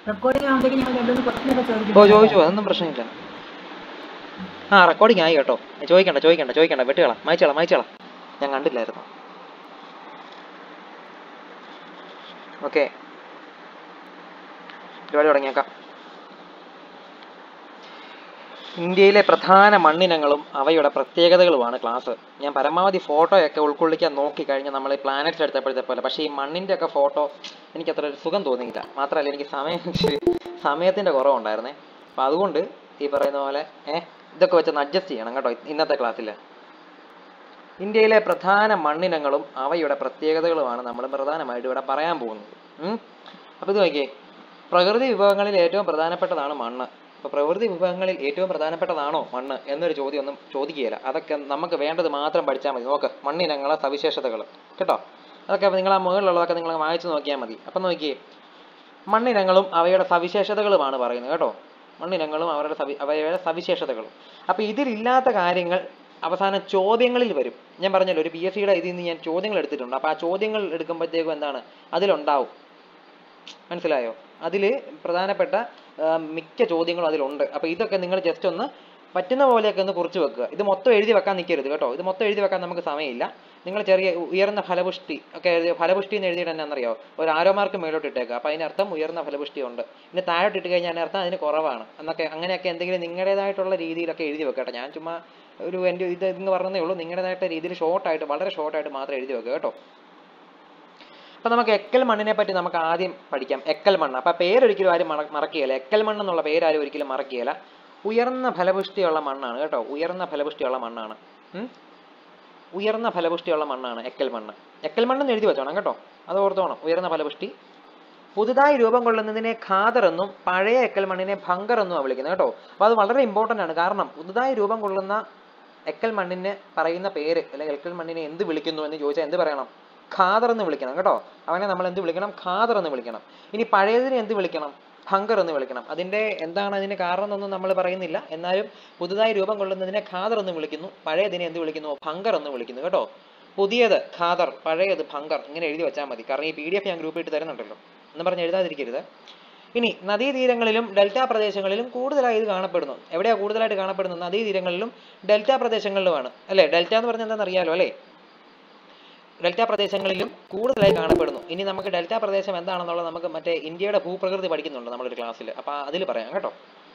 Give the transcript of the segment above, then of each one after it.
Recording ആകുമ്പോഴേക്കും ഞങ്ങൾ രണ്ടുമൂന്ന് ക്വസ്റ്റ്യൻ ഒക്കെ ഓ ചോദിക്കും ചോദിച്ചു അതൊന്നും പ്രശ്നമില്ല ആ റെക്കോർഡിംഗ് ആയി കേട്ടോ ചോദിക്കണ്ട ചോദിക്കണ്ട ചോദിക്കണ്ട വെട്ടുകളാ മായിച്ചോളാം മായിച്ചോളാം ഞാൻ കണ്ടില്ലായിരുന്നു ഓക്കെ പരിപാടി തുടങ്ങിയേക്കാം ഇന്ത്യയിലെ പ്രധാന മണ്ണിനങ്ങളും അവയുടെ പ്രത്യേകതകളുമാണ് ക്ലാസ് ഞാൻ പരമാവധി ഫോട്ടോയൊക്കെ ഉൾക്കൊള്ളിക്കാൻ നോക്കി കഴിഞ്ഞാൽ നമ്മൾ ഈ പ്ലാനറ്റ്സ് എടുത്തപ്പോഴത്തെ പോലെ പക്ഷേ ഈ മണ്ണിൻ്റെ ഒക്കെ ഫോട്ടോ എനിക്ക് അത്ര ഒരു സുഖം തോന്നിയില്ല മാത്രമല്ല എനിക്ക് സമയം ഇച്ചിരി സമയത്തിൻ്റെ കുറവുണ്ടായിരുന്നേ അപ്പം അതുകൊണ്ട് ഈ പറയുന്ന പോലെ ഏഹ് ഇതൊക്കെ വെച്ചൊന്ന് അഡ്ജസ്റ്റ് ചെയ്യണം കേട്ടോ ഇന്നത്തെ ക്ലാസ്സിൽ ഇന്ത്യയിലെ പ്രധാന മണ്ണിനങ്ങളും അവയുടെ പ്രത്യേകതകളുമാണ് നമ്മൾ പ്രധാനമായിട്ട് ഇവിടെ പറയാൻ പോകുന്നത് ഉം. അപ്പോൾ ഇത് നോക്കിയേ പ്രകൃതി വിഭവങ്ങളിൽ ഏറ്റവും പ്രധാനപ്പെട്ടതാണ് മണ്ണ് അപ്പോൾ പ്രകൃതി വിഭവങ്ങളിൽ ഏറ്റവും പ്രധാനപ്പെട്ടതാണോ മണ്ണ് എന്നൊരു ചോദ്യം ഒന്നും ചോദിക്കുകയില്ല അതൊക്കെ നമുക്ക് വേണ്ടത് മാത്രം പഠിച്ചാൽ മതി നോക്ക് മണ്ണിനങ്ങളെ സവിശേഷതകൾ കേട്ടോ അതൊക്കെ നിങ്ങൾ ആ മുകളിലുള്ളതൊക്കെ നിങ്ങൾ വായിച്ചു നോക്കിയാൽ മതി അപ്പം നോക്കിയേ മണ്ണിനങ്ങളും അവയുടെ സവിശേഷതകളുമാണ് പറയുന്നത് കേട്ടോ മണ്ണിനങ്ങളും അവരുടെ സവി അവയുടെ സവിശേഷതകളും അപ്പോൾ ഇതിലില്ലാത്ത കാര്യങ്ങൾ അവസാനം ചോദ്യങ്ങളിൽ വരും ഞാൻ പറഞ്ഞല്ലോ ഒരു പി എസ് സിയുടെ ഇതിൽ നിന്ന് ഞാൻ ചോദ്യങ്ങൾ എടുത്തിട്ടുണ്ട് അപ്പോൾ ആ ചോദ്യങ്ങൾ എടുക്കുമ്പോഴത്തേക്കും എന്താണ് അതിലുണ്ടാവും മനസ്സിലായോ അതിൽ പ്രധാനപ്പെട്ട ആ, മിക്ക ചോദ്യങ്ങളും അതിലുണ്ട് അപ്പോൾ ഇതൊക്കെ നിങ്ങൾ ജസ്റ്റ് ഒന്ന് പറ്റുന്ന പോലെയൊക്കെ ഒന്ന് കുറിച്ച് വെക്കുക ഇത് മൊത്തം എഴുതി വെക്കാൻ നിൽക്കരുത് കേട്ടോ ഇത് മൊത്തം എഴുതി വെക്കാൻ നമുക്ക് സമയമില്ല നിങ്ങൾ ചെറിയ ഉയർന്ന ഫലപുഷ്ടി ഒക്കെ എഴുതി ഫലപുഷ്ടി എന്ന് എഴുതിയിട്ട് എന്നാണെന്നറിയോ ഒരു ആരോ മാർക്ക് മേലോട്ട് ഇട്ടേക്കുക അപ്പോൾ അതിനർത്ഥം ഉയർന്ന ഫലപുഷ്ടി ഉണ്ട് ഇനി താഴോട്ട് ഇട്ട് കഴിഞ്ഞാൽ അതിനർത്ഥം അതിന് കുറവാണ് എന്നൊക്കെ അങ്ങനെയൊക്കെ എന്തെങ്കിലും നിങ്ങളുടേതായിട്ടുള്ള രീതിയിലൊക്കെ എഴുതി വെക്കട്ടെ ഞാൻ ചുമ്മാ ഒരു എൻ്റെ ഇത് എന്ന് പറഞ്ഞതേ ഉള്ളൂ നിങ്ങളുടേതായിട്ട് രീതിയിൽ ഷോർട്ടായിട്ട് വളരെ ഷോർട്ടായിട്ട് മാത്രം എഴുതി വെക്കുക കേട്ടോ അപ്പൊ നമുക്ക് എക്കൽ മണ്ണിനെ പറ്റി നമുക്ക് ആദ്യം പഠിക്കാം എക്കൽ മണ്ണ് അപ്പൊ പേരൊരിക്കലും ആരും മറ- മറക്കുകയില്ല എക്കൽ മണ്ണ് എന്നുള്ള പേര് ആരും ഒരിക്കലും മറക്കുകയില്ല ഉയർന്ന ഫലപുഷ്ടിയുള്ള മണ്ണാണ് കേട്ടോ ഉയർന്ന ഫലപുഷ്ടിയുള്ള മണ്ണാണ് ഉം? ഉയർന്ന ഫലപുഷ്ടിയുള്ള മണ്ണാണ് എക്കൽ മണ്ണ് എക്കൽ മണ്ണെന്ന് എഴുതി വെച്ചോണം കേട്ടോ അത് ഓർത്തോണം ഉയർന്ന ഫലപുഷ്ടി പുതുതായി രൂപം കൊള്ളുന്നതിനെ ഖാദർ എന്നും പഴയ എക്കൽ മണ്ണിനെ ഭങ്കർ എന്നും വിളിക്കുന്നത് കേട്ടോ അപ്പോൾ അത് വളരെ ഇമ്പോർട്ടൻ്റ് ആണ് കാരണം പുതുതായി രൂപം കൊള്ളുന്ന എക്കൽ മണ്ണിന് പറയുന്ന പേര് അല്ലെങ്കിൽ എക്കൽ മണ്ണിനെ എന്ത് വിളിക്കുന്നു എന്ന് ചോദിച്ചാൽ എന്ത് പറയണം ഖാദർ എന്ന് വിളിക്കണം കേട്ടോ അവനെ നമ്മൾ എന്ത് വിളിക്കണം ഖാദർ എന്ന് വിളിക്കണം ഇനി പഴയതിനെ എന്ത് വിളിക്കണം ഭങ്കർ എന്ന് വിളിക്കണം അതിന്റെ എന്താണ് അതിന് കാരണം എന്നൊന്നും നമ്മൾ പറയുന്നില്ല എന്നാലും പുതുതായി രൂപം കൊള്ളുന്നതിനെ ഖാദർ എന്ന് വിളിക്കുന്നു പഴയതിനെ എന്ത് വിളിക്കുന്നു ഭങ്കർ എന്ന് വിളിക്കുന്നു കേട്ടോ പുതിയത് ഖാദർ പഴയത് ഭങ്കർ ഇങ്ങനെ എഴുതി വെച്ചാൽ മതി കാരണം ഈ പി ഡി എഫ് ഞാൻ ഗ്രൂപ്പിൽ ഇട്ട് തരുന്നുണ്ടല്ലോ എന്ന് പറഞ്ഞ് എഴുതാതിരിക്കരുത് ഇനി നദീതീരങ്ങളിലും ഡെൽറ്റ പ്രദേശങ്ങളിലും കൂടുതലായി ഇത് കാണപ്പെടുന്നു എവിടെയാ കൂടുതലായിട്ട് കാണപ്പെടുന്നത് നദീതീരങ്ങളിലും ഡെൽറ്റ പ്രദേശങ്ങളിലുമാണ് അല്ലേ ഡെൽറ്റ എന്ന് പറഞ്ഞാൽ എന്താണെന്ന് അറിയാലോ അല്ലേ ഡെൽറ്റ പ്രദേശങ്ങളിലും കൂടുതലായി കാണപ്പെടുന്നു ഇനി നമുക്ക് ഡെൽറ്റ പ്രദേശം എന്താണെന്നുള്ളത് നമുക്ക് മറ്റേ ഇന്ത്യയുടെ ഭൂപ്രകൃതി പഠിക്കുന്നുണ്ട് നമ്മളൊരു ക്ലാസ്സിൽ അപ്പോൾ അതിൽ പറയാം കേട്ടോ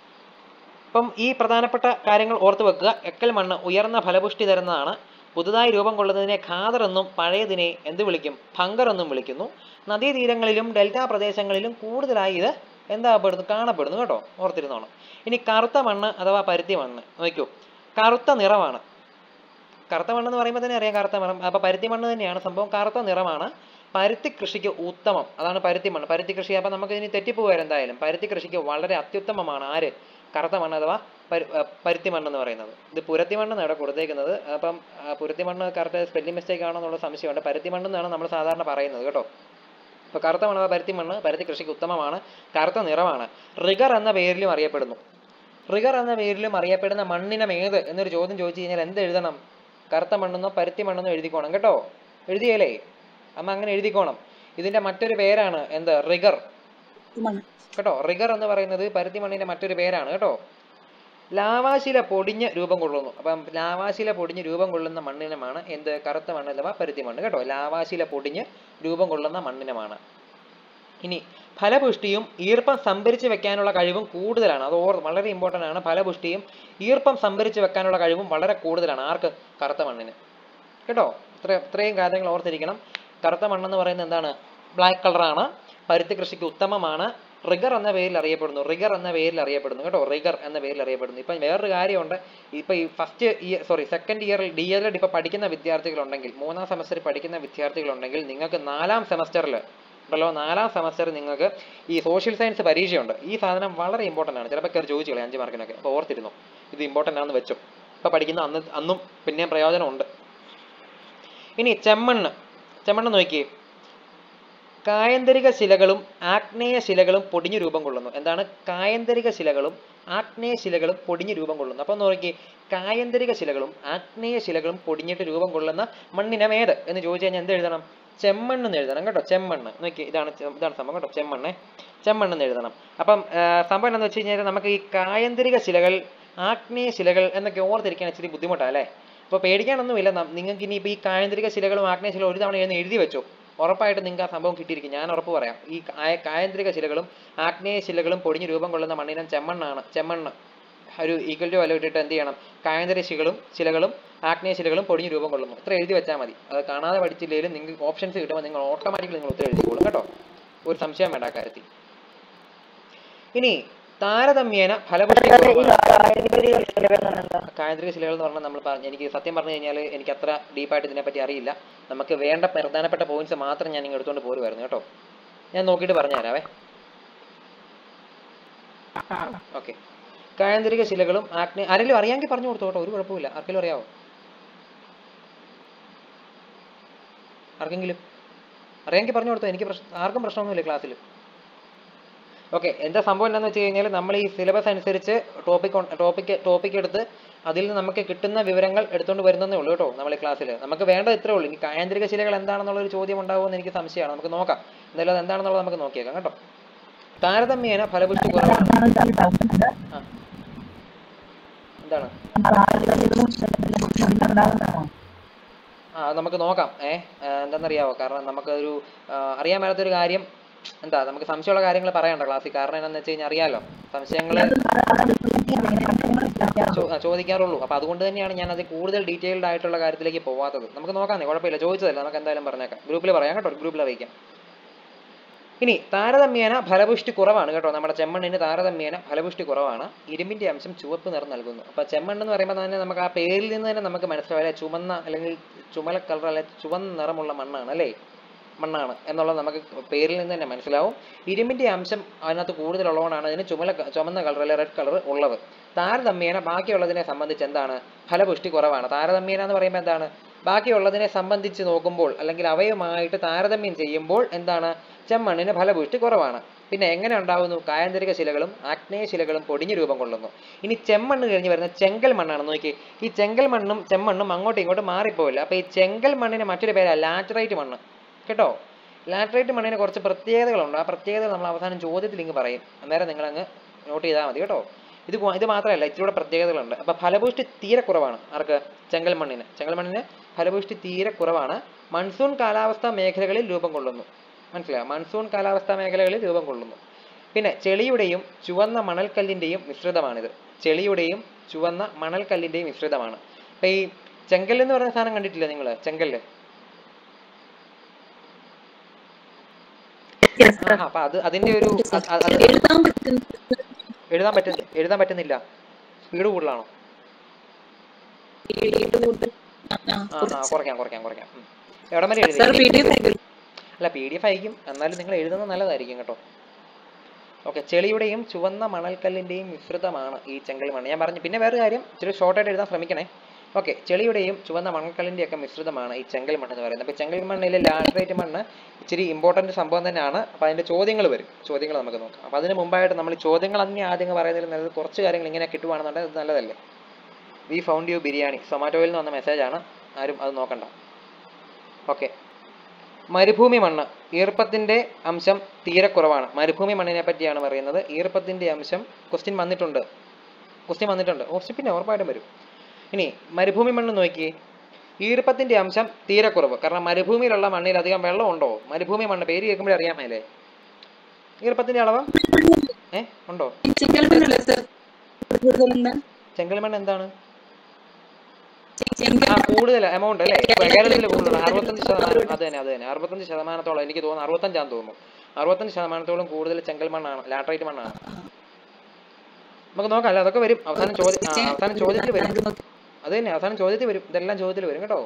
അപ്പം ഈ പ്രധാനപ്പെട്ട കാര്യങ്ങൾ ഓർത്ത് വെക്കുക എക്കൽ മണ്ണ് ഉയർന്ന ഫലപുഷ്ടി തരുന്നതാണ് പുതുതായി രൂപം കൊള്ളുന്നതിനെ ഖാദർ എന്നും പഴയതിനെ എന്ത് വിളിക്കും ഭങ്കർ എന്നും വിളിക്കുന്നു നദീതീരങ്ങളിലും ഡെൽറ്റ പ്രദേശങ്ങളിലും കൂടുതലായി ഇത് എന്താപ്പെടുന്നു കാണപ്പെടുന്നു കേട്ടോ ഓർത്തിരുന്നോണം ഇനി കറുത്ത മണ്ണ് അഥവാ പരുത്തി മണ്ണ് നോക്കൂ കറുത്ത നിറമാണ് കറുത്ത മണ്ണ് എന്ന് പറയുമ്പോൾ തന്നെ അറിയാം കറുത്ത മണ്ണ് അപ്പോൾ പരുത്തി മണ്ണ് തന്നെയാണ് സംഭവം കറുത്ത നിറമാണ് പരുത്തി കൃഷിക്ക് ഉത്തമം അതാണ് പരുത്തി മണ്ണ് പരുത്തി കൃഷി അപ്പോൾ നമുക്ക് ഇനി തെറ്റിപ്പോകാൻ എന്തായാലും പരുത്തി കൃഷിക്ക് വളരെ അത്യുത്തമമാണ് ആര് കറുത്ത മണ്ണ് അഥവാ പരു- ആ, പരുത്തി മണ്ണ് എന്ന് പറയുന്നത് ഇത് പുരത്തി മണ്ണ് ഇവിടെ കൊടുത്തേക്കുന്നത് അപ്പം ആ, പുരത്തി മണ്ണ് കറക്റ്റ് സ്പെല്ലിംഗ് മിസ്റ്റേക്ക് ആണോ എന്നുള്ള സംശയമുണ്ട് പരുത്തി മണ്ണ് എന്നാണ് നമ്മൾ സാധാരണ പറയുന്നത് കേട്ടോ അപ്പോൾ കറുത്ത മണ്ണ് അഥവാ പരുത്തി മണ്ണ് പരുത്തി കൃഷിക്ക് ഉത്തമമാണ് കറുത്ത നിറമാണ് റിഗർ എന്ന പേരിലും അറിയപ്പെടുന്നു റിഗർ എന്ന പേരിലും അറിയപ്പെടുന്ന മണ്ണിനം ഏത് എന്നൊരു ചോദ്യം ചോദിച്ചു കഴിഞ്ഞാൽ എന്ത് എഴുതണം കറുത്ത മണ്ണെന്നോ പരുത്തി മണ്ണെന്നോ എഴുതിക്കോണം കേട്ടോ എഴുതിയല്ലേ അമ്മ അങ്ങനെ എഴുതിക്കോണം ഇതിന്റെ മറ്റൊരു പേരാണ് എന്ത് റിഗർ മണ്ണ് കേട്ടോ റിഗർ എന്ന് പറയുന്നത് പരുത്തി മണ്ണിന്റെ മറ്റൊരു പേരാണ് കേട്ടോ ലാവാശില പൊടിഞ്ഞ് രൂപം കൊള്ളുന്നു അപ്പം ലാവാശില പൊടിഞ്ഞ് രൂപം കൊള്ളുന്ന മണ്ണിനമാണ് എന്ത് കറുത്ത മണ്ണ് അഥവാ പരുത്തി മണ്ണ് കേട്ടോ ലാവാശില പൊടിഞ്ഞ് രൂപം കൊള്ളുന്ന മണ്ണിനമാണ് ഇനി ഫലപുഷ്ടിയും ഈർപ്പം സംഭരിച്ച് വെക്കാനുള്ള കഴിവും കൂടുതലാണ് അത് ഓർ വളരെ ഇമ്പോർട്ടൻ്റ് ആണ് ഫലപുഷ്ടിയും ഈർപ്പം സംഭരിച്ച് വെക്കാനുള്ള കഴിവും വളരെ കൂടുതലാണ് ആർക്ക് കറുത്ത മണ്ണിന് കേട്ടോ ഇത്ര ഇത്രയും കാര്യങ്ങൾ ഓർത്തിരിക്കണം കറുത്ത മണ്ണെന്ന് പറയുന്നത് എന്താണ് ബ്ലാക്ക് കളറാണ് പരുത്തി കൃഷിക്ക് ഉത്തമമാണ് റിഗർ എന്ന പേരിൽ അറിയപ്പെടുന്നു റിഗർ എന്ന പേരിൽ അറിയപ്പെടുന്നു കേട്ടോ റിഗർ എന്ന പേരിൽ അറിയപ്പെടുന്നു ഇപ്പം വേറൊരു കാര്യമുണ്ട് ഇപ്പം ഈ ഫസ്റ്റ് ഇയർ സോറി സെക്കൻഡ് ഇയറിൽ ഡി എൽ എഡ് ഇപ്പം പഠിക്കുന്ന വിദ്യാർത്ഥികളുണ്ടെങ്കിൽ മൂന്നാം സെമസ്റ്ററിൽ പഠിക്കുന്ന വിദ്യാർത്ഥികളുണ്ടെങ്കിൽ നിങ്ങൾക്ക് നാലാം സെമസ്റ്ററിൽ ഉണ്ടല്ലോ നാലാം സെമസ്റ്റർ നിങ്ങൾക്ക് ഈ സോഷ്യൽ സയൻസ് പരീക്ഷയുണ്ട് ഈ സാധനം വളരെ ഇമ്പോർട്ടൻ്റ് ആണ് ചിലപ്പോൾ കയറി ചോദിച്ചു കളയാം അഞ്ച് മാർക്കിനൊക്കെ അപ്പോൾ ഓർത്തിരുന്നു ഇത് ഇമ്പോർട്ടൻ്റ് ആണെന്ന് വെച്ചു ഇപ്പോൾ പഠിക്കുന്ന അന്ന് അന്നും പിന്നെയും പ്രയോജനമുണ്ട് ഇനി ചെമ്മണ്ണ് ചെമ്മണ്ണ് നോക്കിയേ കായന്തരിക ശിലകളും ആഗ്നേയ ശിലകളും പൊടിഞ്ഞു രൂപം കൊള്ളുന്നു എന്താണ് കായന്തരിക ശിലകളും ആഗ്നേയ ശിലകളും പൊടിഞ്ഞു രൂപം കൊള്ളുന്നു അപ്പം നോക്കി കായന്തരിക ശിലകളും ആഗ്നേയ ശിലകളും പൊടിഞ്ഞിട്ട് രൂപം കൊള്ളുന്ന മണ്ണിനം ഏത് എന്ന് ചോദിച്ചു കഴിഞ്ഞാൽ എന്ത് എഴുതണം ചെമ്മണ്ണ് എന്ന് എഴുതണം കേട്ടോ ചെമ്മണ്ണ് നോക്കി ഇതാണ് ചെ- ഇതാണ് സംഭവം കേട്ടോ ചെമ്മണ്ണ് ചെമ്മണ്ണ് എന്ന് എഴുതണം അപ്പം ആ, സംഭവം എന്താണെന്ന് വെച്ച് കഴിഞ്ഞാൽ നമുക്ക് ഈ കായന്തിരിക ശിലകൾ ആഗ്നേയ ശിലകൾ എന്നൊക്കെ ഓർത്തിരിക്കാൻ ഇച്ചിരി ബുദ്ധിമുട്ടാണ് അല്ലേ അപ്പോൾ പേടിക്കാനൊന്നുമില്ല നം- നിങ്ങൾക്ക് ഇനി ഇപ്പോൾ ഈ കായന്തിരിക ശിലകളും ആഗ്നേയ ശിലകളും ഒരു തവണ എഴുതി എഴുതി വെച്ചോ ഉറപ്പായിട്ട് നിങ്ങൾക്ക് ആ സംഭവം കിട്ടിയിരിക്കും ഞാൻ ഉറപ്പ് പറയാം ഈ കായ- കായന്തിരിക ശിലകളും ആഗ്നേയ ശിലകളും പൊടിഞ്ഞ് രൂപം കൊള്ളുന്ന മണ്ണിനം ചെമ്മണ്ണാണ് ചെമ്മണ്ണ് ഒരു ഈക്വൽ ടു വില ഇട്ടിട്ട് എന്ത് ചെയ്യണം കായന്തര ശിലകളും ശിലകളും ആഗ്നേയ ശിലകളും പൊടിഞ്ഞ് രൂപം കൊള്ളുന്നു ഇത്ര എഴുതി വെച്ചാൽ മതി അത് കാണാതെ പഠിച്ചില്ലെങ്കിലും നിങ്ങൾക്ക് ഓപ്ഷൻസ് കിട്ടുമ്പോൾ നിങ്ങൾ ഓട്ടോമാറ്റിക്കലി നിങ്ങൾ ഉത്തരം എഴുതിക്കോളും കേട്ടോ ഒരു സംശയം വേണ്ട ആ കാര്യത്തിൽ ഇനി താരതമ്യേന ഫലപുഷ്ടി കുറവാണ്. കായന്ത്രിക ശിലകൾ എന്ന് പറഞ്ഞാൽ നമ്മൾ പറഞ്ഞു എനിക്ക് സത്യം പറഞ്ഞു കഴിഞ്ഞാൽ എനിക്ക് അത്ര ഡീപ്പായിട്ട് ഇതിനെപ്പറ്റി അറിയില്ല നമുക്ക് വേണ്ട പ്രധാനപ്പെട്ട പോയിന്റ്സ് മാത്രം ഞാൻ ഇങ്ങ് എടുത്തുകൊണ്ട് പോരുമായിരുന്നു കേട്ടോ ഞാൻ നോക്കിയിട്ട് പറഞ്ഞു തരാവേ ഓക്കെ കായന്ത്രിക ശിലകളും ആഗ്നേ ആരെങ്കിലും അറിയാമെങ്കിൽ പറഞ്ഞു കൊടുത്തു കേട്ടോ ഒരു കുഴപ്പമില്ല ആർക്കെങ്കിലും അറിയാവോ ആർക്കെങ്കിലും അറിയാമെങ്കിൽ പറഞ്ഞു കൊടുത്തോ എനിക്ക് പ്രശ്നം ആർക്കും പ്രശ്നമൊന്നുമില്ല ക്ലാസ്സിൽ ഓക്കെ എന്താ സംഭവം എന്താണെന്ന് വെച്ച് കഴിഞ്ഞാൽ നമ്മൾ ഈ സിലബസ് അനുസരിച്ച് ടോപ്പിക് ടോപ്പിക് ടോപ്പിക് എടുത്ത് അതിൽ നിന്ന് നമുക്ക് കിട്ടുന്ന വിവരങ്ങൾ എടുത്തുകൊണ്ട് വരുന്നതേ ഉള്ളൂ കേട്ടോ നമ്മൾ ഈ ക്ലാസ്സിൽ നമുക്ക് വേണ്ടത് ഇത്രേ ഉള്ളൂ ഇനി കായന്ത്രിക ശിലകൾ എന്താണെന്നുള്ള ഒരു ചോദ്യം ഉണ്ടാവുമെന്ന് എനിക്ക് സംശയമാണ് നമുക്ക് നോക്കാം എന്തായാലും അത് എന്താണെന്നുള്ളത് നമുക്ക് നോക്കിയേക്കാം കേട്ടോ താരതമ്യേന ഫലപുഷ്ടി കുറവാണ് ആ എന്താണ് ആ അത് നമുക്ക് നോക്കാം ഏ ആ, എന്താണെന്നറിയാവോ കാരണം നമുക്കൊരു ആ, അറിയാൻ മേലാത്തൊരു കാര്യം എന്താ നമുക്ക് സംശയമുള്ള കാര്യങ്ങൾ പറയണ്ട ക്ലാസ്സിൽ കാരണം എന്താണെന്ന് വെച്ച് കഴിഞ്ഞാൽ അറിയാലോ സംശയങ്ങൾ ചോ- ആ, ചോദിക്കാറുള്ളൂ അപ്പൊ അതുകൊണ്ട് തന്നെയാണ് ഞാൻ അത് കൂടുതൽ ഡീറ്റെയിൽഡ് ആയിട്ടുള്ള കാര്യത്തിലേക്ക് പോവാത്തത് നമുക്ക് നോക്കാം കുഴപ്പമില്ല ചോദിച്ചതല്ല നമുക്ക് എന്തായാലും പറഞ്ഞേക്കാം ഗ്രൂപ്പിൽ പറയാം കേട്ടോ ഗ്രൂപ്പിൽ അറിയിക്കാം ഇനി താരതമ്യേന ഫലപുഷ്ടി കുറവാണ് കേട്ടോ നമ്മുടെ ചെമ്മണ്ണിന് താരതമ്യേന ഫലപുഷ്ടി കുറവാണ് ഇരുമ്പിന്റെ അംശം ചുവപ്പ് നിറം നൽകുന്നു അപ്പൊ ചെമ്മണ്ണ് എന്ന് പറയുമ്പോൾ തന്നെ നമുക്ക് ആ പേരിൽ നിന്ന് തന്നെ നമുക്ക് മനസ്സിലാവും അല്ലെ ചുമന്ന അല്ലെങ്കിൽ ചുമല കളർ അല്ലെ ചുവന്ന നിറമുള്ള മണ്ണാണ് അല്ലേ മണ്ണാണ് എന്നുള്ളത് നമുക്ക് പേരിൽ നിന്ന് തന്നെ മനസ്സിലാവും ഇരുമ്പിന്റെ അംശം അതിനകത്ത് കൂടുതലുള്ളതുകൊണ്ടാണ് അതിന് ചുമല ക- ചുമന്ന കളർ അല്ലെ റെഡ് കളർ ഉള്ളത് താരതമ്യേന ബാക്കിയുള്ളതിനെ സംബന്ധിച്ച് എന്താണ് ഫലപുഷ്ടി കുറവാണ് താരതമ്യേന എന്ന് പറയുമ്പോൾ എന്താണ് ബാക്കിയുള്ളതിനെ സംബന്ധിച്ച് നോക്കുമ്പോൾ അല്ലെങ്കിൽ അവയുമായിട്ട് താരതമ്യം ചെയ്യുമ്പോൾ എന്താണ് ചെമ്മണ്ണിന് ഫലപുഷ്ടി കുറവാണ് പിന്നെ എങ്ങനെ ഉണ്ടാവുന്നു കായന്തരിക ശിലകളും ആഗ്നേയ ശിലകളും പൊടിഞ്ഞു രൂപം കൊള്ളുന്നു ഇനി ചെമ്മണ്ണ് കഴിഞ്ഞ് വരുന്ന ചെങ്കൽ മണ്ണാണ് നോക്കി ഈ ചെങ്കൽ മണ്ണും ചെമ്മണ്ണും അങ്ങോട്ടും ഇങ്ങോട്ടും മാറിപ്പോവില്ല അപ്പൊ ഈ ചെങ്കൽ മണ്ണിന് മറ്റൊരു പേരാണ് ലാറ്ററൈറ്റ് മണ്ണ് കേട്ടോ ലാറ്ററൈറ്റ് മണ്ണിന് കുറച്ച് പ്രത്യേകതകളുണ്ട് ആ പ്രത്യേകതകൾ നമ്മൾ അവസാനം ചോദ്യത്തിൽ ഇങ്ങ് പറയും അന്നേരം നിങ്ങൾ അങ്ങ് നോട്ട് ചെയ്താൽ മതി കേട്ടോ ഇത് കു- ഇത് മാത്രമല്ല ഇച്ചിരൂടെ പ്രത്യേകതകളുണ്ട് അപ്പൊ ഫലപുഷ്ടി തീരെ കുറവാണ് ആർക്ക് ചെങ്കൽ മണ്ണിന് ചെങ്കൽ മണ്ണിന് ഫലപുഷ്ടി തീരെ കുറവാണ് മൺസൂൺ കാലാവസ്ഥാ മേഖലകളിൽ രൂപം കൊള്ളുന്നു മനസ്സിലായോ മൺസൂൺ കാലാവസ്ഥാ മേഖലകളിൽ രൂപം കൊള്ളുന്നു പിന്നെ ചെളിയുടെയും ചുവന്ന മണൽക്കല്ലിന്റെയും മിശ്രിതമാണിത് ചെളിയുടെയും ചുവന്ന മണൽക്കല്ലിന്റെയും മിശ്രിതമാണ് അപ്പൊ ഈ ചെങ്കൽ എന്ന് പറയുന്ന സാധനം കണ്ടിട്ടില്ലേ നിങ്ങൾ ചെങ്കല്ല് ആ അപ്പൊ അത് അതിന്റെ ഒരു അത് അത് അത് എഴുതാൻ പറ്റുന്ന എഴുതാൻ പറ്റുന്ന എഴുതാൻ പറ്റുന്നില്ല സ്പീഡ് കൂടുതലാണോ പേടിയുടെ കൂട്ട് ആ, ആ, ആ ആ കുറച്ച്. കുറയ്ക്കാം കുറയ്ക്കാം കുറയ്ക്കാം ഉം. എവിടം വരെ സാർ എഴുതി പി ഡി എഫ് അയക്കും അല്ല പി ഡി എഫ് അയക്കും എന്നാലും നിങ്ങൾ എഴുതുന്നത് നല്ലതായിരിക്കും കേട്ടോ ഓക്കെ ചെളിയുടെയും ചുവന്ന മണൽക്കല്ലിന്റെയും മിശ്രിതമാണ് ഈ ചെങ്കൽ മണ്ണ് ഞാൻ പറഞ്ഞു പിന്നെ വേറെ കാര്യം ഇച്ചിരി ഷോർട്ടായിട്ട് എഴുതാൻ ശ്രമിക്കണേ ഓക്കെ ചെളിയുടെയും ചുവന്ന മണൽക്കല്ലിന്റെ ഒക്കെ മിശ്രിതമാണ് ഈ ചെങ്കൽ മണ്ണ് എന്ന് പറയുന്നത് അപ്പോൾ ചെങ്കൽ മണ്ണിലെ ലാറ്ററൈറ്റ് മണ്ണ് ഇച്ചിരി ഇമ്പോർട്ടന്റ് സംഭവം തന്നെയാണ് അപ്പോൾ അതിന്റെ ചോദ്യങ്ങൾ വരും ചോദ്യങ്ങൾ നമുക്ക് നോക്കാം അപ്പോൾ അതിന് മുമ്പായിട്ട് നമ്മൾ ഈ ചോദ്യങ്ങൾ തന്നെ ആദ്യം പറയുന്നതിൽ നല്ലത് കുറച്ച് കാര്യങ്ങൾ ഇങ്ങനെ കിട്ടുവാണെന്നുണ്ടെങ്കിൽ അത് നല്ലതല്ലേ വി ഫൗണ്ട് യു ബിരിയാണി സൊമാറ്റോയിൽ നിന്ന് വന്ന മെസ്സേജ് ആണ് ആരും അത് നോക്കണ്ട ഓക്കെ മരുഭൂമി മണ്ണ് ഈർപ്പത്തിന്റെ അംശം തീരെ കുറവാണ് മരുഭൂമി മണ്ണിനെ പറ്റിയാണ് പറയുന്നത് ഈർപ്പത്തിന്റെ അംശം ക്വസ്റ്റ്യൻ വന്നിട്ടുണ്ട് ക്വസ്റ്റ്യൻ വന്നിട്ടുണ്ട് ക്വസ്റ്റ്യൻ പിന്നെ ഉറപ്പായിട്ടും വരും ഇനി മരുഭൂമി മണ്ണ് നോക്കി ഈർപ്പത്തിന്റെ അംശം തീരെ കുറവ് കാരണം മരുഭൂമിയിലുള്ള മണ്ണിൽ അധികം വെള്ളം ഉണ്ടോ മരുഭൂമി മണ്ണ് പേര് കേൾക്കുമ്പോഴേ അറിയാമല്ലേ ഈർപ്പത്തിന്റെ അളവ് ഏ ഉണ്ടോ ചെങ്കൽമണ്ണല്ലേ സാർ കൂടുതലുണ്ട് ചെങ്കൽ മണ്ണ് എന്താണ് ചെങ്കൽ ആ കൂടുതൽ എമൗണ്ട് അല്ലേ കേരളത്തിൽ കൂടുതൽ അറുപത്തഞ്ച് ശതമാനം അത് തന്നെ അത് തന്നെ അറുപത്തഞ്ച് ശതമാനത്തോളം എനിക്ക് തോന്നുന്നു അറുപത്തഞ്ചാന്ന് തോന്നുന്നു അറുപത്തഞ്ച് ശതമാനത്തോളം കൂടുതൽ ചെങ്കൽ മണ്ണാണ് ലാറ്ററൈറ്റ് മണ്ണാണ് നമുക്ക് നോക്കാം അല്ല അതൊക്കെ വരും അവസാനം ചോദ്യം ആ, അവസാനം ചോദ്യത്തിൽ വരും അത് തന്നെ അവസാനം ചോദ്യത്തിൽ വരും ഇതെല്ലാം ചോദ്യത്തിൽ വരും കേട്ടോ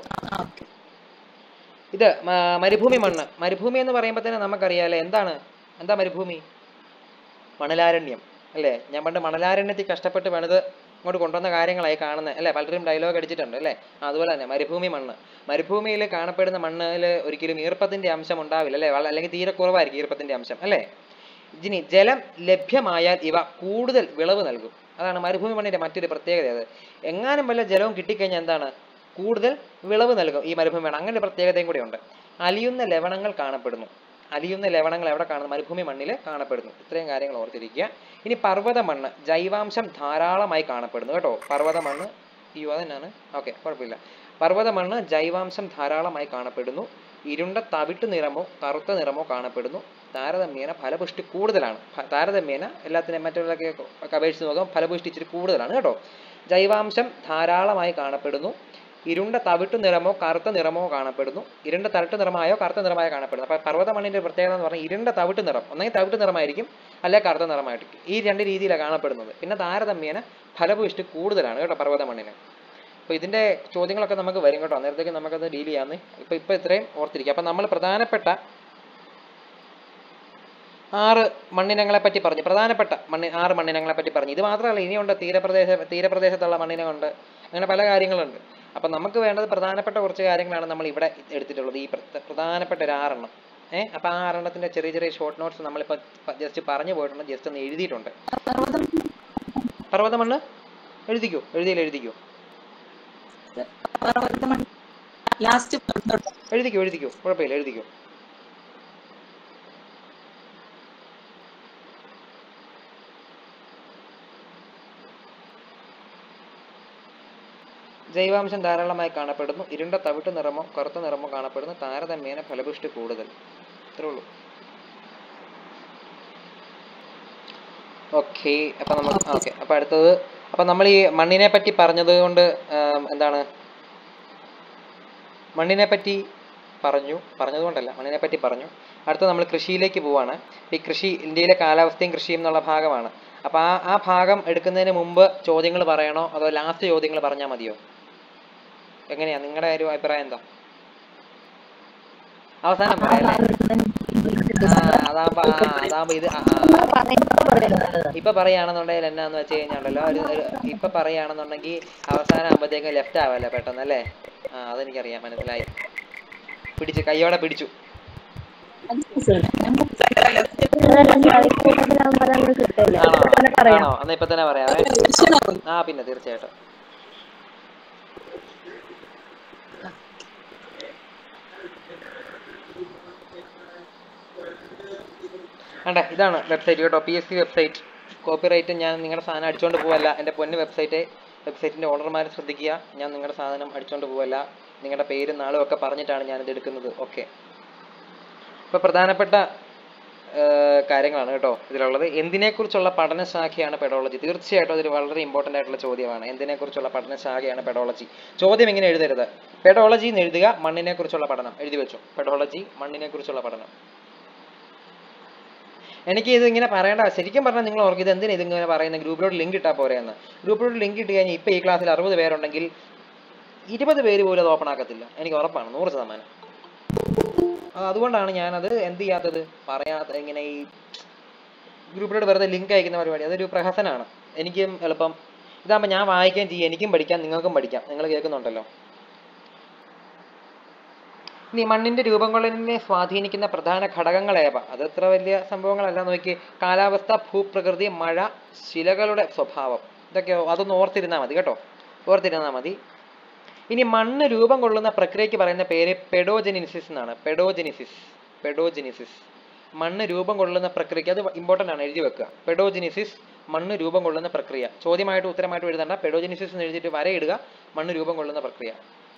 ഇത് മ- മരുഭൂമി മണ്ണ് മരുഭൂമി എന്ന് പറയുമ്പോൾ തന്നെ നമുക്കറിയാലേ എന്താണ് എന്താ മരുഭൂമി മണലാരണ്യം അല്ലേ ഞാൻ പണ്ട് മണലാരണ്യത്തിൽ കഷ്ടപ്പെട്ട് പണിത് ഇങ്ങോട്ട് കൊണ്ടുവന്ന കാര്യങ്ങളായി കാണുന്നത് അല്ലേ പലരും ഡയലോഗ് അടിച്ചിട്ടുണ്ട് അല്ലേ ആ, അതുപോലെ തന്നെ മരുഭൂമി മണ്ണ് മരുഭൂമിയിൽ കാണപ്പെടുന്ന മണ്ണിൽ ഒരിക്കലും ഈർപ്പത്തിന്റെ അംശം ഉണ്ടാവില്ല അല്ലേ വള- അല്ലെങ്കിൽ തീരെ കുറവായിരിക്കും ഈർപ്പത്തിന്റെ അംശം അല്ലേ ഇനി ജലം ലഭ്യമായാൽ ഇവ കൂടുതൽ വിളവ് നൽകും അതാണ് മരുഭൂമി മണ്ണിന്റെ മറ്റൊരു പ്രത്യേകത അത് എങ്ങാനും വല്ല ജലവും കിട്ടിക്കഴിഞ്ഞാൽ എന്താണ് കൂടുതൽ വിളവ് നൽകും ഈ മരുഭൂമി മണ്ണ് അങ്ങനെ ഒരു പ്രത്യേകതയും കൂടി ഉണ്ട് അലിയുന്ന ലവണങ്ങൾ കാണപ്പെടുന്നു അലിയുന്ന ലവണങ്ങൾ എവിടെ കാണുന്നു മരുഭൂമി മണ്ണിൽ കാണപ്പെടുന്നു ഇത്രയും കാര്യങ്ങൾ ഓർത്തിരിക്കുക ഇനി പർവ്വത മണ്ണ് ജൈവാംശം ധാരാളമായി കാണപ്പെടുന്നു കേട്ടോ പർവ്വത മണ്ണ് ഈ തന്നെയാണ് ഓക്കെ കുഴപ്പമില്ല പർവ്വത മണ്ണ് ജൈവാംശം ധാരാളമായി കാണപ്പെടുന്നു ഇരുണ്ട തവിട്ട് നിറമോ കറുത്ത നിറമോ കാണപ്പെടുന്നു താരതമ്യേന ഫലപുഷ്ടി കൂടുതലാണ് ഫ- താരതമ്യേന എല്ലാത്തിനെയും മറ്റുള്ളതൊക്കെ ഒക്കെ അപേക്ഷിച്ച് നോക്കുമ്പോൾ ഫലപുഷ്ടി ഇച്ചിരി കൂടുതലാണ് കേട്ടോ ജൈവാംശം ധാരാളമായി കാണപ്പെടുന്നു ഇരുണ്ട തവിട്ട് നിറമോ കറുത്ത നിറമോ കാണപ്പെടുന്നു ഇരുണ്ട തവിട്ട് നിറമായോ കറുത്ത നിറമായോ കാണപ്പെടുന്നു അപ്പോൾ പർവ്വത മണ്ണിന്റെ പ്രത്യേകത എന്ന് പറഞ്ഞാൽ ഇരുണ്ട തവിട്ട് നിറം ഒന്നെങ്കിൽ തവിട്ട് നിറമായിരിക്കും അല്ലെങ്കിൽ കറുത്ത നിറമായിരിക്കും ഈ രണ്ട് രീതിയിലാണ് കാണപ്പെടുന്നത് പിന്നെ താരതമ്യേന ഫലപുഷ്ടി കൂടുതലാണ് കേട്ടോ പർവ്വത മണ്ണിന് അപ്പോൾ ഇതിന്റെ ചോദ്യങ്ങളൊക്കെ നമുക്ക് വരും കേട്ടോ അന്നേരത്തേക്ക് നമുക്കത് ഡീൽ ചെയ്യാമെന്ന് ഇപ്പൊ ഇപ്പൊ ഇത്രയും ഓർത്തിരിക്കുക അപ്പൊ നമ്മൾ പ്രധാനപ്പെട്ട ആറ് മണ്ണിനങ്ങളെ പറ്റി പറഞ്ഞു പ്രധാനപ്പെട്ട മണ്ണി ആറ് മണ്ണിനങ്ങളെ പറ്റി പറഞ്ഞു ഇത് മാത്രമല്ല ഇനിയുണ്ട് തീരപ്രദേശ തീരപ്രദേശത്തുള്ള മണ്ണിനമുണ്ട് അങ്ങനെ പല കാര്യങ്ങളുണ്ട് അപ്പൊ നമുക്ക് വേണ്ടത് പ്രധാനപ്പെട്ട കുറച്ച് കാര്യങ്ങളാണ് നമ്മൾ ഇവിടെ എടുത്തിട്ടുള്ളത് ഈ പ്ര- പ്രധാനപ്പെട്ട ഒരു ആറെണ്ണം ഏഹ് അപ്പൊ ആ ആറെണ്ണത്തിന്റെ ചെറിയ ചെറിയ ഷോർട്ട് നോട്ട്സ് നമ്മളിപ്പോ ജസ്റ്റ് പറഞ്ഞു പോയിട്ടുണ്ട് ജസ്റ്റ് ഒന്ന് എഴുതിയിട്ടുണ്ട് പർവ്വതം പർവ്വത മണ്ണ് എഴുതിക്കോ എഴുതിയില്ല എഴുതിക്കോ പർവ്വതം ലാസ്റ്റ് എഴുതിക്കോ എഴുതിക്കോ കുഴപ്പമില്ല എഴുതിക്കോ ജൈവാംശം ധാരാളമായി കാണപ്പെടുന്നു ഇരുണ്ട തവിട്ട് നിറമോ കറുത്ത നിറമോ കാണപ്പെടുന്നു താരതമ്യേന ഫലപുഷ്ടി കൂടുതൽ ഇത്രേ ഉള്ളൂ ഓക്കെ അപ്പൊ നമുക്ക് ഓക്കെ അപ്പൊ അടുത്തത് അപ്പൊ നമ്മൾ ഈ മണ്ണിനെ പറ്റി പറഞ്ഞത് കൊണ്ട് ആം, എന്താണ് മണ്ണിനെ പറ്റി പറഞ്ഞു പറഞ്ഞതുകൊണ്ടല്ല മണ്ണിനെ പറ്റി പറഞ്ഞു അടുത്ത നമ്മൾ കൃഷിയിലേക്ക് പോവാണ് ഈ കൃഷി ഇന്ത്യയിലെ കാലാവസ്ഥയും കൃഷിയും എന്നുള്ള ഭാഗമാണ് അപ്പൊ ആ ആ ഭാഗം എടുക്കുന്നതിന് മുമ്പ് ചോദ്യങ്ങൾ പറയണോ അതോ ലാസ്റ്റ് ചോദ്യങ്ങൾ പറഞ്ഞാൽ മതിയോ എങ്ങനെയാ നിങ്ങളുടെ ഒരു അഭിപ്രായം എന്താ അവസാനം പറയാം അല്ലേ? ആ അതാകുമ്പോ ആ അതാകുമ്പോ ഇത് ആ, ആ. ഇപ്പൊ പറയുകയാണെന്നുണ്ടെങ്കിൽ എന്നാന്ന് വെച്ച് കഴിഞ്ഞാണ്ടല്ലോ ഒരു ഒരു ഇപ്പൊ പറയുകയാണെന്നുണ്ടെങ്കിൽ അവസാനം ആകുമ്പോഴത്തേക്കും ലെഫ്റ്റ് ആവല്ലേ പെട്ടെന്ന് അല്ലേ ആ അതെനിക്കറിയാം മനസ്സിലായി പിടിച്ചു കയ്യോടെ പിടിച്ചു ആണോ ആണോ എന്നാ ഇപ്പൊ തന്നെ പറയാവേ ആ പിന്നെ തീർച്ചയായിട്ടും വേണ്ടേ ഇതാണ് വെബ്സൈറ്റ് കേട്ടോ P S C website copyright ഞാൻ നിങ്ങളുടെ സാധനം അടിച്ചുകൊണ്ട് പോവല്ല എൻ്റെ പൊന്ന് വെബ്സൈറ്റ് വെബ്സൈറ്റിൻ്റെ ഓണർമാർ ശ്രദ്ധിക്കുക ഞാൻ നിങ്ങളുടെ സാധനം അടിച്ചുകൊണ്ട് പോവല്ല നിങ്ങളുടെ പേരും നാളും ഒക്കെ പറഞ്ഞിട്ടാണ് ഞാനിത് എടുക്കുന്നത് ഓക്കെ ഇപ്പോൾ പ്രധാനപ്പെട്ട ഏഹ്, കാര്യങ്ങളാണ് കേട്ടോ ഇതിലുള്ളത് എന്തിനെക്കുറിച്ചുള്ള പഠനശാഖയാണ് പെഡോളജി തീർച്ചയായിട്ടും അതൊരു വളരെ ഇമ്പോർട്ടൻ്റ് ആയിട്ടുള്ള ചോദ്യമാണ് എന്തിനെക്കുറിച്ചുള്ള പഠനശാഖയാണ് പെഡോളജി ചോദ്യം ഇങ്ങനെ എഴുതരുത് പെഡോളജി എന്ന് എഴുതുക മണ്ണിനെക്കുറിച്ചുള്ള പഠനം എഴുതി വെച്ചു പെഡോളജി മണ്ണിനെക്കുറിച്ചുള്ള പഠനം എനിക്ക് ഇത് ഇങ്ങനെ പറയേണ്ട ശരിക്കും പറഞ്ഞാൽ നിങ്ങൾ ഓർക്കും ഇത് എന്തിനാ ഇതിങ്ങനെ പറയുന്നത് ഗ്രൂപ്പിലോട്ട് ലിങ്ക് ഇട്ടാൽ പോരെ എന്ന് ഗ്രൂപ്പിലോട്ട് ലിങ്ക് ഇട്ട് കഴിഞ്ഞാൽ ഇപ്പൊ ഈ ക്ലാസ്സിൽ അറുപത് പേരുണ്ടെങ്കിൽ ഇരുപത് പേര് പോലും അത് ഓപ്പൺ ആക്കത്തില്ല എനിക്ക് ഉറപ്പാണ് നൂറ് ശതമാനം ആ, അതുകൊണ്ടാണ് ഞാനത് എന്ത് ചെയ്യാത്തത് പറയാത്ത ഇങ്ങനെ ഈ ഗ്രൂപ്പിലോട്ട് വെറുതെ ലിങ്ക് അയക്കുന്ന പരിപാടി അതൊരു പ്രഹസനമാണ് എനിക്കും എളുപ്പം ഇതാകുമ്പോൾ ഞാൻ വായിക്കുകയും ചെയ്യും എനിക്കും പഠിക്കാം നിങ്ങൾക്കും പഠിക്കാം നിങ്ങൾ കേൾക്കുന്നുണ്ടല്ലോ ഇനി മണ്ണിന്റെ രൂപം കൊള്ളലിനെ സ്വാധീനിക്കുന്ന പ്രധാന ഘടകങ്ങൾ ഏവ അത് അത്ര വലിയ സംഭവങ്ങളല്ല നോക്കി കാലാവസ്ഥ ഭൂപ്രകൃതി മഴ ശിലകളുടെ സ്വഭാവം ഇതൊക്കെ അതൊന്ന് ഓർത്തിരുന്നാൽ മതി കേട്ടോ ഓർത്തിരുന്നാൽ മതി ഇനി മണ്ണ് രൂപം കൊള്ളുന്ന പ്രക്രിയയ്ക്ക് പറയുന്ന പേര് പെഡോജെനിസിസ് എന്നാണ് പെഡോജെനിസിസ് പെഡോജെനിസിസ് മണ്ണ് രൂപം കൊള്ളുന്ന പ്രക്രിയയ്ക്ക് അത് ഇമ്പോർട്ടൻ്റ് ആണ് എഴുതി വെക്കുക പെഡോജെനിസിസ് മണ്ണ് രൂപം കൊള്ളുന്ന പ്രക്രിയ ചോദ്യമായിട്ട് ഉത്തരമായിട്ട് എഴുതണ്ട പെഡോജെനിസിസ് എന്ന് എഴുതിയിട്ട് വരയിടുക മണ്ണ് രൂപം കൊള്ളുന്ന പ്രക്രിയ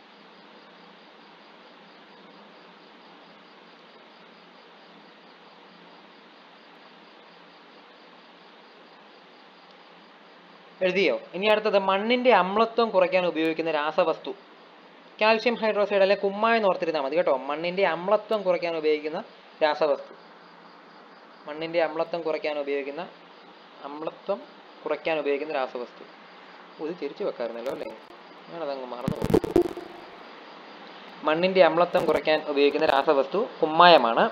എഴുതിയോ ഇനി അടുത്തത് മണ്ണിന്റെ അമ്ലത്വം കുറയ്ക്കാൻ ഉപയോഗിക്കുന്ന രാസവസ്തു കാൽഷ്യം ഹൈഡ്രോക്സൈഡ് അല്ലെങ്കിൽ കുമ്മായ എന്ന് ഓർത്തിരുന്നാൽ മതി കേട്ടോ മണ്ണിന്റെ അമ്ലത്വം കുറയ്ക്കാൻ ഉപയോഗിക്കുന്ന രാസവസ്തു മണ്ണിന്റെ അമ്ലത്വം കുറയ്ക്കാൻ ഉപയോഗിക്കുന്ന അമ്ലത്വം കുറയ്ക്കാൻ ഉപയോഗിക്കുന്ന രാസവസ്തു ഓ, ഇത് തിരിച്ചു വെക്കാറുന്നല്ലോ അല്ലേ ഞാനതങ്ങ് മറന്നു പോയി. മണ്ണിന്റെ അമ്ലത്വം കുറയ്ക്കാൻ ഉപയോഗിക്കുന്ന രാസവസ്തു കുമ്മായമാണ്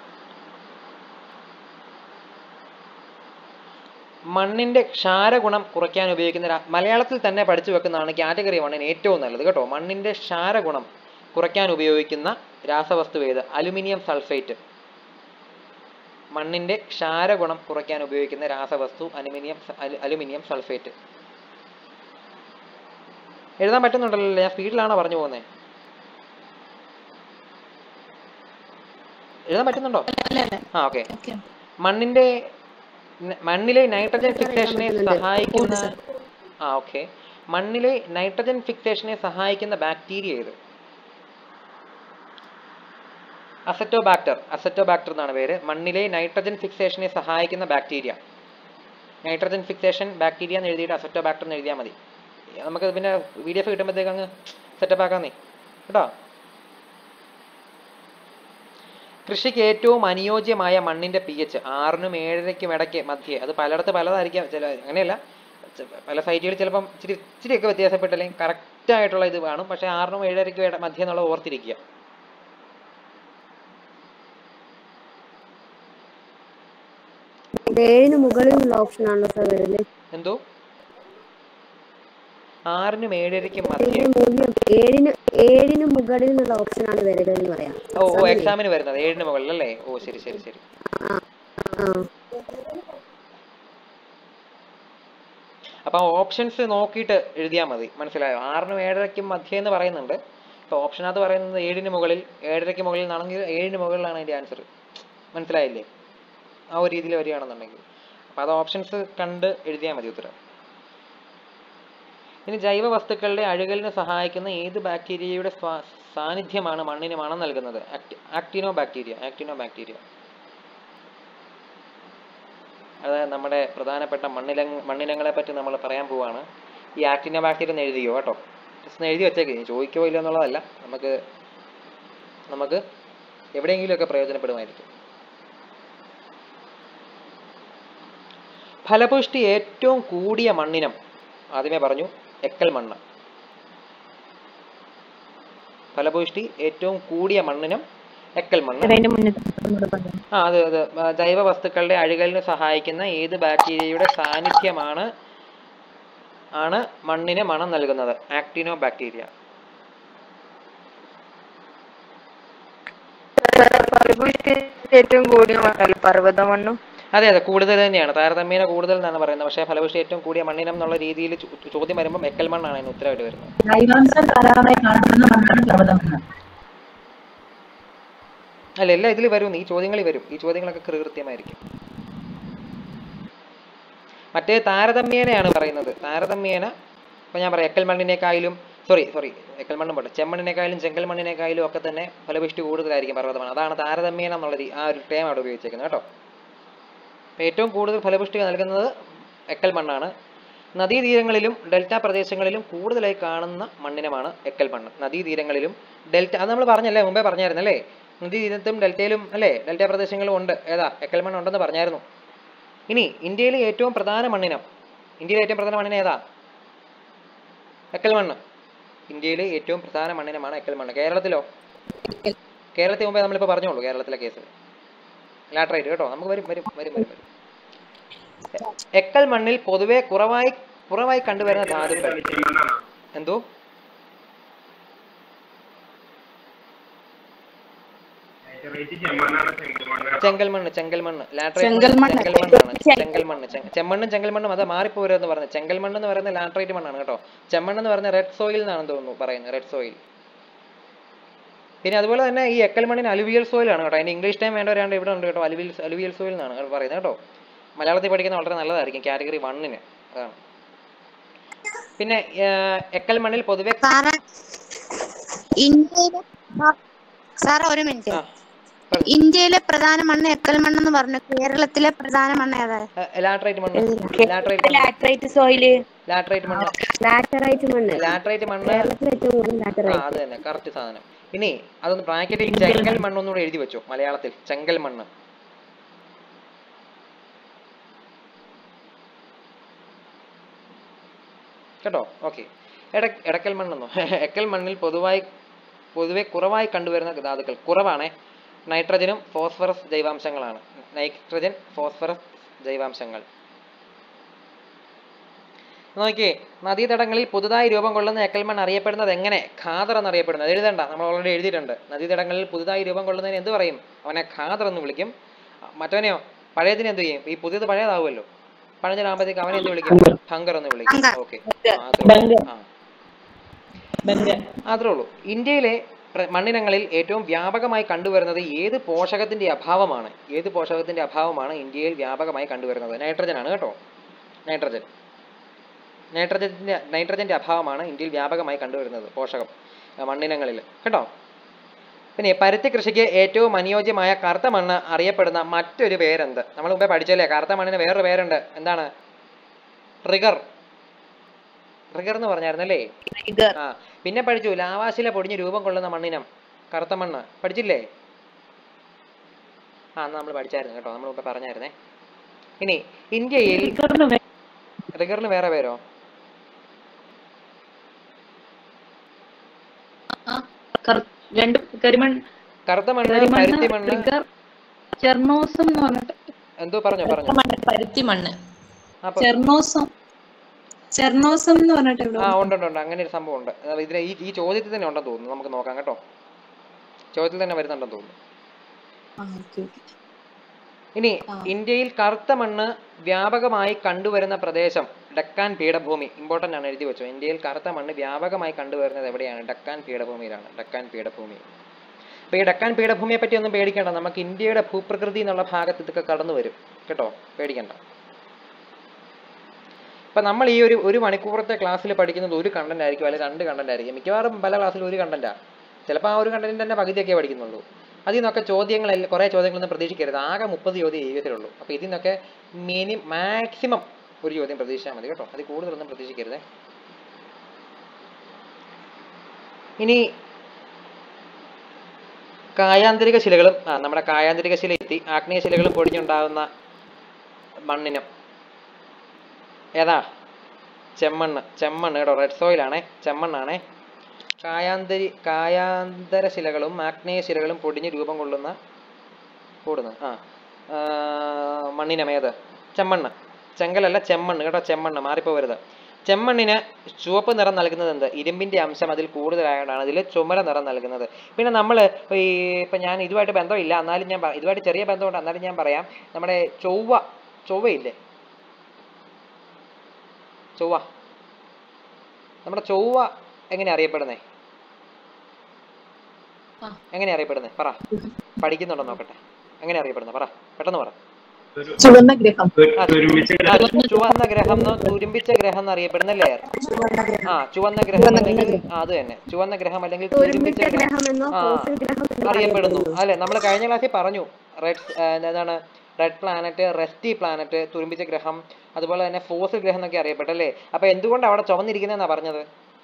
മണ്ണിന്റെ ക്ഷാരഗുണം കുറയ്ക്കാൻ ഉപയോഗിക്കുന്ന രാ- മലയാളത്തിൽ തന്നെ പഠിച്ചു വെക്കുന്നതാണ് കാറ്റഗറി വണ്ണിന് ഏറ്റവും നല്ലത് കേട്ടോ മണ്ണിന്റെ ക്ഷാരഗുണം കുറയ്ക്കാൻ ഉപയോഗിക്കുന്ന രാസവസ്തു ഏത് അലുമിനിയം സൾഫേറ്റ് മണ്ണിന്റെ ക്ഷാരഗുണം കുറയ്ക്കാൻ ഉപയോഗിക്കുന്ന രാസവസ്തു അലുമിനിയം സ- അലു- അലുമിനിയം സൾഫേറ്റ് എഴുതാൻ പറ്റുന്നുണ്ടല്ലോ ഞാൻ സ്പീഡിലാണോ പറഞ്ഞു പോകുന്നത് എഴുതാൻ പറ്റുന്നുണ്ടോ അല്ല അല്ല ആ ഓക്കെ ഓക്കെ മണ്ണിന്റെ ന- മണ്ണിലെ നൈട്രജൻ സാർ, ഫിക്സേഷനെ എഴുതാൻ പറ്റുന്നുണ്ട്. സഹായിക്കുന്ന ഉണ്ട് സാർ. ആ ഓക്കെ മണ്ണിലെ നൈട്രജൻ ഫിക്സേഷനെ സഹായിക്കുന്ന ബാക്ടീരിയ ഏത് അസറ്റോബാക്ടർ അസറ്റോബാക്ടർ എന്നാണ് പേര് മണ്ണിലെ നൈട്രജൻ ഫിക്സേഷനെ സഹായിക്കുന്ന ബാക്ടീരിയ നൈട്രജൻ ഫിക്സേഷൻ ബാക്ടീരിയ എന്ന് എഴുതിയിട്ട് അസറ്റോബാക്ടർ എന്ന് എഴുതിയാൽ മതി നമുക്ക് പിന്നെ വി ഡി എഫ് കിട്ടുമ്പോഴത്തേക്ക് അങ്ങ് സെറ്റപ്പ് ആക്കാന്നേ കേട്ടോ കൃഷിക്ക് ഏറ്റവും അനുയോജ്യമായ മണ്ണിന്റെ പി എച്ച് ആറിനും ഏഴരയ്ക്കും ഇടയ്ക്ക് മധ്യേ അത് പലയിടത്ത് പലതായിരിക്കാം ചില അങ്ങനെയല്ല ചെ- പല സൈറ്റുകളിൽ ചിലപ്പം ഇച്ചിരി ഇച്ചിരിയൊക്കെ വ്യത്യാസപ്പെട്ടല്ലെങ്കിൽ കറക്റ്റ് ആയിട്ടുള്ള ഇത് കാണും പക്ഷേ ആറിനും ഏഴരയ്ക്കും ഇട മധ്യേ എന്നുള്ളത് ഓർത്തിരിക്കുക ഇത് ഏഴിന് മുകളിൽ നിന്നുള്ള ഓപ്ഷൻ ആണല്ലോ സാർ വരുന്നത് എന്തോ ആറിനും ഏഴരയ്ക്കും മധ്യേ ഏഴിന് മൂല്യം ഏഴിന് ഏഴിന് മുകളിൽ നിന്നുള്ള ഓപ്ഷൻ ആണ് വരുന്നത് എന്ന് പറയാം ഓ ഓ എക്സാമിന് വരുന്നത് ഏഴിന് മുകളിൽ അല്ലേ ഓ ശരി ശരി ശരി ആ അപ്പൊ ഓപ്ഷൻസ് നോക്കിയിട്ട് എഴുതിയാൽ മതി മനസ്സിലായോ ആറിനും ഏഴരയ്ക്കും മധ്യേ എന്ന് പറയുന്നുണ്ട് ഇപ്പൊ ഓപ്ഷനകത്ത് പറയുന്നത് ഏഴിന് മുകളിൽ ഏഴരയ്ക്ക് മുകളിൽ നിന്നാണെങ്കിൽ ഏഴിന് മുകളിലാണ് അതിന്റെ ആൻസർ മനസ്സിലായില്ലേ ആ ഒരു രീതിയിൽ വരികയാണെന്നുണ്ടെങ്കിൽ അപ്പൊ അത് ഓപ്ഷൻസ് കണ്ട് എഴുതിയാൽ മതി ഉത്തരം ഇനി ജൈവ വസ്തുക്കളുടെ അഴുകലിന് സഹായിക്കുന്ന ഏത് ബാക്ടീരിയയുടെ സ്വാ- സാന്നിധ്യമാണ് മണ്ണിന് മണം നൽകുന്നത് ആക്ടിനോ ബാക്ടീരിയ ആക്ടിനോ ബാക്ടീരിയ അത് നമ്മുടെ പ്രധാനപ്പെട്ട മണ്ണില മണ്ണിനങ്ങളെ പറ്റി നമ്മൾ പറയാൻ പോവാണ് ഈ ആക്ടിനോ ബാക്ടീരിയ എന്ന് എഴുതിയോ കേട്ടോ ജസ്റ്റ് ഒന്ന് എഴുതി വെച്ചേക്ക് ഇനി ചോദിക്കോ ഇല്ല എന്നുള്ളതല്ല നമുക്ക് നമുക്ക് എവിടെയെങ്കിലുമൊക്കെ പ്രയോജനപ്പെടുമായിരിക്കും ഫലപുഷ്ടി ഏറ്റവും കൂടിയ മണ്ണിനം ആദ്യമേ പറഞ്ഞു എക്കൽ മണ്ണ് ഫലപുഷ്ടി ഏറ്റവും കൂടിയ മണ്ണിനം എക്കൽ മണ്ണ് അതിന്റെ മുന്നത്തെ ഒന്നുകൂടെ പറയാം ആ അതെ അതെ ആ, ജൈവ വസ്തുക്കളുടെ അഴുകലിന് സഹായിക്കുന്ന ഏത് ബാക്ടീരിയയുടെ സാന്നിധ്യമാണ് ആണ് മണ്ണിന് മണം നൽകുന്നത് ആക്ടിനോ ബാക്ടീരിയ ഫലഭൂഷ്ടി ഏറ്റവും കൂടിയ മണ്ണല്ല പർവ്വത മണ്ണും അതെ അതെ കൂടുതൽ തന്നെയാണ് താരതമ്യേന കൂടുതൽ എന്നാണ് പറയുന്നത് പക്ഷേ ഫലപുഷ്ടി ഏറ്റവും കൂടിയ മണ്ണിനം എന്നുള്ള രീതിയിൽ ചോ- ചോദ്യം വരുമ്പോൾ എക്കൽ മണ്ണാണ് അതിന് ഉത്തരവായിട്ട് വരുന്നത് ജൈവാംശം ധാരാളമായി കാണപ്പെടുന്ന മണ്ണാണ് പർവ്വതമണ്ണ് അല്ല എല്ലാം ഇതിൽ വരും ഈ ചോദ്യങ്ങളിൽ വരും ഈ ചോദ്യങ്ങളൊക്കെ കൃത്യമായിരിക്കും മറ്റേ താരതമ്യേനയാണ് പറയുന്നത് താരതമ്യേന ഇപ്പൊ ഞാൻ പറയാം എക്കൽ മണ്ണിനേക്കാളും സോറി സോറി എക്കൽ മണ്ണും പോട്ടെ ചെമ്മണ്ണിനേക്കാളും ചെങ്കൽ മണ്ണിനേക്കാളും ഒക്കെ തന്നെ ഫലപുഷ്ടി കൂടുതലായിരിക്കും പർവ്വതമാണ് അതാണ് താരതമ്യേന എന്നുള്ള രീ- ആ ഒരു ടേം അവിടെ ഉപയോഗിച്ചേക്കുന്നത് കേട്ടോ അപ്പൊ ഏറ്റവും കൂടുതൽ ഫലപുഷ്ടി നൽകുന്നത് എക്കൽ മണ്ണാണ് നദീതീരങ്ങളിലും ഡെൽറ്റ പ്രദേശങ്ങളിലും കൂടുതലായി കാണുന്ന മണ്ണിനമാണ് എക്കൽ മണ്ണ് നദീതീരങ്ങളിലും ഡെൽറ്റ അത് നമ്മൾ പറഞ്ഞല്ലേ മുമ്പേ പറഞ്ഞായിരുന്നല്ലേ നദീതീരത്തും ഡെൽറ്റയിലും അല്ലേ ഡെൽറ്റ പ്രദേശങ്ങളും ഉണ്ട് ഏതാ എക്കൽ മണ്ണ് ഉണ്ടെന്ന് പറഞ്ഞായിരുന്നു ഇനി ഇന്ത്യയിലെ ഏറ്റവും പ്രധാന മണ്ണിനം ഇന്ത്യയിലെ ഏറ്റവും പ്രധാന മണ്ണിനം ഏതാ എക്കൽ മണ്ണ് ഇന്ത്യയിലെ ഏറ്റവും പ്രധാന മണ്ണിനമാണ് എക്കൽ മണ്ണ് കേരളത്തിലോ കേരളത്തിൽ മുമ്പേ നമ്മളിപ്പോൾ പറഞ്ഞോളൂ കേരളത്തിലെ കേസ് ലാട്രൈറ്റ് കേട്ടോ നമുക്ക് വരും വരും വരും വരും വരും എക്കൽ മണ്ണിൽ പൊതുവെ കുറവായി കുറവായി കണ്ടുവരുന്ന ധാതുക്കൾ എന്തോ ചെങ്കൽ മണ്ണ് ചെങ്കൽ മണ്ണ് ലാട്രൈറ്റ് ചെങ്കൽ മണ്ണ്. ചെങ്കൽ മണ്ണാണ് ചെങ്കൽ മണ്ണ് ചെങ്ക- ചെമ്മണ്ണും ചെങ്കൽ മണ്ണും അത് മാറിപ്പോരെന്ന് പറഞ്ഞത് ചെങ്കൽ മണ്ണ് എന്ന് പറയുന്നത് ലാട്രൈറ്റ് മണ്ണാണ് കേട്ടോ ചെമ്മണ്ണ് എന്ന് പറയുന്നത് റെഡ് സോയിൽ എന്നാണെന്ന് തോന്നുന്നു പറയുന്നത് റെഡ് സോയിൽ പിന്നെ അതുപോലെ തന്നെ ഈ എക്കൽ മണ്ണിന് അലുവിയൽ സോയിൽ ആണ് കേട്ടോ അതിന്റെ ഇംഗ്ലീഷ് ടൈം വേണ്ടവരാണ്ട് ഇവിടെ ഉണ്ട് കേട്ടോ അലുവിയൽ അലുവിയൽ സോയിൽ എന്നാണ് പറയുന്നത് കേട്ടോ മലയാളത്തിൽ പഠിക്കുന്ന വളരെ നല്ലതായിരിക്കും കാറ്റഗറി വണ്ണിന് അതാണ് പിന്നെ ഏർ, എക്കൽ മണ്ണിൽ പൊതുവെ സാറേ ഇന്ത്യയിലെ സാറേ ഒരു മിനിറ്റ് ആ പറഞ്ഞു. ഇന്ത്യയിലെ പ്രധാന മണ്ണ് എക്കൽ മണ്ണെന്ന് പറഞ്ഞു കേരളത്തിലെ പ്രധാന മണ്ണ് ഏതാ ലാട്രൈറ്റ് മണ്ണ് ലാട്രൈറ്റ് മണ്ണ് ലാറ്ററൈറ്റ് സോയില് ലാട്രൈറ്റ് മണ്ണ് ലാറ്ററൈറ്റ് മണ്ണ് ലാട്രൈറ്റ് മണ്ണ് കേരളത്തിൽ ഏറ്റവും കൂടുതൽ ആ ലാറ്ററൈറ്റ് അത് തന്നെ കറക്റ്റ് സാധനം ഇനി അതൊന്ന് ബ്രാക്കറ്റിൽ ചെങ്കൽ മണ്ണ് ഒന്നുകൂടെ എഴുതി വെച്ചോ മലയാളത്തിൽ ചെങ്കൽ മണ്ണ് കേട്ടോ ഓക്കെ എടക്കൽ മണ്ണെന്നോ എക്കൽ മണ്ണിൽ പൊതുവായി പൊതുവെ കുറവായി കണ്ടുവരുന്ന ധാതുക്കൾ കുറവാണേ നൈട്രജനും ഫോസ്ഫറസ് ജൈവാംശങ്ങളാണ് നൈട്രജൻ ഫോസ്ഫറസ് ജൈവാംശങ്ങൾ നോക്കിയേ നദീതടങ്ങളിൽ പുതുതായി രൂപം കൊള്ളുന്ന എക്കൽമൺ അറിയപ്പെടുന്നത് എങ്ങനെ ഖാദർ എന്നറിയപ്പെടുന്നത് എഴുതണ്ട നമ്മൾ ഓൾറെഡി എഴുതിയിട്ടുണ്ട് നദീതടങ്ങളിൽ പുതുതായി രൂപം കൊള്ളുന്നതിന് എന്ത് പറയും അവനെ ഖാദർ എന്ന് വിളിക്കും മറ്റവനെയോ പഴയതിന് എന്ത് ചെയ്യും ഈ പുതിയത് പഴയതാവുമല്ലോ പഴഞ്ഞിലാകുമ്പോഴത്തേക്ക് അവനെ എന്ത് വിളിക്കും ഹങ്കർ എന്ന് വിളിക്കും ഹങ്കർ. ഓക്കെ ബംഗ. ആ ബംഗ അത്രേ ഉള്ളൂ ഇന്ത്യയിലെ പ്ര- മണ്ണിനങ്ങളിൽ ഏറ്റവും വ്യാപകമായി കണ്ടുവരുന്നത് ഏത് പോഷകത്തിന്റെ അഭാവമാണ് ഏത് പോഷകത്തിന്റെ അഭാവമാണ് ഇന്ത്യയിൽ വ്യാപകമായി കണ്ടുവരുന്നത് നൈട്രജൻ ആണ് കേട്ടോ നൈട്രജൻ നൈട്രജന്റെ നൈട്രജന്റെ അഭാവമാണ് ഇന്ത്യയിൽ വ്യാപകമായി കണ്ടുവരുന്നത് പോഷകം ആ, മണ്ണിനങ്ങളിൽ കേട്ടോ പിന്നെ പരുത്തി കൃഷിക്ക് ഏറ്റവും അനുയോജ്യമായ കറുത്ത മണ്ണ് അറിയപ്പെടുന്ന മറ്റൊരു പേരെന്ത് നമ്മൾ മുമ്പേ പഠിച്ചല്ലേ കറുത്ത മണ്ണിന് വേറൊരു പേരുണ്ട് എന്താണ് റിഗർ റിഗർ എന്ന് പറഞ്ഞായിരുന്നല്ലേ Rigor. ആ പിന്നെ പഠിച്ചു ലാവാശില പൊടിഞ്ഞ് രൂപം കൊള്ളുന്ന മണ്ണിനം കറുത്ത മണ്ണ് പഠിച്ചില്ലേ ആ നമ്മൾ പഠിച്ചായിരുന്നു കേട്ടോ നമ്മൾ മുമ്പേ പറഞ്ഞായിരുന്നേ ഇനി ഇന്ത്യയിൽ റിഗറിന് വേ- റിഗറിന് വേറെ പേരോ കറ- രണ്ട് കരിമൺ കറുത്ത മണ്ണ് കരിമണ്ണ് പരുത്തി മണ്ണ് റിഗർ ചെർണോസം എന്ന് പറഞ്ഞിട്ട് എന്തോ പറഞ്ഞോ പറഞ്ഞോ മണ്ണ് പരുത്തി മണ്ണ് അപ്പൊ ചെർണോസം ചെർണോസം എന്ന് പറഞ്ഞിട്ട് ഇവിടെ ആ ഉണ്ട് ഉണ്ട് ഉണ്ട് അങ്ങനെ ഒരു സംഭവം ഉണ്ട് അത് ഇതിന് ഈ ഈ ചോദ്യത്തിൽ തന്നെ ഉണ്ടെന്ന് തോന്നുന്നു നമുക്ക് നോക്കാം കേട്ടോ ചോദ്യത്തിൽ തന്നെ വരുന്നുണ്ടെന്ന് തോന്നുന്നു ആ, ഓക്കേ, ഓക്കേ. ഇനി ആ. ഇന്ത്യയിൽ കറുത്ത മണ്ണ് വ്യാപകമായി കണ്ടുവരുന്ന പ്രദേശം ഡക്കാൻ പീഠഭൂമി ഇമ്പോർട്ടന്റ് ആണ് എഴുതി വെച്ചോ ഇന്ത്യയിൽ കറുത്ത മണ്ണ് വ്യാപകമായി കണ്ടുവരുന്നത് എവിടെയാണ് ഡക്കാൻ പീഠഭൂമിയിലാണ് ഡക്കാൻ പീഠഭൂമി അപ്പൊ ഈ ഡക്കാൻ പീഠഭൂമിയെ പറ്റി ഒന്നും പേടിക്കണ്ട നമുക്ക് ഇന്ത്യയുടെ ഭൂപ്രകൃതി എന്നുള്ള ഭാഗത്ത് ഇതൊക്കെ കടന്നു വരും കേട്ടോ പേടിക്കണ്ട ഇപ്പൊ നമ്മൾ ഈ ഒരു ഒരു മണിക്കൂറത്തെ ക്ലാസ്സിൽ പഠിക്കുന്നത് ഒരു കണ്ടന്റ് ആയിരിക്കും അല്ലെങ്കിൽ രണ്ട് കണ്ടന്റ് ആയിരിക്കും മിക്കവാറും പല ക്ലാസ്സിലും ഒരു കണ്ടന്റാ ചിലപ്പോൾ ആ ഒരു കണ്ടന്റിന്റെ തന്നെ പകുതിയൊക്കെ പഠിക്കുന്നുള്ളൂ അതിൽ നിന്നൊക്കെ ചോദ്യങ്ങൾ കുറെ ചോദ്യങ്ങളൊന്നും പ്രതീക്ഷിക്കരുത് ആകെ മുപ്പത് ചോദ്യം ജീവിതത്തിലുള്ളൂ അപ്പൊ ഇതിൽ നിന്നൊക്കെ മിനി മാക്സിമം ഒരു ചോദ്യം പ്രതീക്ഷിച്ചാൽ മതി കേട്ടോ അതിൽ കൂടുതലൊന്നും പ്രതീക്ഷിക്കരുതേ ഇനി കായാന്തരിക ശിലകളും ആ നമ്മുടെ കായാന്തരിക ശില എത്തി ആഗ്നേയ ശിലകളും പൊടിഞ്ഞുണ്ടാകുന്ന മണ്ണിനം ഏതാ ചെമ്മണ്ണ് ചെമ്മണ്ണ് കേട്ടോ റെഡ് സോയിൽ ആണേ ചെമ്മണ്ണാണേ കായാന്തരി കായാന്തര ശിലകളും ആഗ്നേയ ശിലകളും പൊടിഞ്ഞ് രൂപം കൊള്ളുന്ന കൂടുന്നു ആ ആ, മണ്ണിനമേത് ചെമ്മണ്ണ് ചെങ്കലല്ല ചെമ്മണ്ണ് കേട്ടോ ചെമ്മണ്ണ് മാറിപ്പോവരുത് ചെമ്മണ്ണിന് ചുവപ്പ് നിറം നൽകുന്നത് എന്ത് ഇരുമ്പിന്റെ അംശം അതിൽ കൂടുതലായതുകൊണ്ടാണ് അതിൽ ചുമര നിറം നൽകുന്നത് പിന്നെ നമ്മൾ ഈ ഇപ്പൊ ഞാൻ ഇതുമായിട്ട് ബന്ധമില്ല എന്നാലും ഞാൻ പ- ഇതുമായിട്ട് ചെറിയ ബന്ധമുണ്ട് എന്നാലും ഞാൻ പറയാം നമ്മുടെ ചൊവ്വ ചൊവ്വയില്ലേ ചൊവ്വ നമ്മുടെ ചൊവ്വ എങ്ങനെ അറിയപ്പെടുന്നേ ആ. എങ്ങനെ അറിയപ്പെടുന്നേ പറ പഠിക്കുന്നുണ്ടോ നോക്കട്ടെ എങ്ങനെ അറിയപ്പെടുന്നത് പറ പെട്ടെന്ന് പറ ചുവന്ന ഗ്രഹം ആ, ആ, ചുവന്ന ഗ്രഹം എന്നോ തുരുമ്പിച്ച ഗ്രഹം എന്നറിയപ്പെടുന്നല്ലേ ആ ചുവന്ന ഗ്രഹം അല്ലെങ്കിൽ ആ അത് തന്നെ ചുവന്ന ഗ്രഹം അല്ലെങ്കിൽ തുരുമ്പിച്ച തുരുമ്പിച്ച ഗ്രഹം ഗ്രഹം എന്നോ ആ ഫോസിൽ ഗ്രഹം എന്നോ അറിയപ്പെടുന്നു അല്ലെ നമ്മൾ കഴിഞ്ഞ ക്ലാസ്സിൽ പറഞ്ഞു റെഡ് എന്താണ് റെഡ് പ്ലാനറ്റ് റെസ്റ്റി പ്ലാനറ്റ് തുരുമ്പിച്ച ഗ്രഹം അതുപോലെ തന്നെ ഫോസിൽ ഗ്രഹം എന്നൊക്കെ അറിയപ്പെട്ടല്ലേ അപ്പൊ എന്തുകൊണ്ട് അവിടെ ചുവന്നിരിക്കുന്നതെന്നാ പറഞ്ഞത്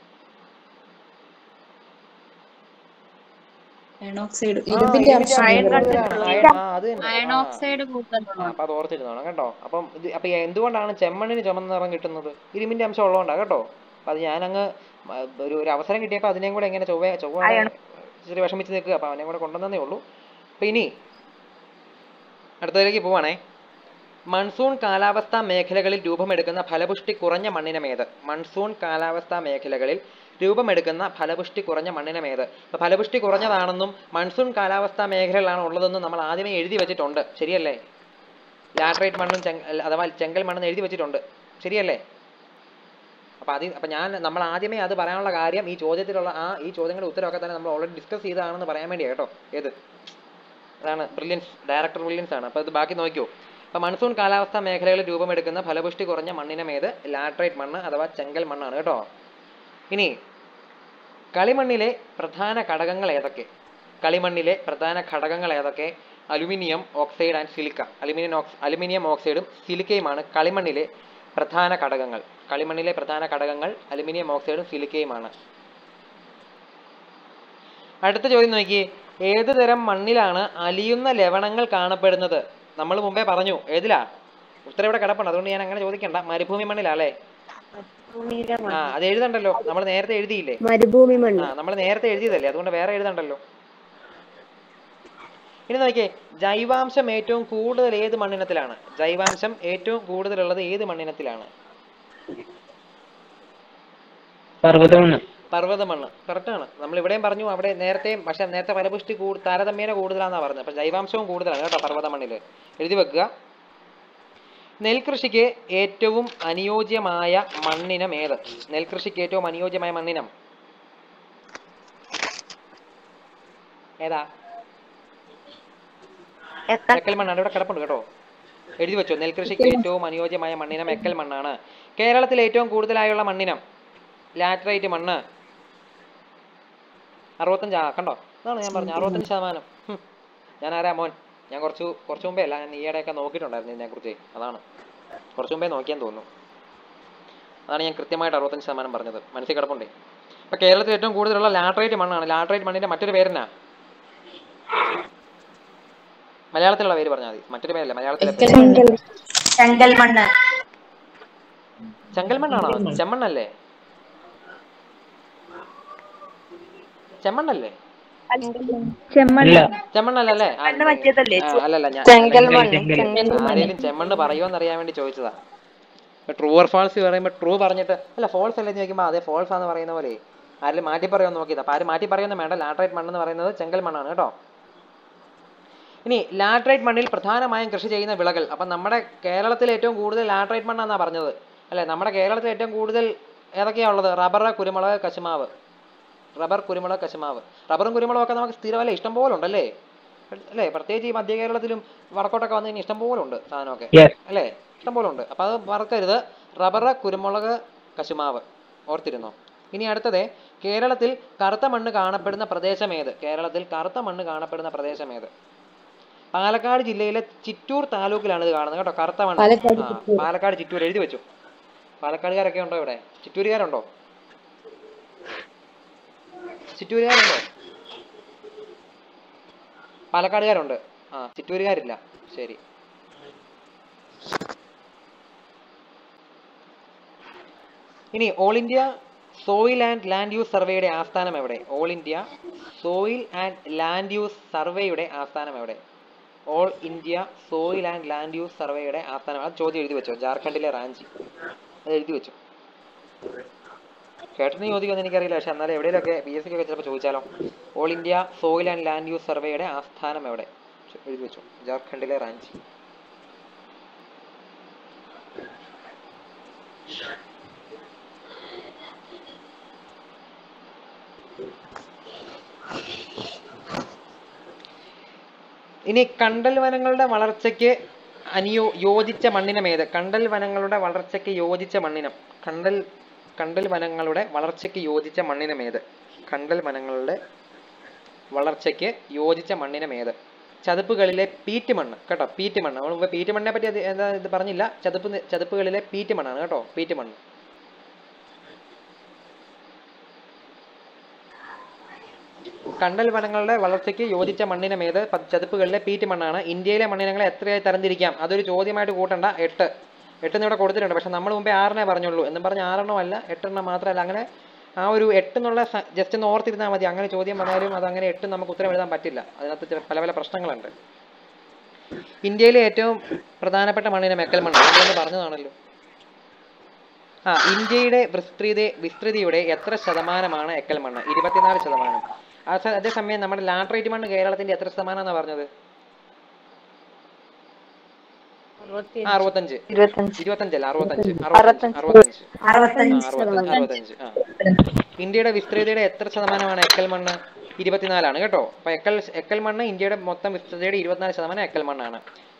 അയണോക്സൈഡ് ആ, ഇരുമ്പിന്റെ ഇരുമ്പിന്റെ അംശം അംശം കൂടുതലാണ്. കൂടുതലാണ്. അയൺ- ആ, അത് തന്നെ. അയൺ ആ. ഓക്സൈഡ് കൂടുതലാണ് ആ, അപ്പൊ അത് ഓർത്തിരുന്നോണം കേട്ടോ അപ്പം ഇത് അപ്പൊ എന്തുകൊണ്ടാണ് ചെമ്മണ്ണിന് ചുമന്ന നിറം കിട്ടുന്നത് ഇരുമ്പിന്റെ അംശം ഉള്ളതുകൊണ്ടാണ് കേട്ടോ അപ്പൊ അത് ഞാനങ്ങ് മ, ഒരു ഒരു അവസരം കിട്ടിയപ്പോൾ അതിനെയും കൂടെ എങ്ങനെ ചൊവ്വ ചൊവ്വ ഇച്ചിരി വിഷമിച്ച് നിൽക്കുക അപ്പൊ അവനെയും കൂടെ കൊണ്ടുവന്നേ ഉള്ളൂ അപ്പൊ ഇനി അടുത്തതിലേക്ക് പോവാണേ മൺസൂൺ കാലാവസ്ഥാ മേഖലകളിൽ രൂപമെടുക്കുന്ന ഫലപുഷ്ടി കുറഞ്ഞ മണ്ണിനമേത് മൺസൂൺ കാലാവസ്ഥാ മേഖലകളിൽ രൂപമെടുക്കുന്ന ഫലപുഷ്ടി കുറഞ്ഞ മണ്ണിനമേത് അപ്പൊ ഫലപുഷ്ടി കുറഞ്ഞതാണെന്നും മൺസൂൺ കാലാവസ്ഥാ മേഖലകളാണ് ഉള്ളതെന്നും നമ്മൾ ആദ്യമേ എഴുതി വെച്ചിട്ടുണ്ട് ശരിയല്ലേ ലാറ്ററൈറ്റ് മണ്ണും ചെങ്ക അഥവാ ചെങ്കൽ മണ്ണും എഴുതി വെച്ചിട്ടുണ്ട് ശരിയല്ലേ അപ്പൊ അത് അപ്പൊ ഞാൻ നമ്മൾ ആദ്യമേ അത് പറയാനുള്ള കാര്യം ഈ ചോദ്യത്തിലുള്ള ആ ഈ ചോദ്യങ്ങളുടെ ഉത്തരവൊക്കെ തന്നെ നമ്മൾ ഓൾറെഡി ഡിസ്കസ് ചെയ്തതാണെന്ന് പറയാൻ വേണ്ടിയാ കേട്ടോ ഏത് അതാണ് ബ്രില്യൻസ് ഡയറക്ടർ ബ്രില്യൻസ് ആണ് അപ്പൊ ഇത് ബാക്കി നോക്കിയോ അപ്പൊ മൺസൂൺ കാലാവസ്ഥാ മേഖലകളിൽ രൂപമെടുക്കുന്ന ഫലപുഷ്ടി കുറഞ്ഞ മണ്ണിനമേത് ലാറ്ററൈറ്റ് മണ്ണ് അഥവാ ചെങ്കൽ മണ്ണാണ് കേട്ടോ ഇനി കളിമണ്ണിലെ പ്രധാന ഘടകങ്ങൾ ഏതൊക്കെ കളിമണ്ണിലെ പ്രധാന ഘടകങ്ങൾ ഏതൊക്കെ aluminium oxide and silica aluminium ox aluminium ഓക്സൈഡും സിലിക്കയുമാണ് കളിമണ്ണിലെ പ്രധാന ഘടകങ്ങൾ കളിമണ്ണിലെ പ്രധാന ഘടകങ്ങൾ അലുമിനിയം ഓക്സൈഡും സിലിക്കയുമാണ് അടുത്ത ചോദ്യം നോക്കി ഏത് തരം മണ്ണിലാണ് അലിയുന്ന ലവണങ്ങൾ കാണപ്പെടുന്നത് നമ്മൾ മുമ്പേ പറഞ്ഞു ഏതിലാ ഉത്തരം ഇവിടെ കിടപ്പുണ്ട് അതുകൊണ്ട് ഞാൻ അങ്ങനെ ചോദിക്കണ്ട മരുഭൂമി മണ്ണിലാ അല്ലേ ആ അത് എഴുതണ്ടല്ലോ നമ്മൾ നേരത്തെ എഴുതിയില്ലേ മരുഭൂമി ആ മണ്ണ് നമ്മൾ നേരത്തെ എഴുതിയതല്ലേ അതുകൊണ്ട് വേറെ എഴുതണ്ടല്ലോ ഇനി നോക്കിയേ ജൈവാംശം ഏറ്റവും കൂടുതൽ ഏത് മണ്ണിനത്തിലാണ് ജൈവാംശം ഏറ്റവും കൂടുതലുള്ളത് ഏത് മണ്ണിനത്തിലാണ് പർവ്വതമണ്ണ് പർവ്വത മണ്ണ് correct ആണ് നമ്മൾ ഇവിടെയും പറഞ്ഞു അവിടെ നേരത്തെയും പക്ഷെ നേരത്തെ ഫലപുഷ്ടി കൂടു താരതമ്യേന കൂടുതലാന്നാ പറഞ്ഞത് അപ്പൊ ജൈവാംശവും കൂടുതലാണ് കേട്ടോ പർവ്വത മണ്ണില് എഴുതി വെക്കുക നെൽകൃഷിക്ക് ഏറ്റവും അനുയോജ്യമായ മണ്ണിനം ഏത് നെൽകൃഷിക്ക് ഏറ്റവും അനുയോജ്യമായ മണ്ണിനം ഏതാ എക്കൽ എക്കൽ മണ്ണാണ് ഇവിടെ കിടപ്പുണ്ട് കേട്ടോ എഴുതി വെച്ചോ നെൽകൃഷിക്ക് ഏറ്റവും അനുയോജ്യമായ മണ്ണിനം എക്കൽ മണ്ണാണ് കേരളത്തിൽ ഏറ്റവും കൂടുതലായുള്ള മണ്ണിനം ലാറ്ററൈറ്റ് മണ്ണ് അറുപത്തഞ്ച് ആ കണ്ടോ അതാണ് ഞാൻ പറഞ്ഞു അറുപത്തഞ്ച് ശതമാനം ഹും. ഞാൻ ആരാ മോൻ ഞാൻ കുറച്ചു കുറച്ചു മുമ്പേ അല്ല ഞാൻ ഈയിടെയൊക്കെ നോക്കിയിട്ടുണ്ടായിരുന്നു ഇതിനെക്കുറിച്ച് അതാണ് കുറച്ചു മുമ്പേ നോക്കിയാൻ തോന്നുന്നു അതാണ് ഞാൻ കൃത്യമായിട്ട് അറുപത്തഞ്ച് ശതമാനം പറഞ്ഞത് മനസ്സിൽ കിടപ്പുണ്ടേ ഇപ്പൊ കേരളത്തിൽ ഏറ്റവും കൂടുതലുള്ള ലാറ്ററൈറ്റ് മണ്ണാണ് ലാറ്ററൈറ്റ് മണ്ണിന്റെ മറ്റൊരു പേരെന്നാ മലയാളത്തിലുള്ള പേര് പറഞ്ഞാൽ മതി മറ്റൊരു പേരല്ല മലയാളത്തിലെ പേര് ചെങ്കൽ മണ്ണ് ചെങ്കൽ മണ്ണാണോ ചെമ്മണ്ണല്ലേ ചെമ്മണ്ണല്ലേ ഇല്ല ചെമ്മണ്ണല്ലേ ആ, മണ്ണ് മറ്റേതല്ലേ? ആ, അല്ലല്ല ഞാൻ ചെങ്കൽ മണ്ണ് ചെങ്കൽ. ചെങ്കൽ മണ്ണ് ആരെങ്കിലും ചെമ്മണ്ണ് പറയുമോന്ന് അറിയാൻ വേണ്ടി ചോദിച്ചതാ ട്രൂ ഓർ ഫാൾസ് പറയുമ്പോൾ ട്രൂ പറഞ്ഞിട്ട് അല്ല ഫോൾസ് അല്ലേ ചോദിക്കുമ്പോൾ അതെ ഫോൾസ് ആന്ന് പറയുന്ന പോലെ ആരെങ്കിലും മാറ്റി പറയുമെന്ന് നോക്കിയത് അപ്പൊ ആരും മാറ്റി പറയുന്ന വേണ്ട ലാറ്ററൈറ്റ് മണ്ണെന്ന് പറയുന്നത് ചെങ്കൽ മണ്ണാണ് കേട്ടോ ഇനി ലാറ്ററൈറ്റ് മണ്ണിൽ പ്രധാനമായും കൃഷി ചെയ്യുന്ന വിളകൾ അപ്പം നമ്മുടെ കേരളത്തിൽ ഏറ്റവും കൂടുതൽ ലാറ്ററൈറ്റ് മണ്ണാന്നാ പറഞ്ഞത് അല്ലെ നമ്മുടെ കേരളത്തിൽ ഏറ്റവും കൂടുതൽ ഏതൊക്കെയാ ഉള്ളത് റബ്ബർ കുരുമുളക് കശുമാവ് റബ്ബർ കുരുമുളക് കശുമാവ് റബ്ബറും കുരുമുളകും ഒക്കെ നമുക്ക് സ്ഥിരമല്ല ഇഷ്ടം പോലെ ഉണ്ടല്ലേ അല്ലേ പ്രത്യേകിച്ച് ഈ മധ്യ കേരളത്തിലും വടക്കോട്ടൊക്കെ വന്നു കഴിഞ്ഞാൽ ഇഷ്ടം പോലെ ഉണ്ട് സാധനമൊക്കെ Yes. അല്ലേ ഇഷ്ടം പോലെ ഉണ്ട് അപ്പൊ അത് മറക്കരുത് റബ്ബർ കുരുമുളക് കശുമാവ് ഓർത്തിരുന്നോ ഇനി അടുത്തത് കേരളത്തിൽ കറുത്ത മണ്ണ് കാണപ്പെടുന്ന പ്രദേശം ഏത് കേരളത്തിൽ കറുത്ത മണ്ണ് കാണപ്പെടുന്ന പ്രദേശം ഏത് പാലക്കാട് ജില്ലയിലെ ചിറ്റൂർ താലൂക്കിലാണ് ഇത് കാണുന്നത് കേട്ടോ കറുത്ത മണ്ണ് പാലക്കാട് ആ, പാലക്കാട് ചിറ്റൂർ എഴുതി വെച്ചു പാലക്കാടുകാരൊക്കെ ഉണ്ടോ ഇവിടെ ചിറ്റൂരുകാരുണ്ടോ ചിറ്റൂരുകാരുണ്ടോ പാലക്കാടുകാരുണ്ട് ആ ചിറ്റൂരുകാരില്ല ശരി ഇനി all India soil and land use സർവേയുടെ ആസ്ഥാനം എവിടെ all India soil and land use സർവേയുടെ ആസ്ഥാനം എവിടെ all India soil and land use സർവേയുടെ ആസ്ഥാനം ആ ചോദ്യം എഴുതി വെച്ചോ ജാർഖണ്ഡിലെ റാഞ്ചി അത് എഴുതി വെച്ചു കേട്ടിട്ട് ചോദിക്കുമെന്ന് എനിക്കറിയില്ല പക്ഷെ എന്നാലും എവിടെയെങ്കിലൊക്കെ ബി എസ് സിക്കൊക്കെ ചിലപ്പോൾ ചോദിച്ചാലോ all India soil and land use സർവേയുടെ ആസ്ഥാനം എവിടെ ചെ- എഴുതി വെച്ചു ജാർഖണ്ഡിലെ റാഞ്ചി ഇനി കണ്ടൽ വനങ്ങളുടെ വളർച്ചയ്ക്ക് അനുയോ യോജിച്ച മണ്ണിനം ഏത് കണ്ടൽ വനങ്ങളുടെ വളർച്ചയ്ക്ക് യോജിച്ച മണ്ണിനം കണ്ടൽ കണ്ടൽ വനങ്ങളുടെ വളർച്ചയ്ക്ക് യോജിച്ച മണ്ണിനം ഏത് കണ്ടൽ വനങ്ങളുടെ വളർച്ചയ്ക്ക് യോജിച്ച മണ്ണിനം ഏത് ചതുപ്പുകളിലെ പീറ്റ് മണ്ണ് കേട്ടോ പീറ്റ് മണ്ണ് നമ്മൾ മുമ്പ് പീറ്റ് മണ്ണിനെ പറ്റി അത് എന്താ ഇത് പറഞ്ഞില്ല ചതുപ്പ് നി- ചതുപ്പുകളിലെ പീറ്റ് മണ്ണാണ് കേട്ടോ പീറ്റ് മണ്ണ് കണ്ടൽ വനങ്ങളുടെ വളർച്ചയ്ക്ക് യോജിച്ച മണ്ണിനം ഏത് പ- ചതുപ്പുകളിലെ പീറ്റ് മണ്ണാണ് ഇന്ത്യയിലെ മണ്ണിനങ്ങളെ എത്രയായി തരംതിരിക്കാം അതൊരു ചോദ്യമായിട്ട് കൂട്ടണ്ട എട്ട് എട്ടെന്ന് ഇവിടെ കൊടുത്തിട്ടുണ്ട് പക്ഷെ നമ്മൾ മുമ്പേ ആറിനെ പറഞ്ഞുള്ളൂ എന്നും പറഞ്ഞ് ആറെണ്ണം അല്ല എട്ടെണ്ണം മാത്രമല്ല അങ്ങനെ ആ ഒരു എട്ട് എന്നുള്ള ജസ്റ്റ് ഒന്ന് ഓർത്തിരുന്നാൽ മതി അങ്ങനെ ചോദ്യം വന്നാലും അത് അങ്ങനെ എട്ട് നമുക്ക് ഉത്തരം എഴുതാൻ പറ്റില്ല അതിനകത്ത് ചില പല പല പ്രശ്നങ്ങളുണ്ട് ഇന്ത്യയിലെ ഏറ്റവും പ്രധാനപ്പെട്ട മണ്ണിനം എക്കൽ മണ്ണ് നമ്മളൊന്ന് പറഞ്ഞതാണല്ലോ ആ ഇന്ത്യയുടെ വിസ്തൃതി വിസ്തൃതിയുടെ എത്ര ശതമാനമാണ് എക്കൽ മണ്ണ് ഇരുപത്തിനാല് ശതമാനം ആ സ- അതേസമയം നമ്മുടെ ലാട്രൈറ്റ് മണ്ണ് കേരളത്തിന്റെ എത്ര ശതമാനമാണെന്നാ പറഞ്ഞത് ആ, അറുപത്തഞ്ച് ഇരുപത്തഞ്ച് ഇരുപത്തഞ്ചല്ല അറുപത്തഞ്ച് അറുപത്തഞ്ച്. അറുപത്തഞ്ച് ആ, അറുപത്തഞ്ച് അറുപത്തഞ്ച് അറുപത്തഞ്ച് ആ ഇന്ത്യയുടെ വിസ്തൃതിയുടെ എത്ര ശതമാനമാണ് എക്കൽ മണ്ണ് ഇരുപത്തിനാലാണ് കേട്ടോ അപ്പൊ എക്കൽ എക്കൽ മണ്ണ് ഇന്ത്യയുടെ മൊത്തം വിസ്തൃതിയുടെ ഇരുപത്തിനാല് ശതമാനം എക്കൽ മണ്ണാണ്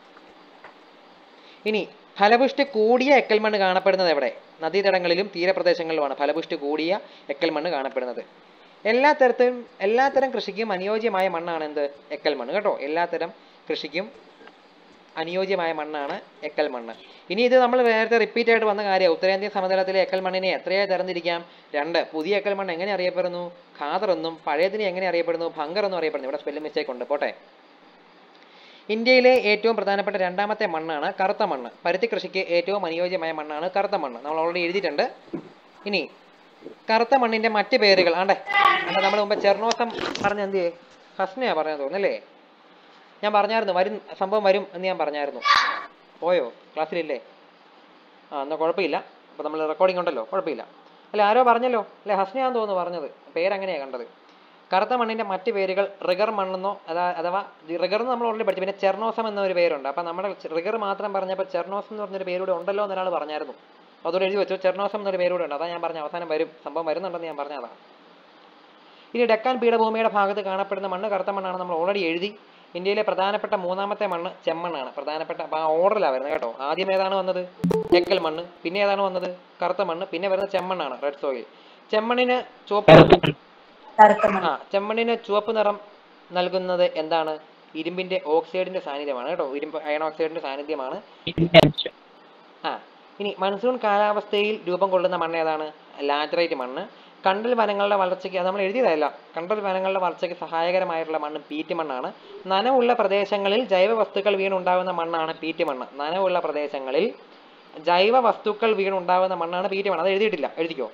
ഇനി ഫലപുഷ്ടി കൂടിയ എക്കൽ മണ്ണ് കാണപ്പെടുന്നത് എവിടെ നദീതടങ്ങളിലും തീരപ്രദേശങ്ങളിലുമാണ് ഫലപുഷ്ടി കൂടിയ എക്കൽ മണ്ണ് കാണപ്പെടുന്നത് എല്ലാ തരത്തിലും എല്ലാത്തരം കൃഷിക്കും അനുയോജ്യമായ മണ്ണാണ് എന്ത് എക്കൽ മണ്ണ് കേട്ടോ എല്ലാത്തരം കൃഷിക്കും അനുയോജ്യമായ മണ്ണാണ് എക്കൽ മണ്ണ് ഇനി ഇത് നമ്മൾ നേരത്തെ റിപ്പീറ്റ് ആയിട്ട് വന്ന കാര്യം ഉത്തരേന്ത്യൻ സമതലത്തിലെ എക്കൽ മണ്ണിനെ എത്രയായി തരംതിരിക്കാം രണ്ട് പുതിയ എക്കൽ മണ്ണ് എങ്ങനെ അറിയപ്പെടുന്നു ഖാദർ എന്നും പഴയതിനെ എങ്ങനെ അറിയപ്പെടുന്നു ഭങ്കർ എന്നും അറിയപ്പെടുന്നു ഇവിടെ സ്പെല്ലിംഗ് മിസ്റ്റേക്ക് ഉണ്ട് പോട്ടെ ഇന്ത്യയിലെ ഏറ്റവും പ്രധാനപ്പെട്ട രണ്ടാമത്തെ മണ്ണാണ് കറുത്ത മണ്ണ് പരുത്തി കൃഷിക്ക് ഏറ്റവും അനുയോജ്യമായ മണ്ണാണ് കറുത്ത മണ്ണ് നമ്മൾ ഓൾറെഡി എഴുതിയിട്ടുണ്ട് ഇനി കറുത്ത മണ്ണിന്റെ മറ്റ് പേരുകൾ ആണ്ടേ അല്ല നമ്മൾ മുമ്പ് ചെർണോസം പറഞ്ഞ എന്ത് ചെയ്യേ ഹസ്നയാ പറഞ്ഞത് തോന്നുന്നല്ലേ ഞാൻ പറഞ്ഞായിരുന്നു വരും സംഭവം വരും എന്ന് ഞാൻ പറഞ്ഞായിരുന്നു പോയോ ക്ലാസ്സിലില്ലേ ആ എന്നാൽ കുഴപ്പമില്ല അപ്പോൾ നമ്മൾ റെക്കോർഡിംഗ് ഉണ്ടല്ലോ കുഴപ്പമില്ല അല്ല ആരോ പറഞ്ഞല്ലോ അല്ലെ ഹസ്നയാന്ന് തോന്നുന്നു പറഞ്ഞത് പേരങ്ങനെയാണ് കണ്ടത് കറുത്ത മണ്ണിന്റെ മറ്റ് പേരുകൾ റിഗർ മണ്ണെന്നോ അതാ അഥവാ റിഗർ എന്ന് നമ്മൾ ഓൾറെഡി പഠിച്ചു പിന്നെ ചെർണോസം എന്നൊരു പേരുണ്ട് അപ്പം നമ്മുടെ റിഗർ മാത്രം പറഞ്ഞപ്പോൾ ചെർണോസം എന്ന് പറഞ്ഞൊരു പേരൂടെ ഉണ്ടല്ലോ എന്നൊരാൾ പറഞ്ഞായിരുന്നു അപ്പോൾ അതോടെ എഴുതി വെച്ചു ചെർണോസം എന്നൊരു പേരൂടെ ഉണ്ട് അതാ ഞാൻ പറഞ്ഞ അവസാനം വരും സംഭവം വരുന്നുണ്ടെന്ന് ഞാൻ പറഞ്ഞതാണ് ഇനി ഡെക്കാൻ പീഠഭൂമിയുടെ ഭാഗത്ത് കാണപ്പെടുന്ന മണ്ണ് കറുത്ത മണ്ണാണ് നമ്മൾ ഓൾറെഡി എഴുതി ഇന്ത്യയിലെ പ്രധാനപ്പെട്ട മൂന്നാമത്തെ മണ്ണ് ചെമ്മണ്ണാണ് പ്രധാനപ്പെട്ട അപ്പോൾ ആ ഓർഡറിലാണ് വരുന്നത് കേട്ടോ ആദ്യം ഏതാണ് വന്നത് എക്കൽ മണ്ണ് പിന്നെ ഏതാണ് വന്നത് കറുത്ത മണ്ണ് പിന്നെ വരുന്നത് ചെമ്മണ്ണാണ് റെഡ് സോയിൽ ചെമ്മണ്ണിന് ചുവപ്പ് ആ ചെമ്മണ്ണിന് ചുവപ്പ് നിറം നൽകുന്നത് എന്താണ് ഇരുമ്പിന്റെ ഓക്സൈഡിന്റെ സാന്നിധ്യമാണ് കേട്ടോ ഇരുമ്പ് അയൺ ഓക്സൈഡിന്റെ സാന്നിധ്യമാണ് ആ ഇനി മൺസൂൺ കാലാവസ്ഥയിൽ രൂപം കൊള്ളുന്ന മണ്ണ് ഏതാണ് ലാറ്ററൈറ്റ് മണ്ണ് കണ്ടൽ വനങ്ങളുടെ വളർച്ചയ്ക്ക് അത് നമ്മൾ എഴുതിയതല്ല കണ്ടൽ വനങ്ങളുടെ വളർച്ചയ്ക്ക് സഹായകരമായിട്ടുള്ള മണ്ണ് പീറ്റ് മണ്ണാണ് നനവുള്ള പ്രദേശങ്ങളിൽ ജൈവ വസ്തുക്കൾ വീണുണ്ടാകുന്ന മണ്ണാണ് പീറ്റ് മണ്ണ് നനവുള്ള പ്രദേശങ്ങളിൽ ജൈവ വസ്തുക്കൾ വീണുണ്ടാകുന്ന മണ്ണാണ് പീറ്റ് മണ്ണ് അത് എഴുതിയിട്ടില്ല എഴുതിക്കോ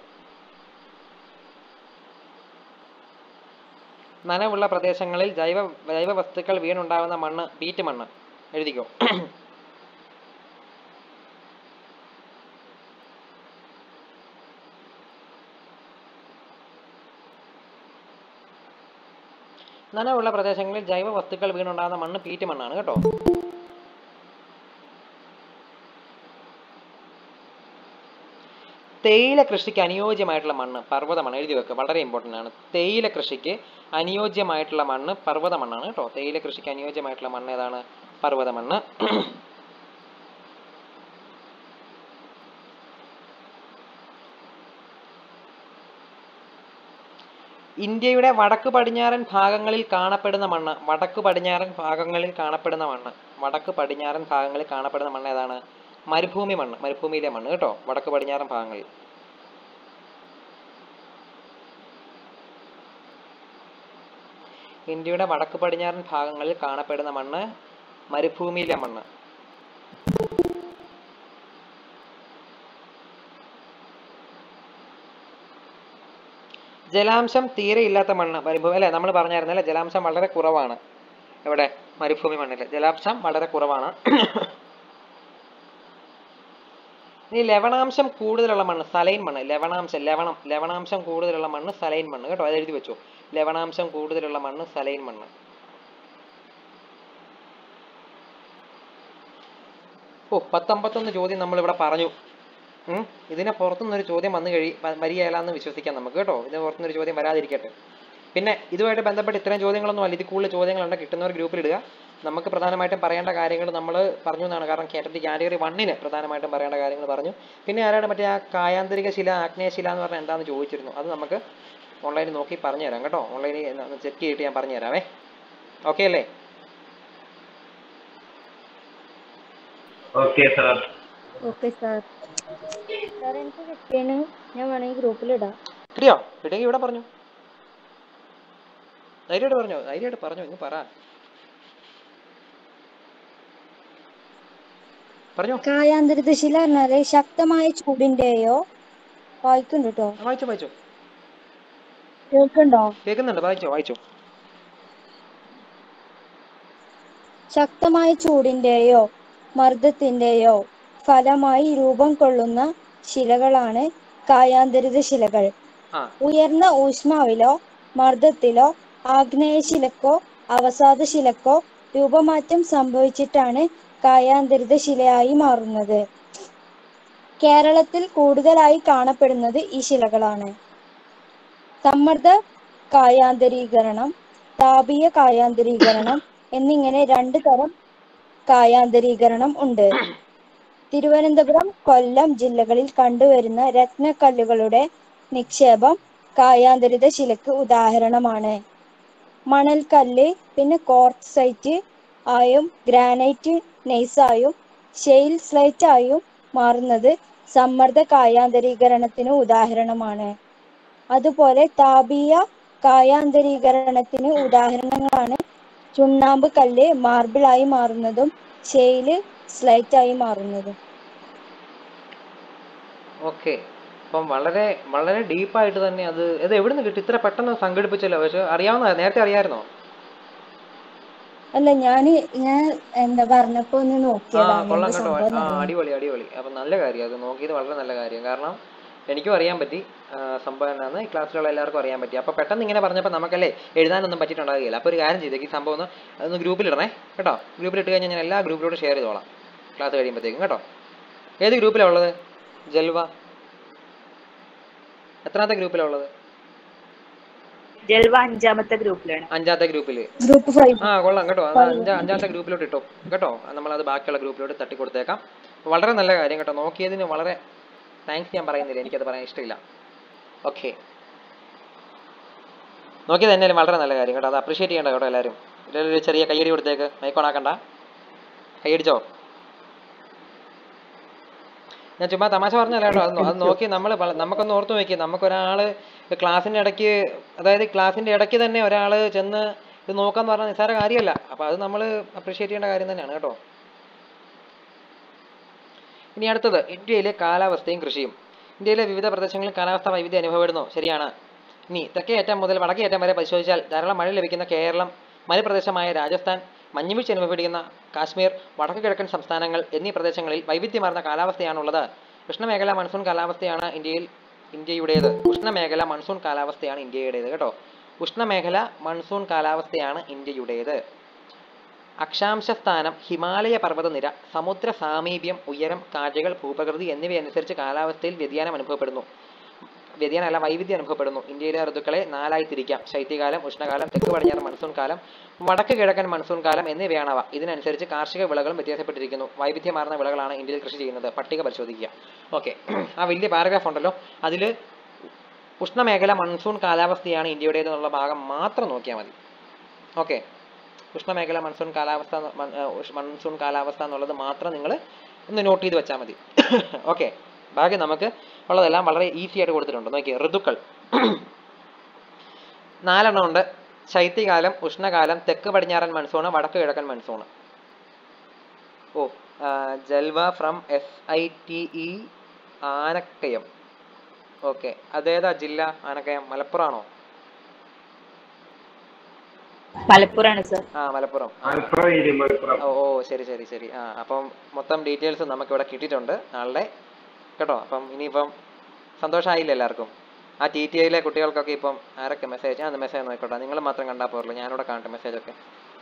നനവുള്ള പ്രദേശങ്ങളിൽ ജൈവ ജൈവ വസ്തുക്കൾ വീണുണ്ടാകുന്ന മണ്ണ് പീറ്റ് മണ്ണ് എഴുതിക്കോ നനവുള്ള പ്രദേശങ്ങളിൽ ജൈവ വസ്തുക്കൾ വീണുണ്ടാകുന്ന മണ്ണ് പീറ്റ് മണ്ണാണ് കേട്ടോ തേയില കൃഷിക്ക് അനുയോജ്യമായിട്ടുള്ള മണ്ണ് പർവ്വത മണ്ണ് എഴുതി വെക്കുക വളരെ ഇമ്പോർട്ടൻ്റ് ആണ് തേയില കൃഷിക്ക് അനുയോജ്യമായിട്ടുള്ള മണ്ണ് പർവ്വത മണ്ണാണ് കേട്ടോ തേയില കൃഷിക്ക് അനുയോജ്യമായിട്ടുള്ള മണ്ണ് ഏതാണ് പർവ്വത മണ്ണ് ഇന്ത്യയുടെ വടക്ക് പടിഞ്ഞാറൻ ഭാഗങ്ങളിൽ കാണപ്പെടുന്ന മണ്ണ് വടക്ക് പടിഞ്ഞാറൻ ഭാഗങ്ങളിൽ കാണപ്പെടുന്ന മണ്ണ് വടക്ക് പടിഞ്ഞാറൻ ഭാഗങ്ങളിൽ കാണപ്പെടുന്ന മണ്ണ് ഏതാണ് മരുഭൂമി മണ്ണ് മരുഭൂമിയിലെ മണ്ണ് കേട്ടോ വടക്ക് പടിഞ്ഞാറൻ ഭാഗങ്ങളിൽ ഇന്ത്യയുടെ വടക്ക് പടിഞ്ഞാറൻ ഭാഗങ്ങളിൽ കാണപ്പെടുന്ന മണ്ണ് മരുഭൂമിയിലെ മണ്ണ് ജലാംശം തീരെ ഇല്ലാത്ത മണ്ണ് മരുഭൂമി അല്ലെ നമ്മൾ പറഞ്ഞായിരുന്നല്ലേ ജലാംശം വളരെ കുറവാണ് എവിടെ മരുഭൂമി മണ്ണിൽ ജലാംശം വളരെ കുറവാണ് ഇനി ലവണാംശം കൂടുതലുള്ള മണ്ണ് സലൈൻ മണ്ണ് ലവണാംശം ലവണം ലവണാംശം കൂടുതലുള്ള മണ്ണ് സലൈൻ മണ്ണ് കേട്ടോ അത് എഴുതി വെച്ചോ ലവണാംശം കൂടുതലുള്ള മണ്ണ് സലൈൻ മണ്ണ് ഓ പത്തമ്പത്തൊന്ന് ചോദ്യം നമ്മൾ ഇവിടെ പറഞ്ഞു ഉം. ഇതിനെ പുറത്തുനിന്നൊരു ചോദ്യം വന്നു കഴി വ- വരികയില്ല എന്ന് വിശ്വസിക്കാം നമുക്ക് കേട്ടോ ഇതിന് പുറത്തുനിന്നൊരു ചോദ്യം വരാതിരിക്കട്ടെ പിന്നെ ഇതുമായിട്ട് ബന്ധപ്പെട്ട് ഇത്രയും ചോദ്യങ്ങളൊന്നും അല്ല ഇതിൽ കൂടുതൽ ചോദ്യങ്ങളുണ്ട് കിട്ടുന്നവർ ഗ്രൂപ്പിൽ ഇടുക നമുക്ക് പ്രധാനമായിട്ടും പറയേണ്ട കാര്യങ്ങൾ നമ്മൾ പറഞ്ഞു എന്നാണ് കാരണം കാറ്റഗറി കാറ്റഗറി വണ്ണിന് പ്രധാനമായിട്ടും പറയേണ്ട കാര്യങ്ങൾ പറഞ്ഞു പിന്നെ ആരാണ് മറ്റേ ആ കായാന്തരിക ശില ആഗ്നേയശില എന്ന് പറഞ്ഞാൽ എന്താണെന്ന് ചോദിച്ചിരുന്നു അത് നമുക്ക് ഓൺലൈനിൽ നോക്കി പറഞ്ഞു തരാം കേട്ടോ ഓൺലൈനിൽ ചെക്ക് ചെയ്തിട്ട് ഞാൻ പറഞ്ഞു തരാമേ ഓക്കെ അല്ലേ okay sir okay sir sir എനിക്ക് കിട്ടിയാണ് ഞാൻ വേണമെങ്കിൽ ഗ്രൂപ്പിലിടാം കിട്ടിയോ കിട്ടിയെങ്കിൽ ഇവിടെ പറഞ്ഞു ധൈര്യമായിട്ട് പറഞ്ഞോ ധൈര്യമായിട്ട് പറഞ്ഞോ ഇങ്ങ് പറ പറഞ്ഞോ കായാന്തരിത ശില പറഞ്ഞാല് ശക്തമായ ചൂടിന്റെയോ വായിക്കുന്നുണ്ട് കേട്ടോ ആ, വായിച്ചോ വായിച്ചോ കേൾക്കുന്നുണ്ടോ കേൾക്കുന്നുണ്ട് വായിച്ചോ വായിച്ചോ ശക്തമായ ചൂടിന്റെയോ മർദ്ദത്തിന്റെയോ ഫലമായി രൂപം കൊള്ളുന്ന ശിലകളാണ് കായാന്തരിത ശിലകൾ ആ ഉയർന്ന ഊഷ്മാവിലോ മർദ്ദത്തിലോ ആഗ്നേയശിലക്കോ അവസാദ ശിലക്കോ രൂപമാറ്റം സംഭവിച്ചിട്ടാണ് കായാന്തരിത ശിലയായി മാറുന്നത് കേരളത്തിൽ കൂടുതലായി കാണപ്പെടുന്നത് ഈ ശിലകളാണ് സമ്മർദ്ദ കായാന്തരീകരണം താപീയ കായാന്തരീകരണം എന്നിങ്ങനെ രണ്ട് തരം കായാന്തരീകരണം ഉണ്ട് തിരുവനന്തപുരം കൊല്ലം ജില്ലകളിൽ കണ്ടുവരുന്ന രത്നക്കല്ലുകളുടെ നിക്ഷേപം കായാന്തരിത ശിലക്ക് ഉദാഹരണമാണ് മണൽക്കല്ല് പിന്നെ കോർട്സൈറ്റ് ആയും ഗ്രാനൈറ്റ് നെയ്സായും ഷെയിൽ സ്ലൈറ്റ് ആയും മാറുന്നത് സമ്മർദ്ദ കായാന്തരീകരണത്തിന് ഉദാഹരണമാണ് അതുപോലെ താപീയ കായാന്തരീകരണത്തിന് ഉദാഹരണങ്ങളാണ് ചുണ്ണാമ്പ് കല്ല് മാർബിളായി മാറുന്നതും ഷെയില് സ്ലൈറ്റ് ആയി മാറുന്നതും ഓക്കെ അപ്പം വളരെ വളരെ ഡീപ്പായിട്ട് തന്നെ അത് ഇത് എവിടെ നിന്ന് കിട്ടി ഇത്ര പെട്ടെന്ന് സംഘടിപ്പിച്ചല്ലോ പക്ഷെ അറിയാവുന്ന നേരത്തെ അറിയായിരുന്നോ അല്ല ഞാന് ഞാൻ എന്താ പറഞ്ഞപ്പോ ഒന്ന് ആ നോക്കിയതാണ് കൊള്ളാം എന്താ കേട്ടോ സംഭവം ആ എന്നറിയാൻ. അടിപൊളി അടിപൊളി അപ്പം നല്ല കാര്യം അത് നോക്കിയത് വളരെ നല്ല കാര്യം കാരണം എനിക്കും അറിയാൻ പറ്റി ആ, സംഭവം എന്താണെന്ന് ഈ ക്ലാസ്സിലുള്ള എല്ലാവർക്കും അറിയാൻ പറ്റി അപ്പോൾ പെട്ടെന്ന് ഇങ്ങനെ പറഞ്ഞപ്പോൾ നമുക്കല്ലേ എഴുതാനൊന്നും പറ്റിയിട്ടുണ്ടാകുകയില്ല അപ്പോൾ ഒരു കാര്യം ചെയ്തേക്ക് ഈ സംഭവം ഒന്ന് ഒന്ന് ഗ്രൂപ്പിൽ ഇടണേ കേട്ടോ ഗ്രൂപ്പിൽ ഇട്ട് കഴിഞ്ഞാൽ ഞാൻ എല്ലാ ഗ്രൂപ്പിലൂടെ ഷെയർ ചെയ്തോളാം ക്ലാസ് കഴിയുമ്പോഴത്തേക്കും കേട്ടോ ഏത് ഗ്രൂപ്പിലാണ് ഉള്ളത് ജൽവ എത്രാമത്തെ ഗ്രൂപ്പിലാണ് ഉള്ളത് ജൽവ അഞ്ചാമത്തെ ഗ്രൂപ്പിലാണ് അഞ്ചാമത്തെ ഗ്രൂപ്പില് ഗ്രൂപ്പ് ഫൈവ് ആ കൊള്ളാം കേട്ടോ അത് അഞ്ചാ അഞ്ചാമത്തെ ഗ്രൂപ്പിലോട്ട് ഇട്ടോ കേട്ടോ നമ്മളത് ബാക്കിയുള്ള ഗ്രൂപ്പിലോട്ട് തട്ടിക്കൊടുത്തേക്കാം വളരെ നല്ല കാര്യം കേട്ടോ നോക്കിയതിന് വളരെ താങ്ക്സ് ഞാൻ പറയുന്നില്ല എനിക്കത് പറയാൻ ഇഷ്ടമില്ല ഓക്കെ നോക്കിയത് എന്നാലും വളരെ നല്ല കാര്യം കേട്ടോ അത് അപ്രീഷിയേറ്റ് ചെയ്യേണ്ട കേട്ടോ എല്ലാവരും ഇതിലൊരു ചെറിയ കയ്യടി കൊടുത്തേക്ക് മൈക്കോണാക്കണ്ട കൈയടിച്ചോ ഞാൻ ചുമ്മാ തമാശ പറഞ്ഞല്ല കേട്ടോ അത് നോ- അത് നോക്കി നമ്മൾ നമുക്കൊന്ന് ഓർത്ത് നോക്കി നമുക്കൊരാള് ക്ലാസ്സിന്റെ ഇടയ്ക്ക് അതായത് ക്ലാസ്സിന്റെ ഇടയ്ക്ക് തന്നെ ഒരാള് ചെന്ന് ഇത് നോക്കാന്ന് പറഞ്ഞാൽ നിസ്സാര കാര്യമല്ല അപ്പൊ അത് നമ്മൾ അപ്രീഷിയേറ്റ് ചെയ്യേണ്ട കാര്യം തന്നെയാണ് കേട്ടോ ഇനി അടുത്തത് ഇന്ത്യയിലെ കാലാവസ്ഥയും കൃഷിയും ഇന്ത്യയിലെ വിവിധ പ്രദേശങ്ങളിൽ കാലാവസ്ഥ വൈവിധ്യം അനുഭവപ്പെടുന്നു ശരിയാണ് ഇനി തെക്കേയറ്റം മുതൽ വടക്കേയറ്റം വരെ പരിശോധിച്ചാൽ ധാരാളം മഴ ലഭിക്കുന്ന കേരളം മരുപ്രദേശമായ രാജസ്ഥാൻ മഞ്ഞുവീഴ്ച അനുഭവപ്പെടുന്ന കാശ്മീർ വടക്കു കിഴക്കൻ സംസ്ഥാനങ്ങൾ എന്നീ പ്രദേശങ്ങളിൽ വൈവിധ്യമാർന്ന കാലാവസ്ഥയാണുള്ളത് ഉഷ്ണമേഖല മൺസൂൺ കാലാവസ്ഥയാണ് ഇന്ത്യയിൽ ഇന്ത്യയുടേത് ഉഷ്ണമേഖല മൺസൂൺ കാലാവസ്ഥയാണ് ഇന്ത്യയുടേത് കേട്ടോ ഉഷ്ണമേഖല മൺസൂൺ കാലാവസ്ഥയാണ് ഇന്ത്യയുടേത് അക്ഷാംശ സ്ഥാനം ഹിമാലയ പർവ്വതനിര സമുദ്ര സാമീപ്യം ഉയരം കാഴ്ചകൾ ഭൂപ്രകൃതി എന്നിവയനുസരിച്ച് കാലാവസ്ഥയിൽ വ്യതിയാനം അനുഭവപ്പെടുന്നു വ്യതിയാനം അല്ല വൈവിധ്യം അനുഭവപ്പെടുന്നു ഇന്ത്യയിലെ ഋതുക്കളെ നാലായി തിരിക്കാം ശൈത്യകാലം ഉഷ്ണകാലം തെക്ക് പടിഞ്ഞാറ് മൺസൂൺ കാലം വടക്ക് കിഴക്കൻ മൺസൂൺ കാലം എന്നിവയാണവ ഇതിനനുസരിച്ച് കാർഷിക വിളകളും വ്യത്യാസപ്പെട്ടിരിക്കുന്നു വൈവിധ്യമാർന്ന വിളകളാണ് ഇന്ത്യയിൽ കൃഷി ചെയ്യുന്നത് പട്ടിക പരിശോധിക്കുക ഓക്കെ ആ വലിയ പാരഗ്രാഫ് ഉണ്ടല്ലോ അതിൽ ഉഷ്ണമേഖല മൺസൂൺ കാലാവസ്ഥയാണ് ഇന്ത്യയുടേത് എന്നുള്ള ഭാഗം മാത്രം നോക്കിയാൽ മതി ഓക്കെ ഉഷ്ണമേഖല മൺസൂൺ കാലാവസ്ഥ എന്ന് മൺ- ഏർ ഉഷ് മൺസൂൺ കാലാവസ്ഥ എന്നുള്ളത് മാത്രം നിങ്ങൾ ഒന്ന് നോട്ട് ചെയ്ത് വെച്ചാൽ മതി ഓക്കെ ബാക്കി നമുക്ക് ഉള്ളതെല്ലാം വളരെ ഈസി ആയിട്ട് കൊടുത്തിട്ടുണ്ട് നോക്കിയേ ഋതുക്കൾ നാലെണ്ണം ഉണ്ട് ശൈത്യകാലം ഉഷ്ണകാലം തെക്ക് പടിഞ്ഞാറൻ മൺസൂണ് വടക്ക് കിഴക്കൻ മൺസൂണ് ഓ ആ, Jalwa from S I T E Anakkayam okay അതേതാ ജില്ല ആനക്കയം മലപ്പുറമാണോ മലപ്പുറാണ് സർ ആ മലപ്പുറം ആ. മലപ്പുറം ഏരിയ മലപ്പുറം ഓ ഓ ശരി ശരി ശരി ആ അപ്പം മൊത്തം ഡീറ്റെയിൽസ് നമുക്ക് ഇവിടെ കിട്ടിയിട്ടുണ്ട് ആളുടെ കേട്ടോ അപ്പം ഇനിയിപ്പം സന്തോഷമായില്ല എല്ലാവർക്കും ആ ടി ടി ഐയിലെ കുട്ടികൾക്കൊക്കെ ഇപ്പം ആരൊക്കെ മെസ്സേജ് ആ മെസ്സേജ് നോക്കട്ടെ നിങ്ങൾ മാത്രം കണ്ടാൽ പോരല്ലോ ഞാനിവിടെ കാണട്ടെ മെസ്സേജ് ഒക്കെ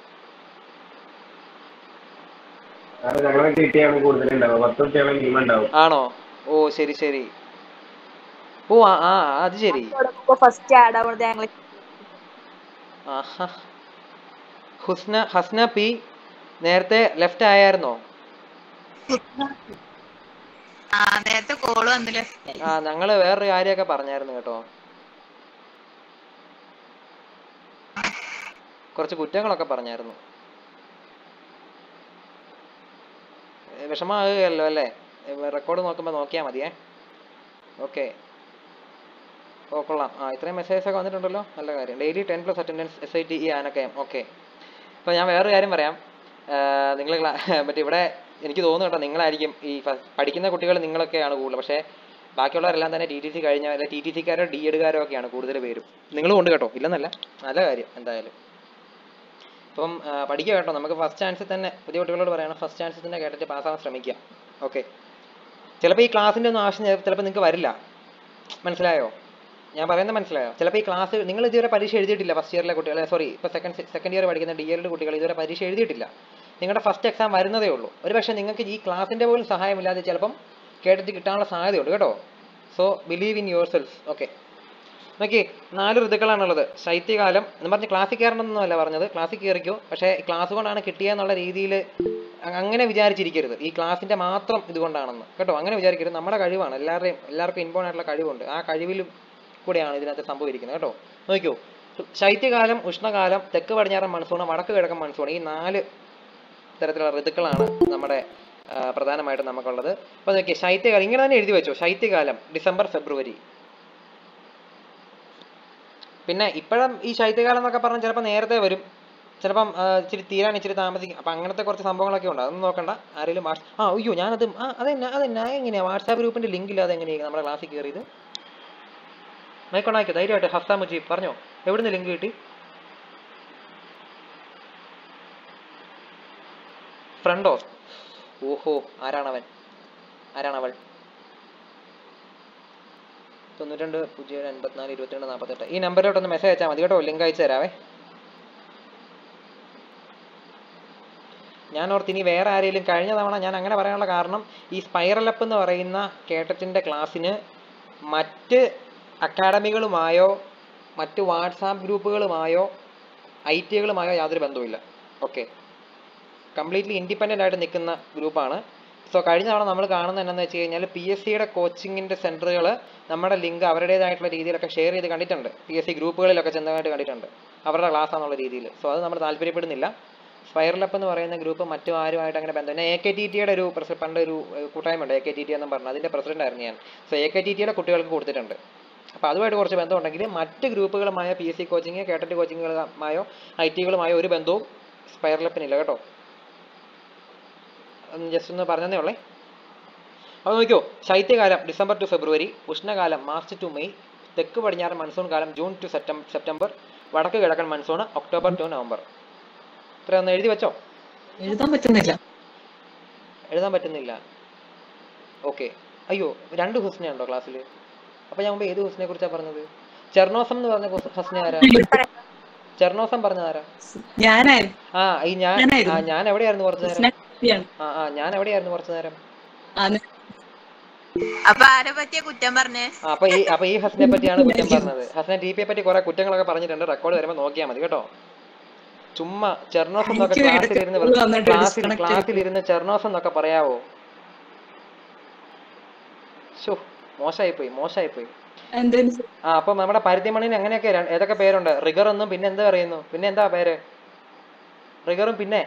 കാരണം ഞങ്ങളെ കിട്ടിയാണ് കൂടുതലുണ്ടാവും പത്ത് കുട്ടികളെ മിനിമം ഉണ്ടാവും ആണോ ഓ ശരി ശരി ഓ ആ ആ അത് ശരി ഫസ്റ്റ് ആഡ് ആവുന്നത് ഞങ്ങൾ ആഹാ ഹുസ്ന ഹസ്ന പി നേരത്തെ ലെഫ്റ്റ് ആയായിരുന്നോ ആ നേരത്തെ കോള് വന്നില്ല ആ ഞങ്ങള് വേറൊരു കാര്യമൊക്കെ പറഞ്ഞായിരുന്നു കേട്ടോ കുറച്ച് കുറ്റങ്ങളൊക്കെ പറഞ്ഞായിരുന്നു ഏ, വിഷമാകുകയല്ലോ അല്ലേ റെക്കോർഡ് നോക്കുമ്പോൾ നോക്കിയാൽ മതിയേ ഓക്കെ ഓ കൊള്ളാം ആ ഇത്രയും മെസ്സേജസ് ഒക്കെ വന്നിട്ടുണ്ടല്ലോ നല്ല കാര്യം daily ten plus attendance S I T E Anakkayam okay അപ്പോൾ ഞാൻ വേറൊരു കാര്യം പറയാം നിങ്ങൾ മറ്റേ ഇവിടെ എനിക്ക് തോന്നുന്നു കേട്ടോ നിങ്ങളായിരിക്കും ഈ ഫ- പഠിക്കുന്ന കുട്ടികൾ നിങ്ങളൊക്കെയാണ് കൂടുതൽ പക്ഷേ ബാക്കിയുള്ളവരെല്ലാം തന്നെ ടി ടി സി കഴിഞ്ഞ അല്ലെ ടി ടി സിക്കാരോ ഡി എഡുകാരോ ഒക്കെയാണ് കൂടുതൽ പേരും നിങ്ങളും ഉണ്ട് കേട്ടോ ഇല്ലെന്നല്ല നല്ല കാര്യം എന്തായാലും ഇപ്പം ആ, പഠിക്കുക കേട്ടോ നമുക്ക് ഫസ്റ്റ് ചാൻസിൽ തന്നെ പുതിയ കുട്ടികളോട് പറയണം ഫസ്റ്റ് ചാൻസിൽ തന്നെ കേട്ടിട്ട് പാസ്സാവാൻ ശ്രമിക്കുക ഓക്കെ ചിലപ്പോൾ ഈ ക്ലാസ്സിൻ്റെ ഒന്നും ആവശ്യം ചിലപ്പോൾ നിങ്ങൾക്ക് വരില്ല മനസ്സിലായോ ഞാൻ പറയുന്നത് മനസ്സിലായോ ചിലപ്പോൾ ഈ ക്ലാസ് നിങ്ങൾ ഇതുവരെ പരീക്ഷ എഴുതിയിട്ടില്ല ഫസ്റ്റ് ഇയറിലെ കുട്ടികൾ സോറി ഇപ്പോൾ സെക്കൻഡ് സെക്കൻഡ് ഇയർ പഠിക്കുന്ന ഡി എല്ലിൻ്റെ കുട്ടികൾ ഇതുവരെ പരീക്ഷ എഴുതിയിട്ടില്ല നിങ്ങളുടെ ഫസ്റ്റ് എക്സാം വരുന്നതേ ഉള്ളൂ ഒരു പക്ഷേ നിങ്ങൾക്ക് ഈ ക്ലാസ്സിൻ്റെ പോലും സഹായമില്ലാതെ ചിലപ്പം കേട്ടിട്ട് കിട്ടാനുള്ള സാധ്യതയുണ്ട് കേട്ടോ so believe in yourself okay നോക്കി നാല് ഋതുക്കളാണുള്ളത് ശൈത്യകാലം എന്ന് പറഞ്ഞ് ക്ലാസ്സിൽ കയറണമെന്നല്ല പറഞ്ഞത് ക്ലാസ്സിൽ കയറിക്കോ പക്ഷേ ക്ലാസ് കൊണ്ടാണ് കിട്ടിയെന്നുള്ള രീതിയിൽ അങ്ങനെ വിചാരിച്ചിരിക്കരുത് ഈ ക്ലാസ്സിന്റെ മാത്രം ഇതുകൊണ്ടാണെന്ന് കേട്ടോ അങ്ങനെ വിചാരിക്കരുത് നമ്മുടെ കഴിവാണ് എല്ലാവരുടെയും എല്ലാവർക്കും ഇൻബോൺ ആയിട്ടുള്ള കഴിവുണ്ട് ആ കഴിവിലും കൂടെയാണ് ഇതിനകത്ത് സംഭവിക്കുന്നത് കേട്ടോ നോക്കിയോ ശൈത്യകാലം ഉഷ്ണകാലം തെക്ക് പടിഞ്ഞാറൻ മൺസൂൺ വടക്ക് കിഴക്കൻ മൺസൂൺ ഈ നാല് തരത്തിലുള്ള ഋതുക്കളാണ് നമ്മുടെ ആ, പ്രധാനമായിട്ടും നമുക്കുള്ളത് അപ്പോൾ നോക്കിയേ ശൈത്യകാലം ഇങ്ങനെ തന്നെ എഴുതി വെച്ചോ ശൈത്യകാലം ഡിസംബർ ഫെബ്രുവരി പിന്നെ ഇപ്പോഴും ഈ ശൈത്യകാലം എന്നൊക്കെ പറഞ്ഞാൽ ചിലപ്പോൾ നേരത്തെ വരും ചിലപ്പം ആ, ഇച്ചിരി തീരാൻ ഇച്ചിരി താമസിക്കും അപ്പം അങ്ങനത്തെ കുറച്ച് സംഭവങ്ങളൊക്കെ ഉണ്ട് അതൊന്നും നോക്കണ്ട ആരെങ്കിലും വാട്സ് ആ അയ്യോ ഞാനത് ആ അതെന്നാ അതെന്നാ എങ്ങനെയാ വാട്സാപ്പ് ഗ്രൂപ്പിന്റെ ലിങ്ക് ഇല്ലാതെ എങ്ങനെയാണ് നമ്മുടെ ക്ലാസ്സിൽ കയറിയത് മൈക്കോണാക്കിയോ ധൈര്യമായിട്ട് ഹഫ്ത മുജീബ് പറഞ്ഞോ എവിടുന്ന് ലിങ്ക് കിട്ടി ഫ്രണ്ടോ ഓഹോ ആരാണവൻ ആരാണവൾ തൊണ്ണൂറ്റിരണ്ട് പൂജ്യം ഏഴ് എൺപത്തിനാല് ഇരുപത്തിരണ്ട് നാൽപ്പത്തെട്ട് ഈ നമ്പറിലോട്ടൊന്ന് മെസ്സേജ് അയച്ചാൽ മതി കേട്ടോ ലിങ്ക് അയച്ചു തരാവേ ഞാൻ ഓർത്ത് ഇനി വേറെ ആരെങ്കിലും കഴിഞ്ഞ തവണ ഞാൻ അങ്ങനെ പറയാനുള്ള കാരണം ഈ സ്പൈറൽ അപ്പ് എന്ന് പറയുന്ന കേട്ടറ്റിൻ്റെ ക്ലാസ്സിന് മറ്റ് അക്കാഡമികളുമായോ മറ്റ് വാട്സാപ്പ് ഗ്രൂപ്പുകളുമായോ ഐ ടികളുമായോ യാതൊരു ബന്ധവുമില്ല ഓക്കെ കംപ്ലീറ്റ്ലി ഇൻഡിപെൻഡൻ്റ് ആയിട്ട് നിൽക്കുന്ന ഗ്രൂപ്പാണ് സോ കഴിഞ്ഞ തവണ നമ്മൾ കാണുന്നത് എന്താണെന്ന് വെച്ച് കഴിഞ്ഞാൽ പി എസ് സിയുടെ കോച്ചിങ്ങിൻ്റെ സെൻറ്ററുകൾ നമ്മുടെ ലിങ്ക് അവരുടേതായിട്ടുള്ള രീതിയിലൊക്കെ ഷെയർ ചെയ്ത് കണ്ടിട്ടുണ്ട് പി എസ് സി ഗ്രൂപ്പുകളിലൊക്കെ ചെന്നതായിട്ട് കണ്ടിട്ടുണ്ട് അവരുടെ ക്ലാസ് എന്നുള്ള രീതിയിൽ സോ അത് നമ്മൾ താല്പര്യപ്പെടുന്നില്ല സ്പൈറലപ്പ് എന്ന് പറയുന്ന ഗ്രൂപ്പ് മറ്റു ആരുമായിട്ട് അങ്ങനെ ബന്ധം പിന്നെ എ കെ ടി ടിയുടെ ഒരു പ്രസി- പണ്ട് ഒരു ഏഹ്, കൂട്ടായ്മയുണ്ട് എ കെ ടി ടി എന്ന് പറഞ്ഞാൽ അതിൻ്റെ പ്രസിഡന്റ് ആയിരുന്നു ഞാൻ സോ എ കെ ടി ടിയുടെ കുട്ടികൾക്ക് കൊടുത്തിട്ടുണ്ട് അപ്പോൾ അതുമായിട്ട് കുറച്ച് ബന്ധമുണ്ടെങ്കിൽ മറ്റ് ഗ്രൂപ്പുകളുമായ പി എസ് സി കോച്ചിങ് കേട്ടറ്റ് കോച്ചിങ്ങുകളുമായോ ഐ ടികളുമായോ ഒരു ബന്ധവും സ്പൈറലപ്പിനില്ല കേട്ടോ ജസ്റ്റ് ഒന്ന് പറഞ്ഞതേ ഉള്ളേ അപ്പോൾ നോക്കിയോ ശൈത്യകാലം ഡിസംബർ ടു ഫെബ്രുവരി ഉഷ്ണകാലം മാർച്ച് ടു മെയ് തെക്ക് പടിഞ്ഞാറൻ മൺസൂൺ കാലം ജൂൺ ടു സെപ്റ്റംബർ സെപ്റ്റംബർ വടക്ക് കിഴക്കൻ മൺസൂൺ ഒക്ടോബർ ടു നവംബർ ഇത്ര ഒന്ന് എഴുതി വെച്ചോ എഴുതാൻ പറ്റുന്നില്ല എഴുതാൻ പറ്റുന്നില്ല ഓക്കെ അയ്യോ രണ്ട് ഹുസ്ന ഉണ്ടോ ക്ലാസ്സിൽ അപ്പോൾ ഞാൻ മുമ്പ് ഏത് ഹുസ്നെ കുറിച്ചാണ് പറഞ്ഞത് ചെർണോസം എന്ന് പറഞ്ഞ ഹുസ്- ഹുസ്ന ആരാ ചെർണോസം പറഞ്ഞതാരാ ഞാനായിരുന്നു ആ ഈ ഞാൻ ആ ഞാനായിരുന്നു. ഞാൻ എവിടെയായിരുന്നു കുറച്ച് നേരം ഹുസ്നയാണ്. ആ ആ ഞാൻ എവിടെയായിരുന്നു കുറച്ച് നേരം ആണ്. അപ്പൊ ആരെ പറ്റിയ കുറ്റം പറഞ്ഞേ ആ, അപ്പൊ ഈ അപ്പൊ ഈ ഹസനെ പറ്റിയാണ് കുറ്റം പറഞ്ഞത് ഹസനെ ടി പിയെ പറ്റി കുറെ കുറ്റങ്ങളൊക്കെ പറഞ്ഞിട്ടുണ്ട് റെക്കോർഡ് വരുമ്പോൾ നോക്കിയാൽ മതി കേട്ടോ ചുമ്മാ ചെർണോസ് എന്നൊക്കെ എനിക്ക് ക്ലാസ്സിലിരുന്ന് ഇടയ്ക്ക് വന്നിട്ട് ക്ലാസ്സിൽ disconnect ക്ലാസ്സിലിരുന്ന് ചെർണോസ് എന്നൊക്കെ പറയാവോ ഷോ മോശമായി പോയി മോശമായി പോയി എന്തേലും ആ അപ്പൊ നമ്മുടെ പരുത്തിമണിന് എങ്ങനെയൊക്കെ ര- ഏതൊക്കെ പേരുണ്ട് റിഗർ എന്നും പിന്നെ എന്താ പറയുന്നു പിന്നെ എന്താ പേര് റിഗറും പിന്നെ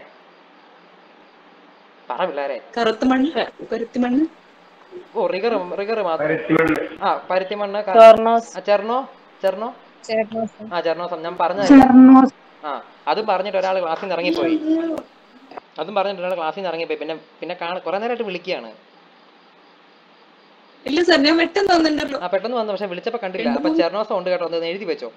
പറ പിള്ളേരെ കറുത്ത മണ്ണ് പരുത്തി മണ്ണ് ഓ റിഗർ റിഗർ മാത്രം പരുത്തിമണ്ണ് ആ പരുത്തിമണ്ണ് ക- ടോർണോസ് ആ, ചെർണോ ചെർണോ ചേർണോസ് ആ ചെർണോസം ഞാൻ പറഞ്ഞതായിരുന്നു ആ അതും പറഞ്ഞിട്ട് ഒരാൾ ക്ലാസ്സിൽ നിന്ന് ഇറങ്ങിപ്പോയി അതും പറഞ്ഞിട്ട് ഒരാൾ ക്ലാസ്സിൽ നിന്ന് ഇറങ്ങിപ്പോയി പിന്നെ പിന്നെ കാണ കുറെ നേരമായിട്ട് വിളിക്കുകയാണ് ഇല്ല സാർ ഞാൻ പെട്ടെന്ന് തോന്നുന്നുണ്ടല്ലോ ആ പെട്ടെന്ന് വന്നു പക്ഷെ വിളിച്ചപ്പോ കണ്ടില്ല അപ്പൊ ചെർണോസം ഉണ്ട് കേട്ടോ ഒന്ന് എഴുതി വെച്ചോ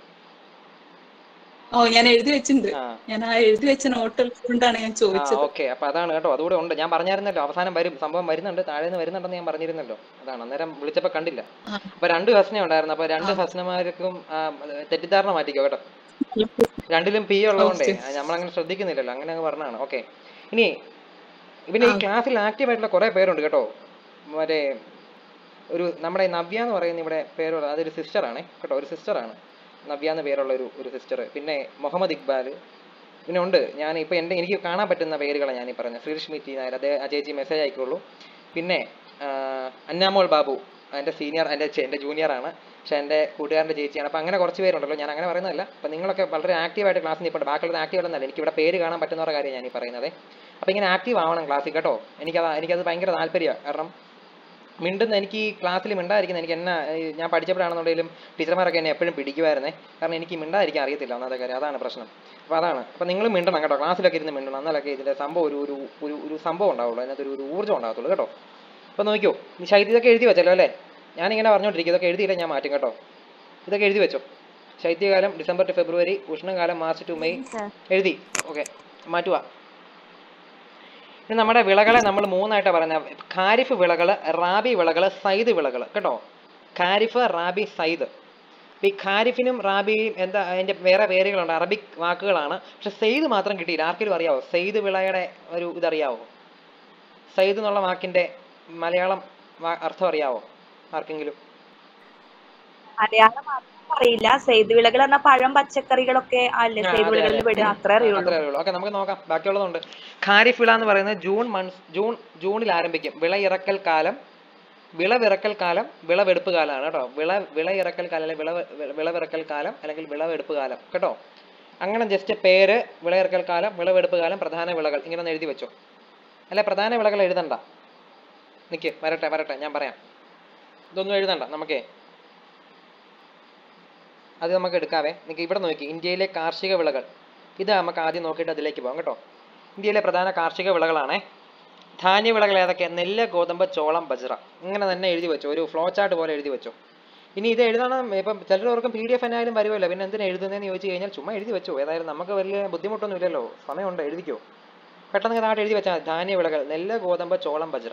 ഓ ഞാൻ എഴുതി വെച്ചിട്ടുണ്ട് ആ ഞാൻ ആ എഴുതി വെച്ച നോട്ട് കൊണ്ടാണ് ഞാൻ ആ ചോദിച്ചത് ഓക്കെ അപ്പൊ അതാണ് കേട്ടോ അതുകൂടെ ഉണ്ട് ഞാൻ പറഞ്ഞായിരുന്നല്ലോ അവസാനം വരും സംഭവം വരുന്നുണ്ട് താഴെ നിന്ന് വരുന്നുണ്ടെന്ന് ഞാൻ പറഞ്ഞിരുന്നല്ലോ അതാണ് അന്നേരം വിളിച്ചപ്പോ കണ്ടില്ല ആ. അപ്പൊ രണ്ട് ഹസന ഉണ്ടായിരുന്നു അപ്പൊ രണ്ട് ഹസനമാർക്കും ആ, തെറ്റിദ്ധാരണ മാറ്റിക്കോ കേട്ടോ രണ്ടിലും പി ഉള്ളതുകൊണ്ടേ Okay. നമ്മളങ്ങനെ ശ്രദ്ധിക്കുന്നില്ലല്ലോ അങ്ങനെ അങ്ങ് പറഞ്ഞാണ് ഓക്കെ ഇനി പിന്നെ ഈ ക്ലാസ്സിൽ ആക്റ്റീവ് ആയിട്ടുള്ള കുറെ പേരുണ്ട് കേട്ടോ മറ്റേ ഒരു നമ്മുടെ ഈ നവ്യ എന്ന് പറയുന്ന ഇവിടെ പേരുള്ള അതൊരു സിസ്റ്റർ ആണ് കേട്ടോ ഒരു സിസ്റ്റർ ആണ് നവ്യ എന്ന് പേരുള്ള ഒരു ഒരു സിസ്റ്റർ പിന്നെ മുഹമ്മദ് ഇക്ബാൽ പിന്നെ ഉണ്ട് ഞാൻ ഇപ്പൊ എൻ്റെ എനിക്ക് കാണാൻ പറ്റുന്ന പേരുകളാണ് ഞാൻ ഈ പറഞ്ഞത് ശ്രീലക്ഷ്മി ടി നായർ അതേ ആ ചേച്ചി മെസ്സേജ് അയക്കുള്ളൂ പിന്നെ ആ, അന്നാമോൾ ബാബു എൻ്റെ സീനിയർ എൻ്റെ ചെ- എൻ്റെ ജൂനിയർ ആണ് പക്ഷെ എൻ്റെ കൂട്ടുകാരൻ്റെ ചേച്ചിയാണ് അപ്പോൾ അങ്ങനെ കുറച്ച് പേരുണ്ടല്ലോ ഞാൻ അങ്ങനെ പറയുന്നതല്ല അപ്പോൾ നിങ്ങളൊക്കെ വളരെ ആക്റ്റീവായിട്ട് ക്ലാസ്സിൽ നിൽപ്പുണ്ട് ബാക്കിയുള്ളത് ആക്റ്റീവ് അല്ലെന്നല്ല എനിക്ക് ഇവിടെ പേര് കാണാൻ പറ്റുന്നവരുടെ കാര്യം ഞാൻ ഈ പറയുന്നത് അപ്പോൾ ഇങ്ങനെ ആക്റ്റീവ് ആവണം ക്ലാസ്സിൽ കേട്ടോ എനിക്കത് എനിക്കത് ഭയങ്കര താല്പര്യമാണ് കാരണം മിണ്ടുന്ന എനിക്ക് ഈ ക്ലാസ്സിൽ മിണ്ടായിരിക്കുന്ന എനിക്ക് എന്നാ ഈ ഞാൻ പഠിച്ചപ്പോഴാണെന്നുണ്ടെങ്കിലും ടീച്ചർമാരൊക്കെ എന്നെ എപ്പോഴും പിടിക്കുമായിരുന്നേ കാരണം എനിക്ക് മിണ്ടായിരിക്കാൻ അറിയത്തില്ല ഒന്നാമത്തെ കാര്യം അതാണ് പ്രശ്നം അപ്പോൾ അതാണ് അപ്പോൾ നിങ്ങൾ മിണ്ടണം കേട്ടോ ക്ലാസ്സിലൊക്കെ ഇരുന്ന് മിണ്ടണം എന്നാലൊക്കെ ഇതിൻ്റെ സംഭവം ഒരു ഒരു ഒരു ഒരു സംഭവം ഉണ്ടാവുള്ളൂ അതിനകത്ത് ഒരു ഒരു ഊർജ്ജം ഉണ്ടാകത്തുള്ളൂ കേട്ടോ അപ്പോൾ നോക്കിയോ ഈ ശൈത്യ ഇതൊക്കെ എഴുതി വെച്ചല്ലോ അല്ലേ ഞാനിങ്ങനെ പറഞ്ഞുകൊണ്ടിരിക്കും ഇതൊക്കെ എഴുതിയില്ല ഞാൻ മാറ്റും കേട്ടോ ഇതൊക്കെ എഴുതി വെച്ചോ ശൈത്യകാലം ഡിസംബർ ടു ഫെബ്രുവരി ഉഷ്ണകാലം മാർച്ച് ടു മെയ് എഴുതി ഓക്കെ മാറ്റുക ഇനി നമ്മുടെ വിളകളെ നമ്മൾ മൂന്നായിട്ടാണ് പറയുന്നത് ഖാരിഫ് വിളകൾ റാബി വിളകൾ സൈദ് വിളകൾ കേട്ടോ ഖാരിഫ് റാബി സൈദ് ഈ ഖാരിഫിനും റാബിയും എന്താ അതിന്റെ വേറെ പേരുകളുണ്ട് അറബിക് വാക്കുകളാണ് പക്ഷെ സെയ്ദ് മാത്രം കിട്ടിയില്ല ആർക്കെങ്കിലും അറിയാവോ സെയ്ദ് വിളയുടെ ഒരു ഇതറിയാവോ സയ്യിദ് എന്നുള്ള വാക്കിന്റെ മലയാളം വാ- അർത്ഥം അറിയാവോ ആർക്കെങ്കിലും മലയാളം മാത്രം അറിയില്ല സെയ്ത് വിളകൾ എന്ന പഴം പച്ചക്കറികളൊക്കെ അല്ലേ ആ, സെയ്ത് അതെ, വിളകളിൽ അതെ. പെടുക അത്രേ അറിയുള്ളൂ അത്രേ അറിയുള്ളൂ ഓക്കെ നമുക്ക് നോക്കാം ബാക്കിയുള്ളതുണ്ട് ഖാരിഫ് വിള എന്ന് പറയുന്നത് ജൂൺ മൺസ് ജൂൺ ജൂണിൽ ആരംഭിക്കും വിളയിറക്കൽ കാലം വിളവിറക്കൽ കാലം വിളവെടുപ്പ് കാലമാണ് കേട്ടോ വിള വിളയിറക്കൽ കാലം അല്ലെങ്കിൽ വിളവ് വി- വിളവിറക്കൽ കാലം അല്ലെങ്കിൽ വിളവെടുപ്പ് കാലം കേട്ടോ അങ്ങനെ ജസ്റ്റ് പേര് വിളയിറക്കൽ കാലം വിളവെടുപ്പ് കാലം പ്രധാന വിളകൾ ഇങ്ങനെ ഒന്ന് എഴുതി വെച്ചോ അല്ലെ പ്രധാന വിളകൾ എഴുതണ്ട നിക്ക് വരട്ടെ വരട്ടെ ഞാൻ പറയാം ഇതൊന്നും എഴുതണ്ട നമുക്കേ അത് നമുക്ക് എടുക്കാവേ നിങ്ങൾക്ക് ഇവിടെ നോക്കി ഇന്ത്യയിലെ കാർഷിക വിളകൾ ഇത് നമുക്ക് ആദ്യം നോക്കിയിട്ട് അതിലേക്ക് പോകാം കേട്ടോ ഇന്ത്യയിലെ പ്രധാന കാർഷിക വിളകളാണേ ധാന്യവിളകൾ ഏതൊക്കെ നെല്ല് ഗോതമ്പ് ചോളം ബജ്ര ഇങ്ങനെ തന്നെ എഴുതി വെച്ചോ ഒരു ഫ്ലോ ചാർട്ട് പോലെ എഴുതി വെച്ചോ ഇനി ഇത് എഴുതണം ഇപ്പം ചിലർക്കും പി ഡി എഫ് എന്നായാലും വരുമല്ലോ പിന്നെ എന്തിനാ എഴുതുന്നതെന്ന് ചോദിച്ചു കഴിഞ്ഞാൽ ചുമ്മാ എഴുതി വെച്ചോ ഏതായാലും നമുക്ക് വലിയ ബുദ്ധിമുട്ടൊന്നും ഇല്ലല്ലോ സമയമുണ്ട് എഴുതിക്കോ പെട്ടെന്ന് നാട്ട് എഴുതി വെച്ചാൽ മതി. ധാന്യവിളകൾ നെല്ല് ഗോതമ്പ് ചോളം ബജ്ര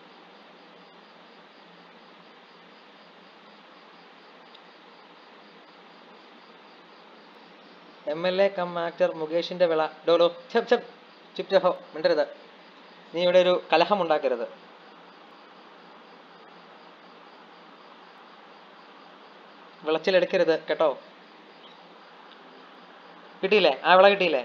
M L A cum actor മുകേഷിന്റെ വിള ഡോലോ ഛപ് ഛപ് ചുപ് ചഹോ മിണ്ടരുത് നീ ഇവിടെ ഒരു കലഹം ഉണ്ടാക്കരുത് വിളച്ചിലെടുക്കരുത് കേട്ടോ കിട്ടിയില്ലേ ആ വിള കിട്ടിയില്ലേ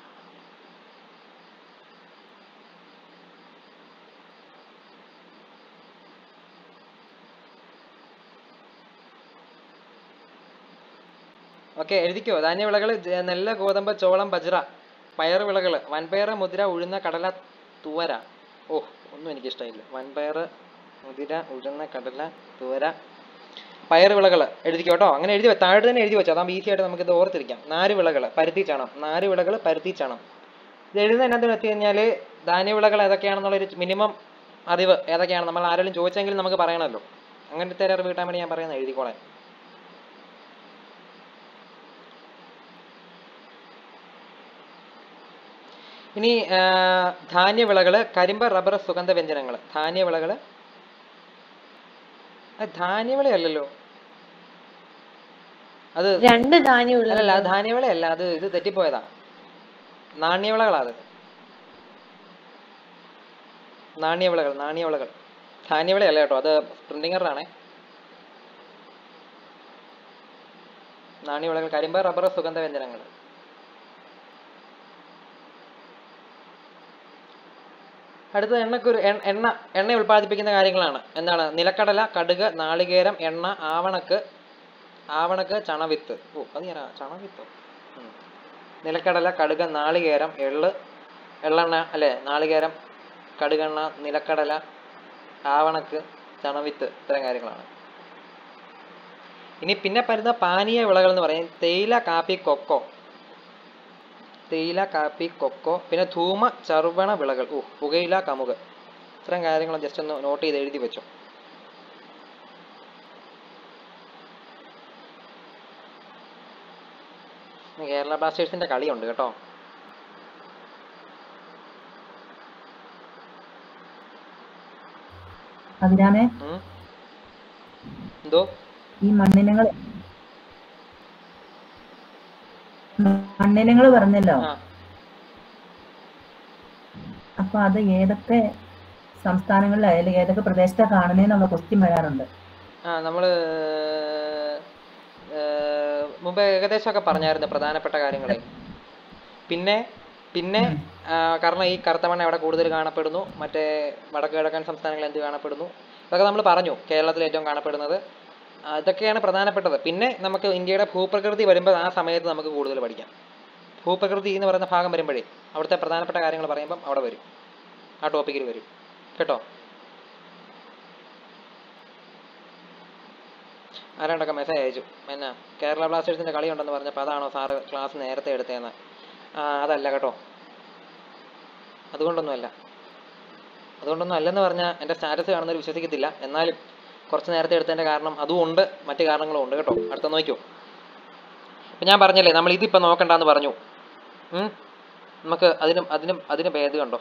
ഓക്കെ എഴുതിക്കോ ധാന്യവിളകൾ ജ- നെല്ല് ഗോതമ്പ് ചോളം ബജ്ര പയർ വിളകൾ വൻപയർ മുതിര ഉഴുന്ന കടല തുവര ഓ ഒന്നും എനിക്ക് ഇഷ്ടമായില്ല വൻപയർ മുതിര ഉഴുന്ന കടല തുവര പയർ വിളകൾ എഴുതിക്കോ കേട്ടോ അങ്ങനെ എഴുതി വെ- താഴെ തന്നെ എഴുതി വെച്ചോ അതാകുമ്പോൾ ഈസി ആയിട്ട് നമുക്ക് ഇത് ഓർത്തിരിക്കാം നാല് വിളകൾ പരുത്തി ചണം നാല് വിളകൾ പരുത്തി ചണം ഇത് എഴുതുന്ന എന്നാന്ന് വെച്ച് കഴിഞ്ഞാൽ ധാന്യവിളകൾ ഏതൊക്കെയാണെന്നുള്ളൊരു മിനിമം അറിവ് ഏതൊക്കെയാണ് നമ്മൾ ആരെങ്കിലും ചോദിച്ചെങ്കിൽ നമുക്ക് പറയണമല്ലോ അങ്ങനത്തെ ഒരു അറിവ് കിട്ടാൻ വേണ്ടി ഞാൻ പറയുന്നത് എഴുതിക്കോളാൻ ഇനി ആ, ധാന്യവിളകള് കരിമ്പ് റബ്ബർ സുഗന്ധ വ്യഞ്ജനങ്ങൾ ധാന്യവിളകള് അത് ധാന്യവിള അല്ലല്ലോ അത് രണ്ട് ധാന്യമുള്ള അല്ലല്ല അത് ധാന്യവിളയല്ല അത് ഇത് തെറ്റിപ്പോയതാ നാണ്യവിളകളാ അത് നാണ്യവിളകൾ നാണ്യവിളകൾ ധാന്യവിളയല്ല കേട്ടോ അത് പ്രിന്റിംഗ് എററാണേ നാണ്യവിളകൾ കരിമ്പ് റബ്ബർ സുഗന്ധ വ്യഞ്ജനങ്ങൾ അടുത്തത് എണ്ണക്കുരു എണ്ണ എണ്ണ എണ്ണ ഉൽപ്പാദിപ്പിക്കുന്ന കാര്യങ്ങളാണ് എന്താണ് നിലക്കടല കടുക് നാളികേരം എണ്ണ ആവണക്ക് ആവണക്ക് ചണവിത്ത് ഓ അത് ഞാൻ ചണവിത്തോ ഉം. നിലക്കടല കടുക് നാളികേരം എള്ള് എള്ളെണ്ണ അല്ലേ നാളികേരം കടുകെണ്ണ നിലക്കടല ആവണക്ക് ചണവിത്ത് ഇത്തരം കാര്യങ്ങളാണ് ഇനി പിന്നെ വരുന്ന പാനീയ വിളകൾ എന്ന് പറയും തേയില കാപ്പി കൊക്കോ തേയില കാപ്പി കൊക്കോ പിന്നെ ധൂമ ചർവണ വിളകൾ ഓ പുകയില കമുക് ഇത്തരം കാര്യങ്ങൾ ജസ്റ്റ് ഒന്ന് നോട്ട് ചെയ്ത് എഴുതി വെച്ചോ ഇന്ന് കേരള ബ്ലാസ്റ്റേഴ്സിന്റെ കളിയുണ്ട് കേട്ടോ അതിനാണ് ഉം. എന്തോ ഈ മണ്ണിനങ്ങൾ മണ്ണിനങ്ങൾ പറഞ്ഞല്ലോ ആ അപ്പൊ അത് ഏതൊക്കെ സംസ്ഥാനങ്ങളിലായാലും ഏതൊക്കെ പ്രദേശത്താണ് കാണുന്നതെന്നുള്ള ക്വസ്റ്റ്യൻ വരാറുണ്ട് ആ നമ്മള് ഏർ, മുമ്പ് ഏകദേശമൊക്കെ പറഞ്ഞായിരുന്നു പ്രധാനപ്പെട്ട കാര്യങ്ങളെ പിന്നെ പിന്നെ ആ, കാരണം ഈ കറുത്ത മണ്ണ് എവിടെ കൂടുതൽ കാണപ്പെടുന്നു മറ്റേ വടക്ക് കിഴക്കൻ സംസ്ഥാനങ്ങളിൽ എന്ത് കാണപ്പെടുന്നു ഇതൊക്കെ നമ്മൾ പറഞ്ഞു കേരളത്തിൽ ഏറ്റവും കാണപ്പെടുന്നത് ആ, ഇതൊക്കെയാണ് പ്രധാനപ്പെട്ടത് പിന്നെ നമുക്ക് ഇന്ത്യയുടെ ഭൂപ്രകൃതി വരുമ്പോൾ ആ സമയത്ത് നമുക്ക് കൂടുതൽ പഠിക്കാം ഭൂപ്രകൃതി എന്ന് പറയുന്ന ഭാഗം വരുമ്പോഴേ അവിടുത്തെ പ്രധാനപ്പെട്ട കാര്യങ്ങൾ പറയുമ്പം അവിടെ വരും ആ ടോപ്പിക്കിൽ വരും കേട്ടോ ആരാണ്ടൊക്കെ മെസ്സേജ് അയച്ചു എന്നാ കേരള ബ്ലാസ്റ്റേഴ്സിന്റെ കളി ഉണ്ടെന്ന് പറഞ്ഞപ്പോൾ അതാണോ സാറ് ക്ലാസ് നേരത്തെ എടുത്തതെന്ന് ആ അതല്ല കേട്ടോ അതുകൊണ്ടൊന്നുമല്ല അതുകൊണ്ടൊന്നും അല്ലെന്ന് പറഞ്ഞാൽ എൻ്റെ സ്റ്റാറ്റസ് കാണുന്നവർ വിശ്വസിക്കത്തില്ല എന്നാലും കുറച്ച് നേരത്തെ എടുത്തതിൻ്റെ കാരണം അതും ഉണ്ട് മറ്റു കാരണങ്ങളും ഉണ്ട് കേട്ടോ അടുത്ത നോക്കിയോ ഇപ്പം ഞാൻ പറഞ്ഞല്ലേ നമ്മൾ ഇതിപ്പോൾ നോക്കണ്ടെന്ന് പറഞ്ഞു ഉം? നമുക്ക് അതിനും അതിനും അതിന് ഭേദം കണ്ടോ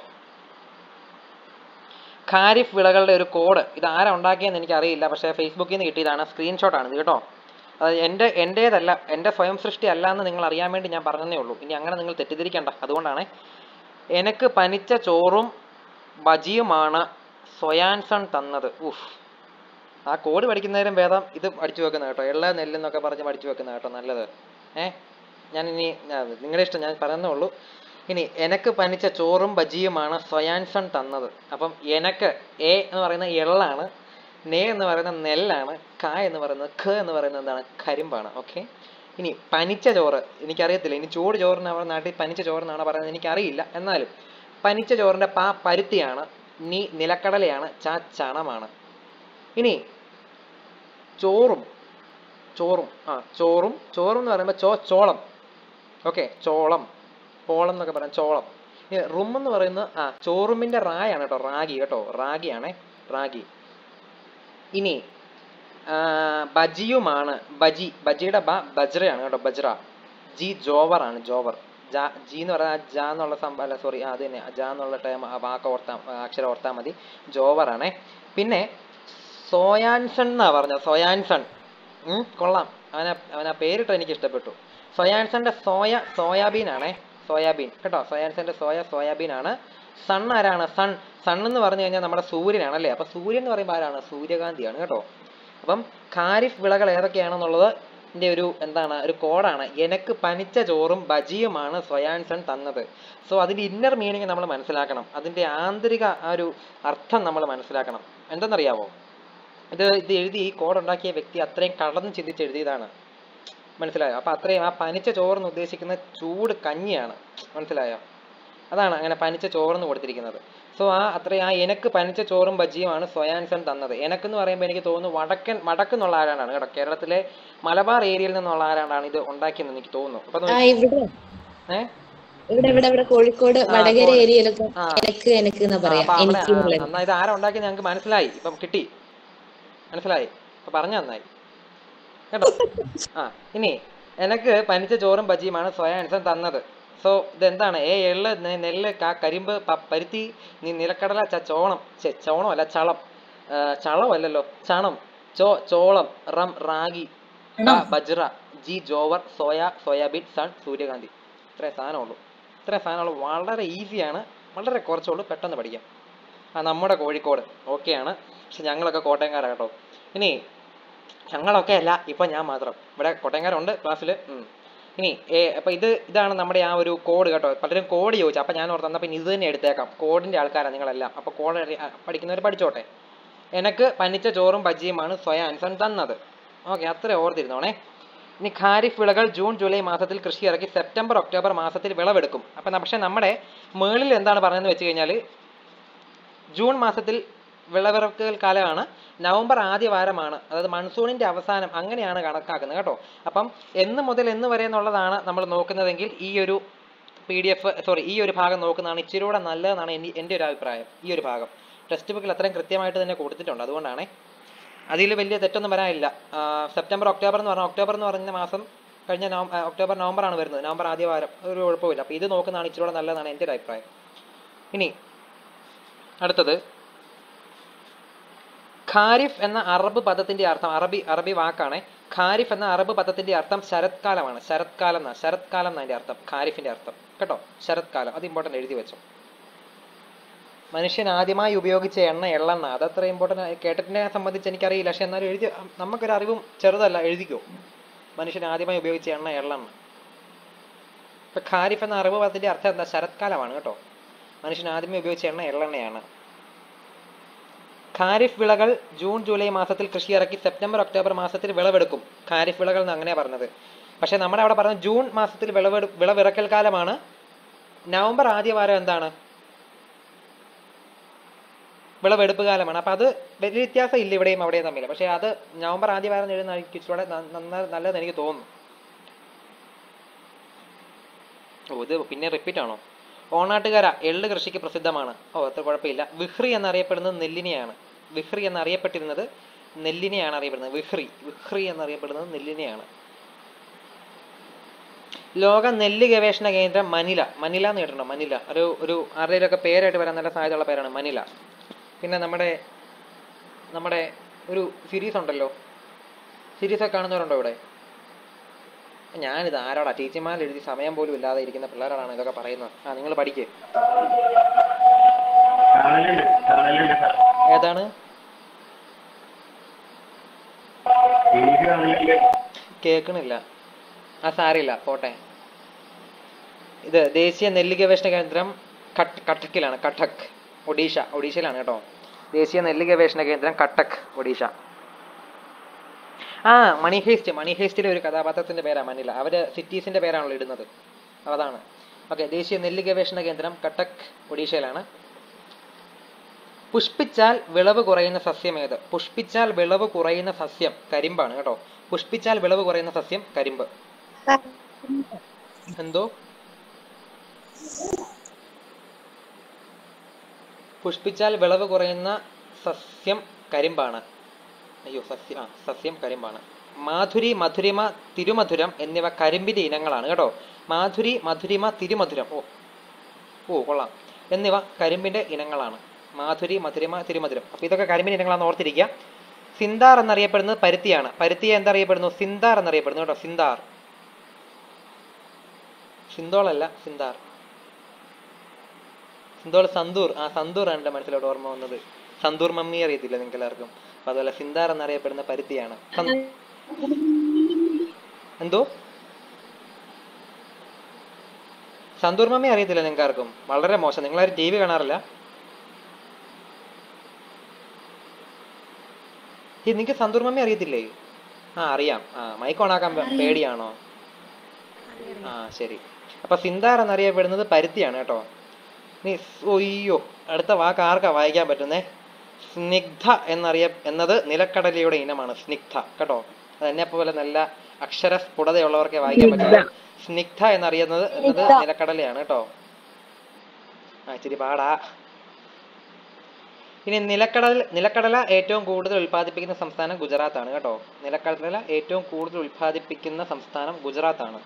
ഖാരിഫ് വിളകളുടെ ഒരു കോഡ് ഇത് ആരാ ഉണ്ടാക്കിയെന്ന് എനിക്കറിയില്ല പക്ഷേ ഫേസ്ബുക്കിൽ നിന്ന് കിട്ടിയതാണ് സ്ക്രീൻഷോട്ടാണ് ഇത് കേട്ടോ അത് എൻ്റെ എൻ്റേതല്ല എൻ്റെ സ്വയം സൃഷ്ടി അല്ല എന്ന് നിങ്ങൾ അറിയാൻ വേണ്ടി ഞാൻ പറഞ്ഞതേ ഉള്ളൂ ഇനി അങ്ങനെ നിങ്ങൾ തെറ്റിദ്ധരിക്കണ്ട അതുകൊണ്ടാണ് എനിക്ക് പനിച്ച ചോറും ബജിയുമാണ് സ്വയാൻസൺ തന്നത് ഉഫ് ആ കോഡ് പഠിക്കുന്നതിനും ഭേദം ഇത് പഠിച്ചു വെക്കുന്ന കേട്ടോ എള്ള നെല്ലെന്നൊക്കെ പറഞ്ഞ് പഠിച്ചു വെക്കുന്ന കേട്ടോ നല്ലത് ഏ ഞാൻ ഇനി നിങ്ങളുടെ ഇഷ്ടം ഞാൻ പറയുന്നേ ഉള്ളൂ ഇനി എനക്ക് പനിച്ച ചോറും ബജിയുമാണ് സ്വയാൻസൺ തന്നത് അപ്പം എനക്ക് എ എന്ന് പറയുന്ന എള്ളാണ് നെ എന്ന് പറയുന്ന നെല്ലാണ് ക എന്ന് പറയുന്നത് ഖ എന്ന് പറയുന്നത് എന്താണ് കരിമ്പാണ് ഓക്കെ ഇനി പനിച്ച ചോറ് എനിക്കറിയത്തില്ല ഇനി ചൂട് ചോറിന് നമ്മുടെ നാട്ടിൽ പനിച്ച ചോറെന്നാണ് പറയുന്നത് എനിക്കറിയില്ല എന്നാലും പനിച്ച ചോറിന്റെ പാ പരുത്തിയാണ് നീ നിലക്കടലയാണ് ച ചണമാണ് ഇനി ചോറും ചോറും ആ ചോറും ചോറും എന്ന് പറയുമ്പോൾ ചോ ചോളം ഓക്കെ ചോളം പോളം എന്നൊക്കെ പറയാം ചോളം ഇനി റും എന്ന് പറയുന്നത് ആ ചോറുമിന്റെ റായാണ് കേട്ടോ റാഗി കേട്ടോ റാഗിയാണേ റാഗി ഇനി ആ, ബജിയുമാണ് ബജി ബജിയുടെ ബ ബജ്രയാണ് കേട്ടോ ബജ്ര ജി ജോവറാണ് ജോവർ ജ ജി എന്ന് പറഞ്ഞാൽ ജ എന്നുള്ള സംഭവം അല്ല സോറി അത് തന്നെ ജ എന്നുള്ള ടേം വാക്ക് ഓർത്താ അക്ഷരം ഓർത്താൽ മതി ജോവറാണേ പിന്നെ സോയാൻസൺ എന്നാ പറഞ്ഞത് സോയാൻസൺ ഉം, കൊള്ളാം അവനെ അവനാ പേരിട്ട് എനിക്ക് ഇഷ്ടപ്പെട്ടു സോയാൻസന്റെ സോയ സോയാബീൻ ആണേ സോയാബീൻ കേട്ടോ സോയാൻസന്റെ സോയ സോയാബീൻ ആണ് സൺ ആരാണ് സൺ സൺ എന്ന് പറഞ്ഞു കഴിഞ്ഞാൽ നമ്മുടെ സൂര്യനാണ് അല്ലേ അപ്പൊ സൂര്യൻ എന്ന് പറയുമ്പോൾ ആരാണ് സൂര്യകാന്തിയാണ് കേട്ടോ അപ്പം ഖാരിഫ് വിളകൾ ഏതൊക്കെയാണെന്നുള്ളത് ന്റെ ഒരു എന്താണ് ഒരു കോഡാണ് എനക്ക് പനിച്ച ചോറും ബജിയുമാണ് സ്വയാൻസൺ തന്നത് സോ അതിന്റെ ഇന്നർ മീനിങ് നമ്മൾ മനസ്സിലാക്കണം അതിന്റെ ആന്തരിക ആ ഒരു അർത്ഥം നമ്മൾ മനസ്സിലാക്കണം എന്തെന്നറിയാവോ ഇത് ഇത് എഴുതി ഈ കോഡ് ഉണ്ടാക്കിയ വ്യക്തി അത്രയും കടന്ന് ചിന്തിച്ച് എഴുതിയതാണ് മനസ്സിലായോ അപ്പൊ അത്രയും ആ പനിച്ച ചോറെന്ന് ഉദ്ദേശിക്കുന്ന ചൂട് കഞ്ഞിയാണ് മനസ്സിലായോ അതാണ് അങ്ങനെ പനിച്ച ചോറെന്ന് കൊടുത്തിരിക്കുന്നത് സോ ആ അത്രയും ആ എനക്ക് പനിച്ച ചോറും ബജിയുമാണ് സ്വയാൻസൺ തന്നത് എനക്കെന്ന് പറയുമ്പോൾ എനിക്ക് തോന്നുന്നു വടക്കൻ വടക്കെന്നുള്ള ആരാണ്ടാണ് കേട്ടോ കേരളത്തിലെ മലബാർ ഏരിയയിൽ നിന്നുള്ള ആരാണ്ടാണ് ഇത് ഉണ്ടാക്കിയെന്ന് എനിക്ക് തോന്നുന്നു അപ്പൊ ആ നോക്കി ഇവിടെ ഏ ഇവിടെ ഇവിടെ ഇവിടെ കോഴിക്കോട് ആ, വടകര കോഴി- ഏരിയയിലൊക്കെ ആ. എനക്ക് എനക്ക് എന്ന് ആ, പറയാം അപ്പൊ അവിടെ എനിക്ക് ആ, എന്നുള്ളത് എന്നാ ഇത് ആരാ ഉണ്ടാക്കിയത് ഞങ്ങൾക്ക് മനസ്സിലായി ഇപ്പം കിട്ടി മനസ്സിലായി അപ്പൊ പറഞ്ഞ നന്നായി കേട്ടോ ആ ഇനി എനക്ക് പനിച്ച ചോറും ബജിയുമാണ് സ്വയാൻസൺ തന്നത് സോ ഇതെന്താണ് ഏ എള്ള് നെ- നെല്ല് കാ കരിമ്പ് പ- പരുത്തി നീ നിലക്കടല ച ചോണം ഛെ, ചോണം അല്ല ചളം ആ, ചളം അല്ലല്ലോ ചണം ചോ ചോളം റം റാഗി ബ, ബജ്റ ജി ജോവർ സോയ സോയാബീൻ സൺ സൂര്യകാന്തി ഇത്രയും സാധനമുള്ളൂ ഇത്രയും സാധനമുള്ളൂ വളരെ ഈസിയാണ് വളരെ കുറച്ചുള്ളൂ പെട്ടെന്ന് പഠിക്കാം ആ നമ്മുടെ കോഴിക്കോട് ഓക്കെയാണ് പക്ഷെ ഞങ്ങളൊക്കെ കോട്ടയംകാരാ കേട്ടോ ഇനി ഞങ്ങളൊക്കെ അല്ല ഇപ്പൊ ഞാൻ മാത്രം ഇവിടെ കോട്ടയംകാരുണ്ട് ക്ലാസ്സിൽ ഇനി ഏ അപ്പൊ ഇത് ഇതാണ് നമ്മുടെ ആ ഒരു കോഡ് കേട്ടോ പലരും കോഡ് ചോദിച്ചു അപ്പൊ ഞാൻ ഓർത്ത് എന്നാ പിന്നെ ഇത് തന്നെ എടുത്തേക്കാം കോഡിന്റെ ആൾക്കാരാണ് നിങ്ങളെല്ലാം അപ്പൊ കോഡ് പഠിക്കുന്നവർ പഠിച്ചോട്ടെ എനക്ക് പനിച്ച ചോറും ബജിയുമാണ് സ്വയം അൻസൺ തന്നത് ഓക്കെ അത്ര ഓർത്തിരുന്നോണേ ഇനി ഖാരിഫ് വിളകൾ ജൂൺ ജൂലൈ മാസത്തിൽ കൃഷി ഇറക്കി സെപ്റ്റംബർ ഒക്ടോബർ മാസത്തിൽ വിളവെടുക്കും അപ്പൊ ന- പക്ഷെ നമ്മുടെ മേളിൽ എന്താണ് പറഞ്ഞതെന്ന് വെച്ച് കഴിഞ്ഞാൽ ജൂൺ മാസത്തിൽ വിളവിറക്കൽ കാലമാണ് നവംബർ ആദ്യ വാരമാണ് അതായത് മൺസൂണിന്റെ അവസാനം അങ്ങനെയാണ് കണക്കാക്കുന്നത് കേട്ടോ അപ്പം എന്ന് മുതൽ എന്ന് വരെ എന്നുള്ളതാണ് നമ്മൾ നോക്കുന്നതെങ്കിൽ ഈ ഒരു പി ഡി എഫ് സോറി ഈ ഒരു ഭാഗം നോക്കുന്നതാണ് ഇച്ചിരി കൂടെ നല്ലതെന്നാണ് എനി- എൻ്റെ ഒരു അഭിപ്രായം ഈ ഒരു ഭാഗം ടെക്സ്റ്റ് ബുക്കിൽ അത്രയും കൃത്യമായിട്ട് തന്നെ കൊടുത്തിട്ടുണ്ട് അതുകൊണ്ടാണ് അതിൽ വലിയ തെറ്റൊന്നും വരാനില്ല ആ, സെപ്റ്റംബർ ഒക്ടോബർ എന്ന് പറഞ്ഞാൽ ഒക്ടോബർ എന്ന് പറഞ്ഞ മാസം കഴിഞ്ഞ നവം ആ, ഒക്ടോബർ നവംബർ ആണ് വരുന്നത് നവംബർ ആദ്യ വാരം ഒരു കുഴപ്പമില്ല അപ്പോൾ ഇത് നോക്കുന്നതാണ് ഇച്ചിരി കൂടെ നല്ലതെന്നാണ് എൻ്റെ ഒരു അഭിപ്രായം ഇനി അടുത്തത് ഖാരിഫ് എന്ന അറബ് പദത്തിന്റെ അർത്ഥം അറബി അറബി വാക്കാണ് ഖാരിഫ് എന്ന അറബ് പദത്തിന്റെ അർത്ഥം ശരത്കാലമാണ് ശരത്കാലം എന്നാ ശരത്കാലം എന്നാ അതിന്റെ അർത്ഥം ഖാരിഫിന്റെ അർത്ഥം കേട്ടോ ശരത്കാലം അത് ഇമ്പോർട്ടന്റ് എഴുതി വെച്ചോ മനുഷ്യൻ ആദ്യമായി ഉപയോഗിച്ച എണ്ണ എള്ളെണ്ണ അതത്ര ഇമ്പോർട്ടന്റ് കേട്ടിട്ടിനെ സംബന്ധിച്ച് എനിക്കറിയില്ല പക്ഷെ എന്നാലും എഴുതി നമുക്കൊരു അറിവും ചെറുതല്ല എഴുതിക്കോ മനുഷ്യൻ ആദ്യമായി ഉപയോഗിച്ച എണ്ണ എള്ളെണ്ണ ഇപ്പൊ ഖാരിഫ് എന്ന അറബ് പദത്തിന്റെ അർത്ഥം എന്താ ശരത്കാലമാണ് കേട്ടോ മനുഷ്യൻ ആദ്യമേ ഉപയോഗിച്ച എണ്ണ എള്ളെണ്ണയാണ് ഖാരിഫ് വിളകൾ ജൂൺ ജൂലൈ മാസത്തിൽ കൃഷി ഇറക്കി സെപ്റ്റംബർ ഒക്ടോബർ മാസത്തിൽ വിളവെടുക്കും ഖാരിഫ് വിളകൾ എന്ന് അങ്ങനെയാ പറഞ്ഞത് പക്ഷെ നമ്മുടെ അവിടെ പറഞ്ഞ ജൂൺ മാസത്തിൽ വിളവെടു വിളവിറക്കൽ കാലമാണ് നവംബർ ആദ്യ വാരം എന്താണ് വിളവെടുപ്പ് കാലമാണ് അപ്പൊ അത് വലിയ വ്യത്യാസം ഇല്ല ഇവിടെയും അവിടെയും തമ്മിൽ പക്ഷെ അത് നവംബർ ആദ്യ വാരം എഴുതുന്ന എനിക്ക് ഇച്ചിരൂടെ ന- നന്ന- നല്ലതെന്ന് എനിക്ക് തോന്നുന്നു ഓ ഇത് പിന്നെ റിപ്പീറ്റ് ആണോ ഓണാട്ടുകര എള്ള് കൃഷിക്ക് പ്രസിദ്ധമാണ് ഓ അത്ര കുഴപ്പമില്ല വിഹ്രി എന്നറിയപ്പെടുന്നത് നെല്ലിനെയാണ് വിഹ്രി എന്നറിയപ്പെട്ടിരുന്നത് നെല്ലിനെയാണ് അറിയപ്പെടുന്നത് വിഹ്രി വിഹ്രി എന്നറിയപ്പെടുന്നത് നെല്ലിനെയാണ് ലോക നെല്ല് ഗവേഷണ കേന്ദ്രം മനില മനില എന്ന് കേട്ടിട്ടുണ്ടോ മനില ഒരു ഒരു ആരുടെയൊക്കെ പേരായിട്ട് വരാൻ നല്ല സാധ്യതയുള്ള പേരാണ് മനില പിന്നെ നമ്മുടെ നമ്മുടെ ഒരു സീരീസ് ഉണ്ടല്ലോ സീരീസ് ഒക്കെ കാണുന്നവരുണ്ടോ ഇവിടെ ഞാനിത് ആരോടാ ടീച്ചർമാർ എഴുതി സമയം പോലും ഇല്ലാതെ ഇരിക്കുന്ന പിള്ളേരോടാണ് ഇതൊക്കെ പറയുന്നത് ആ നിങ്ങൾ പഠിക്കേ കാണലുണ്ട് കാണലുണ്ട് സാർ ഏതാണ് സീരീസ് കാണലുണ്ട് കേൾക്കണില്ല ആ സാരില്ല പോട്ടെ ഇത് ദേശീയ നെല്ല് ഗവേഷണ കേന്ദ്രം കട്ട് കട്ടക്കിലാണ് കട്ടക് ഒഡീഷ ഒഡീഷയിലാണ് കേട്ടോ ദേശീയ നെല്ല് ഗവേഷണ കേന്ദ്രം കട്ടക് ഒഡീഷ ആ മണി ഹേസ്റ്റ് മണി ഹേസ്റ്റിലെ ഒരു കഥാപാത്രത്തിന്റെ പേരാ മനില അവര് സിറ്റീസിന്റെ പേരാണല്ലോ ഇടുന്നത് അതാണ് ഓക്കെ ദേശീയ നെല്ല് ഗവേഷണ കേന്ദ്രം കട്ടക് ഒഡീഷയിലാണ് പുഷ്പിച്ചാൽ വിളവ് കുറയുന്ന സസ്യം ഏത് പുഷ്പിച്ചാൽ വിളവ് കുറയുന്ന സസ്യം കരിമ്പാണ് കേട്ടോ പുഷ്പിച്ചാൽ വിളവ് കുറയുന്ന സസ്യം കരിമ്പ് എന്തോ പുഷ്പിച്ചാൽ വിളവ് കുറയുന്ന സസ്യം കരിമ്പാണ് അയ്യോ സസ്യം ആ സസ്യം കരിമ്പാണ് മാധുരി മധുരിമ തിരുമധുരം എന്നിവ കരിമ്പിന്റെ ഇനങ്ങളാണ് കേട്ടോ മാധുരി മധുരിമ തിരുമധുരം ഓ ഓ കൊള്ളാം എന്നിവ കരിമ്പിന്റെ ഇനങ്ങളാണ് മാധുരി മധുരിമ തിരുമധുരം അപ്പൊ ഇതൊക്കെ കരിമ്പിന്റെ ഇനങ്ങളാണെന്ന് ഓർത്തിരിക്കുക സിന്താർ എന്നറിയപ്പെടുന്നത് പരുത്തിയാണ് പരുത്തിയെ എന്തറിയപ്പെടുന്നു സിന്താർ എന്നറിയപ്പെടുന്നു കേട്ടോ സിന്താർ സിന്തോളല്ല സിന്താർ സിന്തോൾ സന്തൂർ ആ സന്തൂർ ആണ് എൻ്റെ മനസ്സിലോട്ട് ഓർമ്മ വന്നത് സന്തൂർ മമ്മി അറിയത്തില്ല നിങ്ങൾക്ക് എല്ലാവർക്കും അപ്പൊ അതുപോലെ സിന്താർ എന്നറിയപ്പെടുന്ന പരുത്തിയാണ് സന്- എന്തോ സന്തൂർ മമ്മി അറിയത്തില്ല നിങ്ങൾക്ക് ആർക്കും വളരെ മോശം നിങ്ങളാരും ടി വി കാണാറില്ല ഈ നിങ്ങൾക്ക് സന്തൂർ മമ്മി അറിയത്തില്ലേ ആ അറിയാം ആ മൈക്ക് ഓണാക്കാൻ പേ- പേടിയാണോ ആ ശരി അപ്പൊ സിന്താർ എന്നറിയപ്പെടുന്നത് പരുത്തിയാണ് കേട്ടോ നീ സ്- ഒയ്യോ അടുത്ത വാക്ക് ആർക്കാ വായിക്കാൻ പറ്റുന്നേ സ്നിഗ്ധ എന്നറിയ എന്നത് നിലക്കടലയുടെ ഇനമാണ് സ്നിഗ്ധ കേട്ടോ അത് എന്നെ പോലെ നല്ല അക്ഷര സ്ഫുടതയുള്ളവർക്കേ വായിക്കാൻ പറ്റുള്ളൂ സ്നിഗ്ധ എന്നറിയുന്നത് എന്നത് സ്നിഗ്ധ. നിലക്കടലയാണ് കേട്ടോ ആ ഇച്ചിരി പാടാ ഇനി നിലക്കടൽ നിലക്കടല ഏറ്റവും കൂടുതൽ ഉൽപ്പാദിപ്പിക്കുന്ന സംസ്ഥാനം ഗുജറാത്ത് ആണ് കേട്ടോ നിലക്കടല ഏറ്റവും കൂടുതൽ ഉൽപ്പാദിപ്പിക്കുന്ന സംസ്ഥാനം ഗുജറാത്ത് ആണ്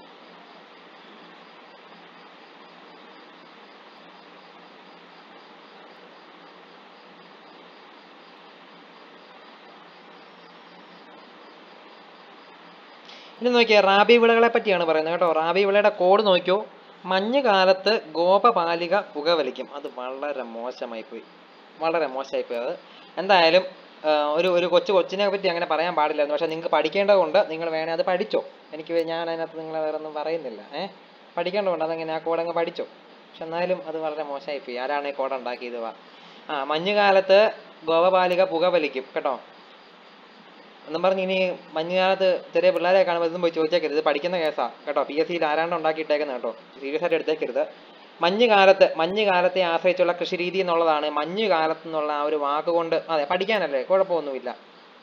ഇനി നോക്കിയേ റാബി വിളകളെ പറ്റിയാണ് പറയുന്നത് കേട്ടോ റാബി വിളയുടെ കോഡ് നോക്കിയോ മഞ്ഞുകാലത്ത് ഗോപപാലിക പുകവലിക്കും അത് വളരെ മോശമായി പോയി വളരെ മോശമായി പോയി അത് എന്തായാലും ആ, ഒരു ഒരു കൊച്ചു കൊച്ചിനെ പറ്റി അങ്ങനെ പറയാൻ പാടില്ലായിരുന്നു പക്ഷെ നിങ്ങൾക്ക് പഠിക്കേണ്ടത് കൊണ്ട് നിങ്ങൾ വേണേ അത് പഠിച്ചോ എനിക്ക് വേ- ഞാൻ അതിനകത്ത് നിങ്ങളെ വേറെ ഒന്നും പറയുന്നില്ല ഏഹ് പഠിക്കേണ്ടതുകൊണ്ട് അതങ്ങനെ ആ കോഡ് അങ്ങ് പഠിച്ചോ പക്ഷെ എന്നാലും അത് വളരെ മോശമായി പോയി ആരാണ് ഈ കോഡ് ഉണ്ടാക്കിയത് വാ ആ മഞ്ഞുകാലത്ത് ഗോപപാലിക പുകവലിക്കും കേട്ടോ എന്നും പറഞ്ഞ് ഇനി മഞ്ഞുകാലത്ത് ചെറിയ പിള്ളേരെ കാണുമ്പോൾ ഇതും പോയി ചോദിച്ചേക്കരുത് ഇത് പഠിക്കുന്ന കേസാ കേട്ടോ പി എസ് സിയിൽ ആരാണ്ട് ഉണ്ടാക്കിയിട്ടേക്കുന്നത് കേട്ടോ സീരിയസ് ആയിട്ട് എടുത്തേക്കരുത് മഞ്ഞുകാലത്ത് മഞ്ഞുകാലത്തെ ആശ്രയിച്ചുള്ള കൃഷിരീതി എന്നുള്ളതാണ് മഞ്ഞുകാലത്ത് എന്നുള്ള ആ ഒരു വാക്ക് കൊണ്ട് അതെ പഠിക്കാനല്ലേ കുഴപ്പമൊന്നുമില്ല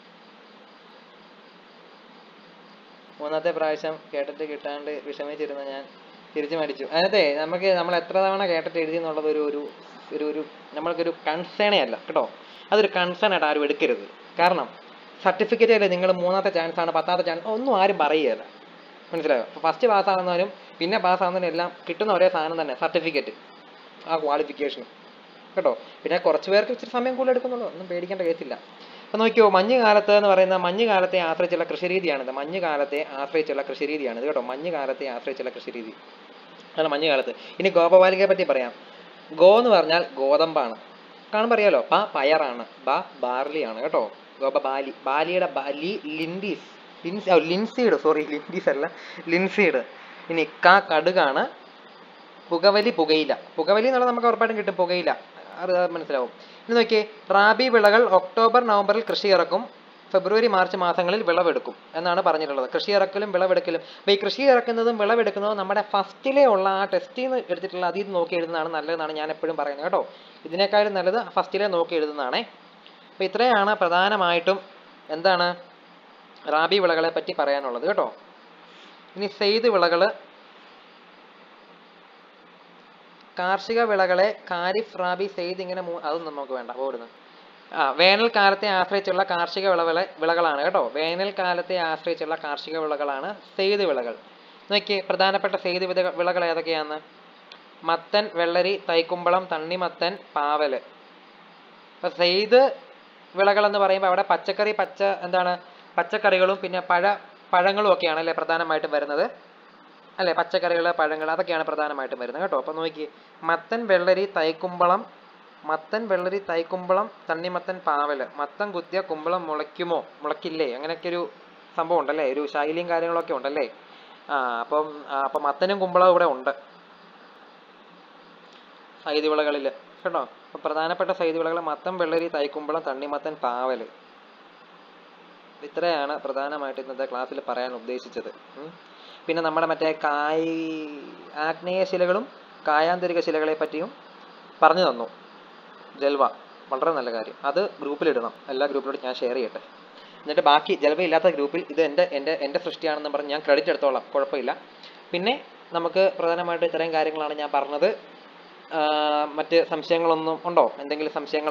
മൂന്നാമത്തെ പ്രാവശ്യം കേട്ടിട്ട് കിട്ടാണ്ട് വിഷമിച്ചിരുന്ന ഞാൻ തിരിച്ചു മരിച്ചു അതെ നമുക്ക് നമ്മൾ എത്ര തവണ കേട്ടിട്ട് എഴുതി എന്നുള്ളത് ഒരു ഒരു ഒരു ഒരു നമ്മൾക്കൊരു കൺസേണേ അല്ല കേട്ടോ അതൊരു കൺസേൺ ആയിട്ട് ആരും എടുക്കരുത് കാരണം സർട്ടിഫിക്കറ്റ് അല്ലേ നിങ്ങൾ മൂന്നാമത്തെ ചാൻസ് ആണ് പത്താമത്തെ ചാൻസ് ഒന്നും ആരും പറയുകയില്ല മനസ്സിലായോ ഫസ്റ്റ് പാസ് ആകുന്നവരും പിന്നെ പാസ് ആകുന്നവരും എല്ലാം കിട്ടുന്ന ഒരേ സാധനം തന്നെ സർട്ടിഫിക്കറ്റ് ആ ക്വാളിഫിക്കേഷൻ കേട്ടോ പിന്നെ കുറച്ച് പേർക്ക് ഇച്ചിരി സമയം കൂടുതൽ എടുക്കുന്നുള്ളൂ ഒന്നും പേടിക്കേണ്ട കേസില്ല അപ്പൊ നോക്കിയോ മഞ്ഞുകാലത്ത് എന്ന് പറയുന്ന മഞ്ഞുകാലത്തെ ആശ്രയിച്ചുള്ള കൃഷിരീതിയാണിത് മഞ്ഞുകാലത്തെ ആശ്രയിച്ചുള്ള കൃഷിരീതിയാണിത് കേട്ടോ മഞ്ഞുകാലത്തെ ആശ്രയിച്ചുള്ള കൃഷിരീതി അല്ല മഞ്ഞുകാലത്ത് ഇനി ഗോപബാലികയെ പറ്റി പറയാം ഗോ എന്ന് പറഞ്ഞാൽ ഗോതമ്പാണ് കാണുമ്പോൾ അറിയാലോ പ പയറാണ് ബ ബാർലിയാണ് കേട്ടോ ഗോപ ബാലി ബാലിയുടെ ബാലി ലിൻഡീസ് ലിൻസ് ലിൻസീഡ് സോറി ലിൻഡീസ് അല്ല ലിൻസീഡ് ഇനി ക കടുകാണ് പുകവലി പുകയില പുകവലി എന്നുള്ളത് നമുക്ക് ഉറപ്പായിട്ടും കിട്ടും പുകയില അത് മനസ്സിലാവും ഇനി നോക്കിയേ റാബി വിളകൾ ഒക്ടോബർ നവംബറിൽ കൃഷി ഇറക്കും ഫെബ്രുവരി മാർച്ച് മാസങ്ങളിൽ വിളവെടുക്കും എന്നാണ് പറഞ്ഞിട്ടുള്ളത് കൃഷി ഇറക്കലും വിളവെടുക്കലും അപ്പോൾ ഈ കൃഷി ഇറക്കുന്നതും വിളവെടുക്കുന്നതും നമ്മുടെ ഫസ്റ്റിലെ ഉള്ള ആ ടെസ്റ്റിൽ നിന്ന് എടുത്തിട്ടുള്ള അതിൽ നിന്ന് നോക്കി എഴുതുന്നതാണ് നല്ലതെന്നാണ് ഞാൻ എപ്പോഴും പറയുന്നത് കേട്ടോ ഇതിനേക്കാളും നല്ലത് ഫസ്റ്റിലെ നോക്കി എഴുതുന്നതാണേ അപ്പോൾ ഇത്രയാണ് പ്രധാനമായിട്ടും എന്താണ് റാബി വിളകളെ പറ്റി പറയാനുള്ളത് കേട്ടോ ഇനി സെയ്ത് വിളകള് കാർഷിക വിളകളെ ഖാരിഫ് റാബി സെയ്ത് ഇങ്ങനെ മൂ അതൊന്നും നമുക്ക് വേണ്ട ഓടുന്നു ആ വേനൽക്കാലത്തെ ആശ്രയിച്ചുള്ള കാർഷിക വിളകളെ വിളകളാണ് കേട്ടോ വേനൽക്കാലത്തെ ആശ്രയിച്ചുള്ള കാർഷിക വിളകളാണ് സെയ്ത് വിളകൾ നോക്കിയേ പ്രധാനപ്പെട്ട സെയ്ത് വിത വിളകൾ ഏതൊക്കെയാന്ന് മത്തൻ വെള്ളരി തൈക്കുമ്പളം തണ്ണിമത്തൻ പാവല് അപ്പൊ സെയ്ത് വിളകൾ എന്ന് പറയുമ്പോൾ അവിടെ പച്ചക്കറി പച്ച എന്താണ് പച്ചക്കറികളും പിന്നെ പഴ പഴങ്ങളും ഒക്കെയാണ് അല്ലേ പ്രധാനമായിട്ടും വരുന്നത് അല്ലെ പച്ചക്കറികൾ പഴങ്ങൾ അതൊക്കെയാണ് പ്രധാനമായിട്ടും വരുന്നത് കേട്ടോ അപ്പൊ നോക്കി മത്തൻ വെള്ളരി തൈക്കുമ്പളം മത്തൻ വെള്ളരി തൈക്കുമ്പളം തണ്ണിമത്തൻ പാവല് മത്തൻ കുത്തിയ കുമ്പളം മുളയ്ക്കുമോ മുളയ്ക്കില്ലേ അങ്ങനെയൊക്കെ ഒരു സംഭവം ഉണ്ടല്ലേ ഒരു ശൈലിയും കാര്യങ്ങളൊക്കെ ഉണ്ടല്ലേ ആ അപ്പം ആ, അപ്പം മത്തനും കുമ്പളവും ഇവിടെ ഉണ്ട് സൈതി വിളകളിൽ കേട്ടോ അപ്പൊ പ്രധാനപ്പെട്ട സൈതി വിളകൾ മത്തൻ വെള്ളരി തൈക്കുമ്പളം തണ്ണിമത്തൻ പാവല് ഇത്രയാണ് പ്രധാനമായിട്ട് ഇന്നത്തെ ക്ലാസ്സിൽ പറയാൻ ഉദ്ദേശിച്ചത് ഉം. പിന്നെ നമ്മുടെ മറ്റേ കായ് ആഗ്നേയ ശിലകളും കായാന്തരിക ശിലകളെ പറ്റിയും പറഞ്ഞു തന്നു ജൽവ വളരെ നല്ല കാര്യം അത് ഗ്രൂപ്പിലിടണം എല്ലാ ഗ്രൂപ്പിലോട്ടും ഞാൻ ഷെയർ ചെയ്യട്ടെ എന്നിട്ട് ബാക്കി ജൽവ ഇല്ലാത്ത ഗ്രൂപ്പിൽ ഇത് എൻ്റെ എൻ്റെ എൻ്റെ സൃഷ്ടിയാണെന്ന് പറഞ്ഞ് ഞാൻ ക്രെഡിറ്റ് എടുത്തോളാം കുഴപ്പമില്ല പിന്നെ നമുക്ക് പ്രധാനമായിട്ട് ഇത്രയും കാര്യങ്ങളാണ് ഞാൻ പറഞ്ഞത് ആ, മറ്റ് സംശയങ്ങളൊന്നും ഉണ്ടോ എന്തെങ്കിലും സംശയങ്ങൾ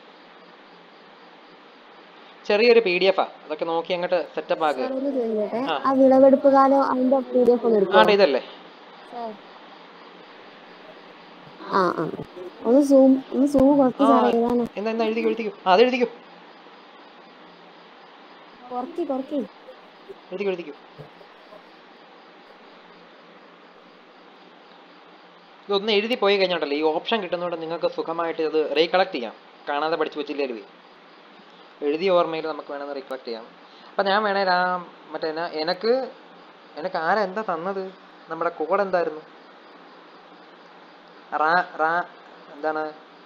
ചെറിയൊരു പി ഡി എഫാ അതൊക്കെ നോക്കി അങ്ങോട്ട് സെറ്റപ്പ് ആക്കുക സാർ ഒന്ന് ചോദിക്കട്ടെ ആ. ആ വിളവെടുപ്പ് കാലം അതിന്റെ പി ഡി എഫ് ഒന്ന് എടുക്കുമോ ആണ്ട് ഇതല്ലേ സാർ ആ ആ ഒന്ന് സൂം ഒന്ന് സൂം കുറച്ച് ആ. സാർ എഴുതാനോ എന്നാ എന്നാ എഴുതിക്കോ എഴുതിക്കോ ആ, അത് എഴുതിക്കോ കുറക്കി കുറക്കി എഴുതിക്കോ എഴുതിക്കോ ഇതൊന്ന് എഴുതി പോയി കഴിഞ്ഞോണ്ടല്ലോ ഈ ഓപ്ഷൻ കിട്ടുന്നതുകൊണ്ട് നിങ്ങൾക്ക് സുഖമായിട്ട് ഇത് റീകളക്ട് ചെയ്യാം കാണാതെ പഠിച്ചു വെച്ചില്ലേ എഴുതിയ ഓർമ്മയിൽ നമുക്ക് വേണമെന്ന് റീകളക്ട് ചെയ്യാം അപ്പം ഞാൻ വേണേൽ ആ മറ്റേ എന്നാ എനക്ക് നിനക്ക് ആരാ എന്താ തന്നത് നമ്മുടെ കോഡ് എന്തായിരുന്നു റാ റാ എന്താണ്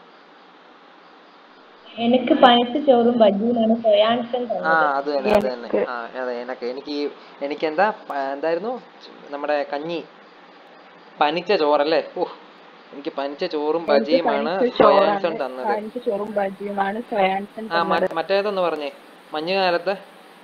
എനിക്ക് പനിച്ച ചോറും ബജ്ജിയിലാണ് സോയാൻസൻ ആ അത് തന്നെ അത് തന്നെ ആ അതെ എനക്ക് എനിക്ക് ഈ- എനിക്ക് എന്താ പ- എന്തായിരുന്നു നമ്മുടെ കഞ്ഞി പനിച്ച ചോറല്ലേ ഓ എനിക്ക് പനിച്ച ചോറും ബജിയുമാണ് സോയാൻസൺ തന്നത് പനിച്ച ചോറും ബജിയുമാണ് സോയാൻസൺ ആ മ- മറ്റേതൊന്ന് പറഞ്ഞേ മഞ്ഞുകാലത്ത്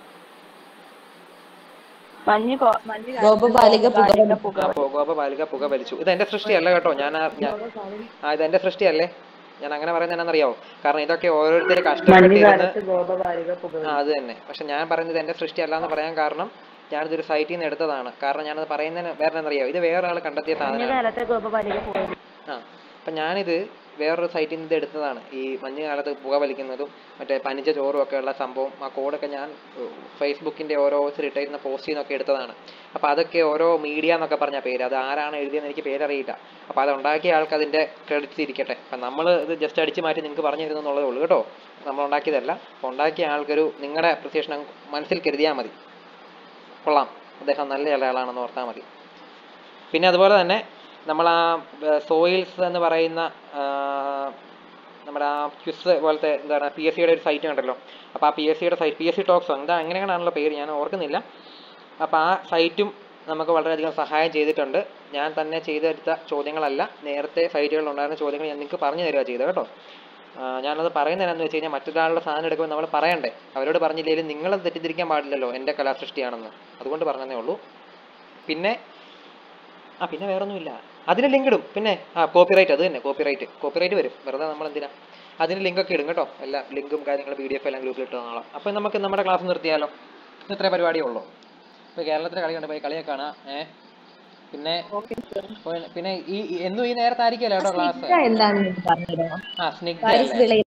മഞ്ഞ് കൊ- മഞ്ഞ് ഗോപബാലിക പുക പുക ആ പുക ബാലിക പുക വലിച്ചു ഇത് എന്റെ സൃഷ്ടിയല്ല കേട്ടോ ഞാൻ ആ- ഞാൻ- ആ ഇത് എന്റെ സൃഷ്ടിയല്ലേ ഞാൻ അങ്ങനെ പറയുന്നത് എന്നാണെന്നറിയാവോ കാരണം ഇതൊക്കെ ഓരോരുത്തർ കഷ്ടപ്പെട്ടിരുന്ന് മഞ്ഞുകാലത്ത് ഗോപബാലിക പുക ആ അത് തന്നെ പക്ഷെ ഞാൻ പറയുന്നത് എന്റെ സൃഷ്ടിയല്ല എന്ന് പറയാൻ കാരണം ഞാനിതൊരു സൈറ്റിൽ നിന്ന് എടുത്തതാണ് കാരണം ഞാനത് പറയുന്നതിന് വേറെ എന്നറിയാവോ ഇത് വേറെ ആൾ കണ്ടെത്തിയ സാധനമാണ് മഞ്ഞുകാലത്തെ ഗോപബാലിക പുക ആ അപ്പം ഞാനിത് വേറൊരു സൈറ്റിൽ നിന്ന് ഇത് എടുത്തതാണ് ഈ മഞ്ഞുകാലത്ത് പുക വലിക്കുന്നതും മറ്റേ പനിച്ച ചോറും ഒക്കെ ഉള്ള സംഭവം ആ കോഡൊക്കെ ഞാൻ ഫേസ്ബുക്കിന്റെ ഓരോ ഇട്ടിരുന്ന പോസ്റ്റിൽ നിന്നൊക്കെ എടുത്തതാണ് അപ്പോൾ അതൊക്കെ ഓരോ മീഡിയ എന്നൊക്കെ പറഞ്ഞ പേര് അത് ആരാണ് എഴുതിയെന്ന് എനിക്ക് പേരറിയില്ല അപ്പോൾ അത് ഉണ്ടാക്കിയ ആൾക്ക് അതിന്റെ ക്രെഡിറ്റ്സ് ഇരിക്കട്ടെ അപ്പം നമ്മൾ ഇത് ജസ്റ്റ് അടിച്ച് മാറ്റി നിങ്ങൾക്ക് പറഞ്ഞു തരുന്നു എന്നുള്ളതേ ഉള്ളൂ കേട്ടോ നമ്മൾ ഉണ്ടാക്കിയതല്ല അപ്പോൾ ഉണ്ടാക്കിയ ആൾക്കൊരു നിങ്ങളുടെ അപ്രിസിയേഷൻ മനസ്സിൽ കരുതിയാൽ മതി കൊള്ളാം അദ്ദേഹം നല്ല ആളാണെന്ന് ഓർത്താൽ മതി പിന്നെ അതുപോലെ തന്നെ നമ്മൾ ആ സോയിൽസ് എന്ന് പറയുന്ന ആ, നമ്മുടെ ആ ക്വിസ് പോലത്തെ എന്താണ് പി എസ് സിയുടെ ഒരു സൈറ്റ് ഉണ്ടല്ലോ അപ്പോൾ ആ പി എസ് സിയുടെ site P S C talks എന്താ അങ്ങനെയാണല്ലോ പേര് ഞാൻ ഓർക്കുന്നില്ല അപ്പോൾ ആ സൈറ്റും നമുക്ക് വളരെയധികം സഹായം ചെയ്തിട്ടുണ്ട് ഞാൻ തന്നെ ചെയ്തെടുത്ത ചോദ്യങ്ങളല്ല നേരത്തെ സൈറ്റുകളിൽ ഉണ്ടായിരുന്ന ചോദ്യങ്ങൾ ഞാൻ നിങ്ങൾക്ക് പറഞ്ഞു തരിക ചെയ്തത് കേട്ടോ ആ, ഞാനത് പറയുന്നതെന്നു വെച്ച് കഴിഞ്ഞാൽ മറ്റൊരാളുടെ സാധനം എടുക്കുമ്പോൾ നമ്മൾ പറയണ്ടേ അവരോട് പറഞ്ഞില്ലെങ്കിലും നിങ്ങളത് തെറ്റിദ്ധരിക്കാൻ പാടില്ലല്ലോ എൻ്റെ കലാസൃഷ്ടിയാണെന്ന് അതുകൊണ്ട് പറഞ്ഞതേ ഉള്ളൂ പിന്നെ ആ പിന്നെ വേറൊന്നുമില്ല അതിന് ലിങ്ക് ഇടും പിന്നെ ആ കോപ്പിറൈറ്റ് അത് തന്നെ കോപ്പിറൈറ്റ് കോപ്പിറൈറ്റ് വരും വെറുതെ നമ്മൾ എന്തിനാ അതിന് ലിങ്ക് ഒക്കെ ഇടും കേട്ടോ എല്ലാ ലിങ്കും കാര്യങ്ങളും പി ഡി എഫ് എല്ലാം ഗ്രൂപ്പിൽ ഇട്ട് നാളെ അപ്പോൾ നമുക്ക് നമ്മുടെ ക്ലാസ് നിർത്തിയാലോ ഇത് ഇത്രേ പരിപാടിയേ ഉള്ളൂ ഇപ്പോൾ കേരളത്തിലെ കളി കണ്ട് പോയി കളിയൊക്കെ കാണാം ഏ പിന്നെ പോയി- പിന്നെ ഈ ഈ- എന്നും ഈ നേരത്തെ ആയിരിക്കുമല്ലോ കേട്ടോ ക്ലാസ് എന്താണെന്ന് പറഞ്ഞുതരാമോ ആ സ്നിഗ്ധ പാരിസ് അല്ലേ വിളയിൽ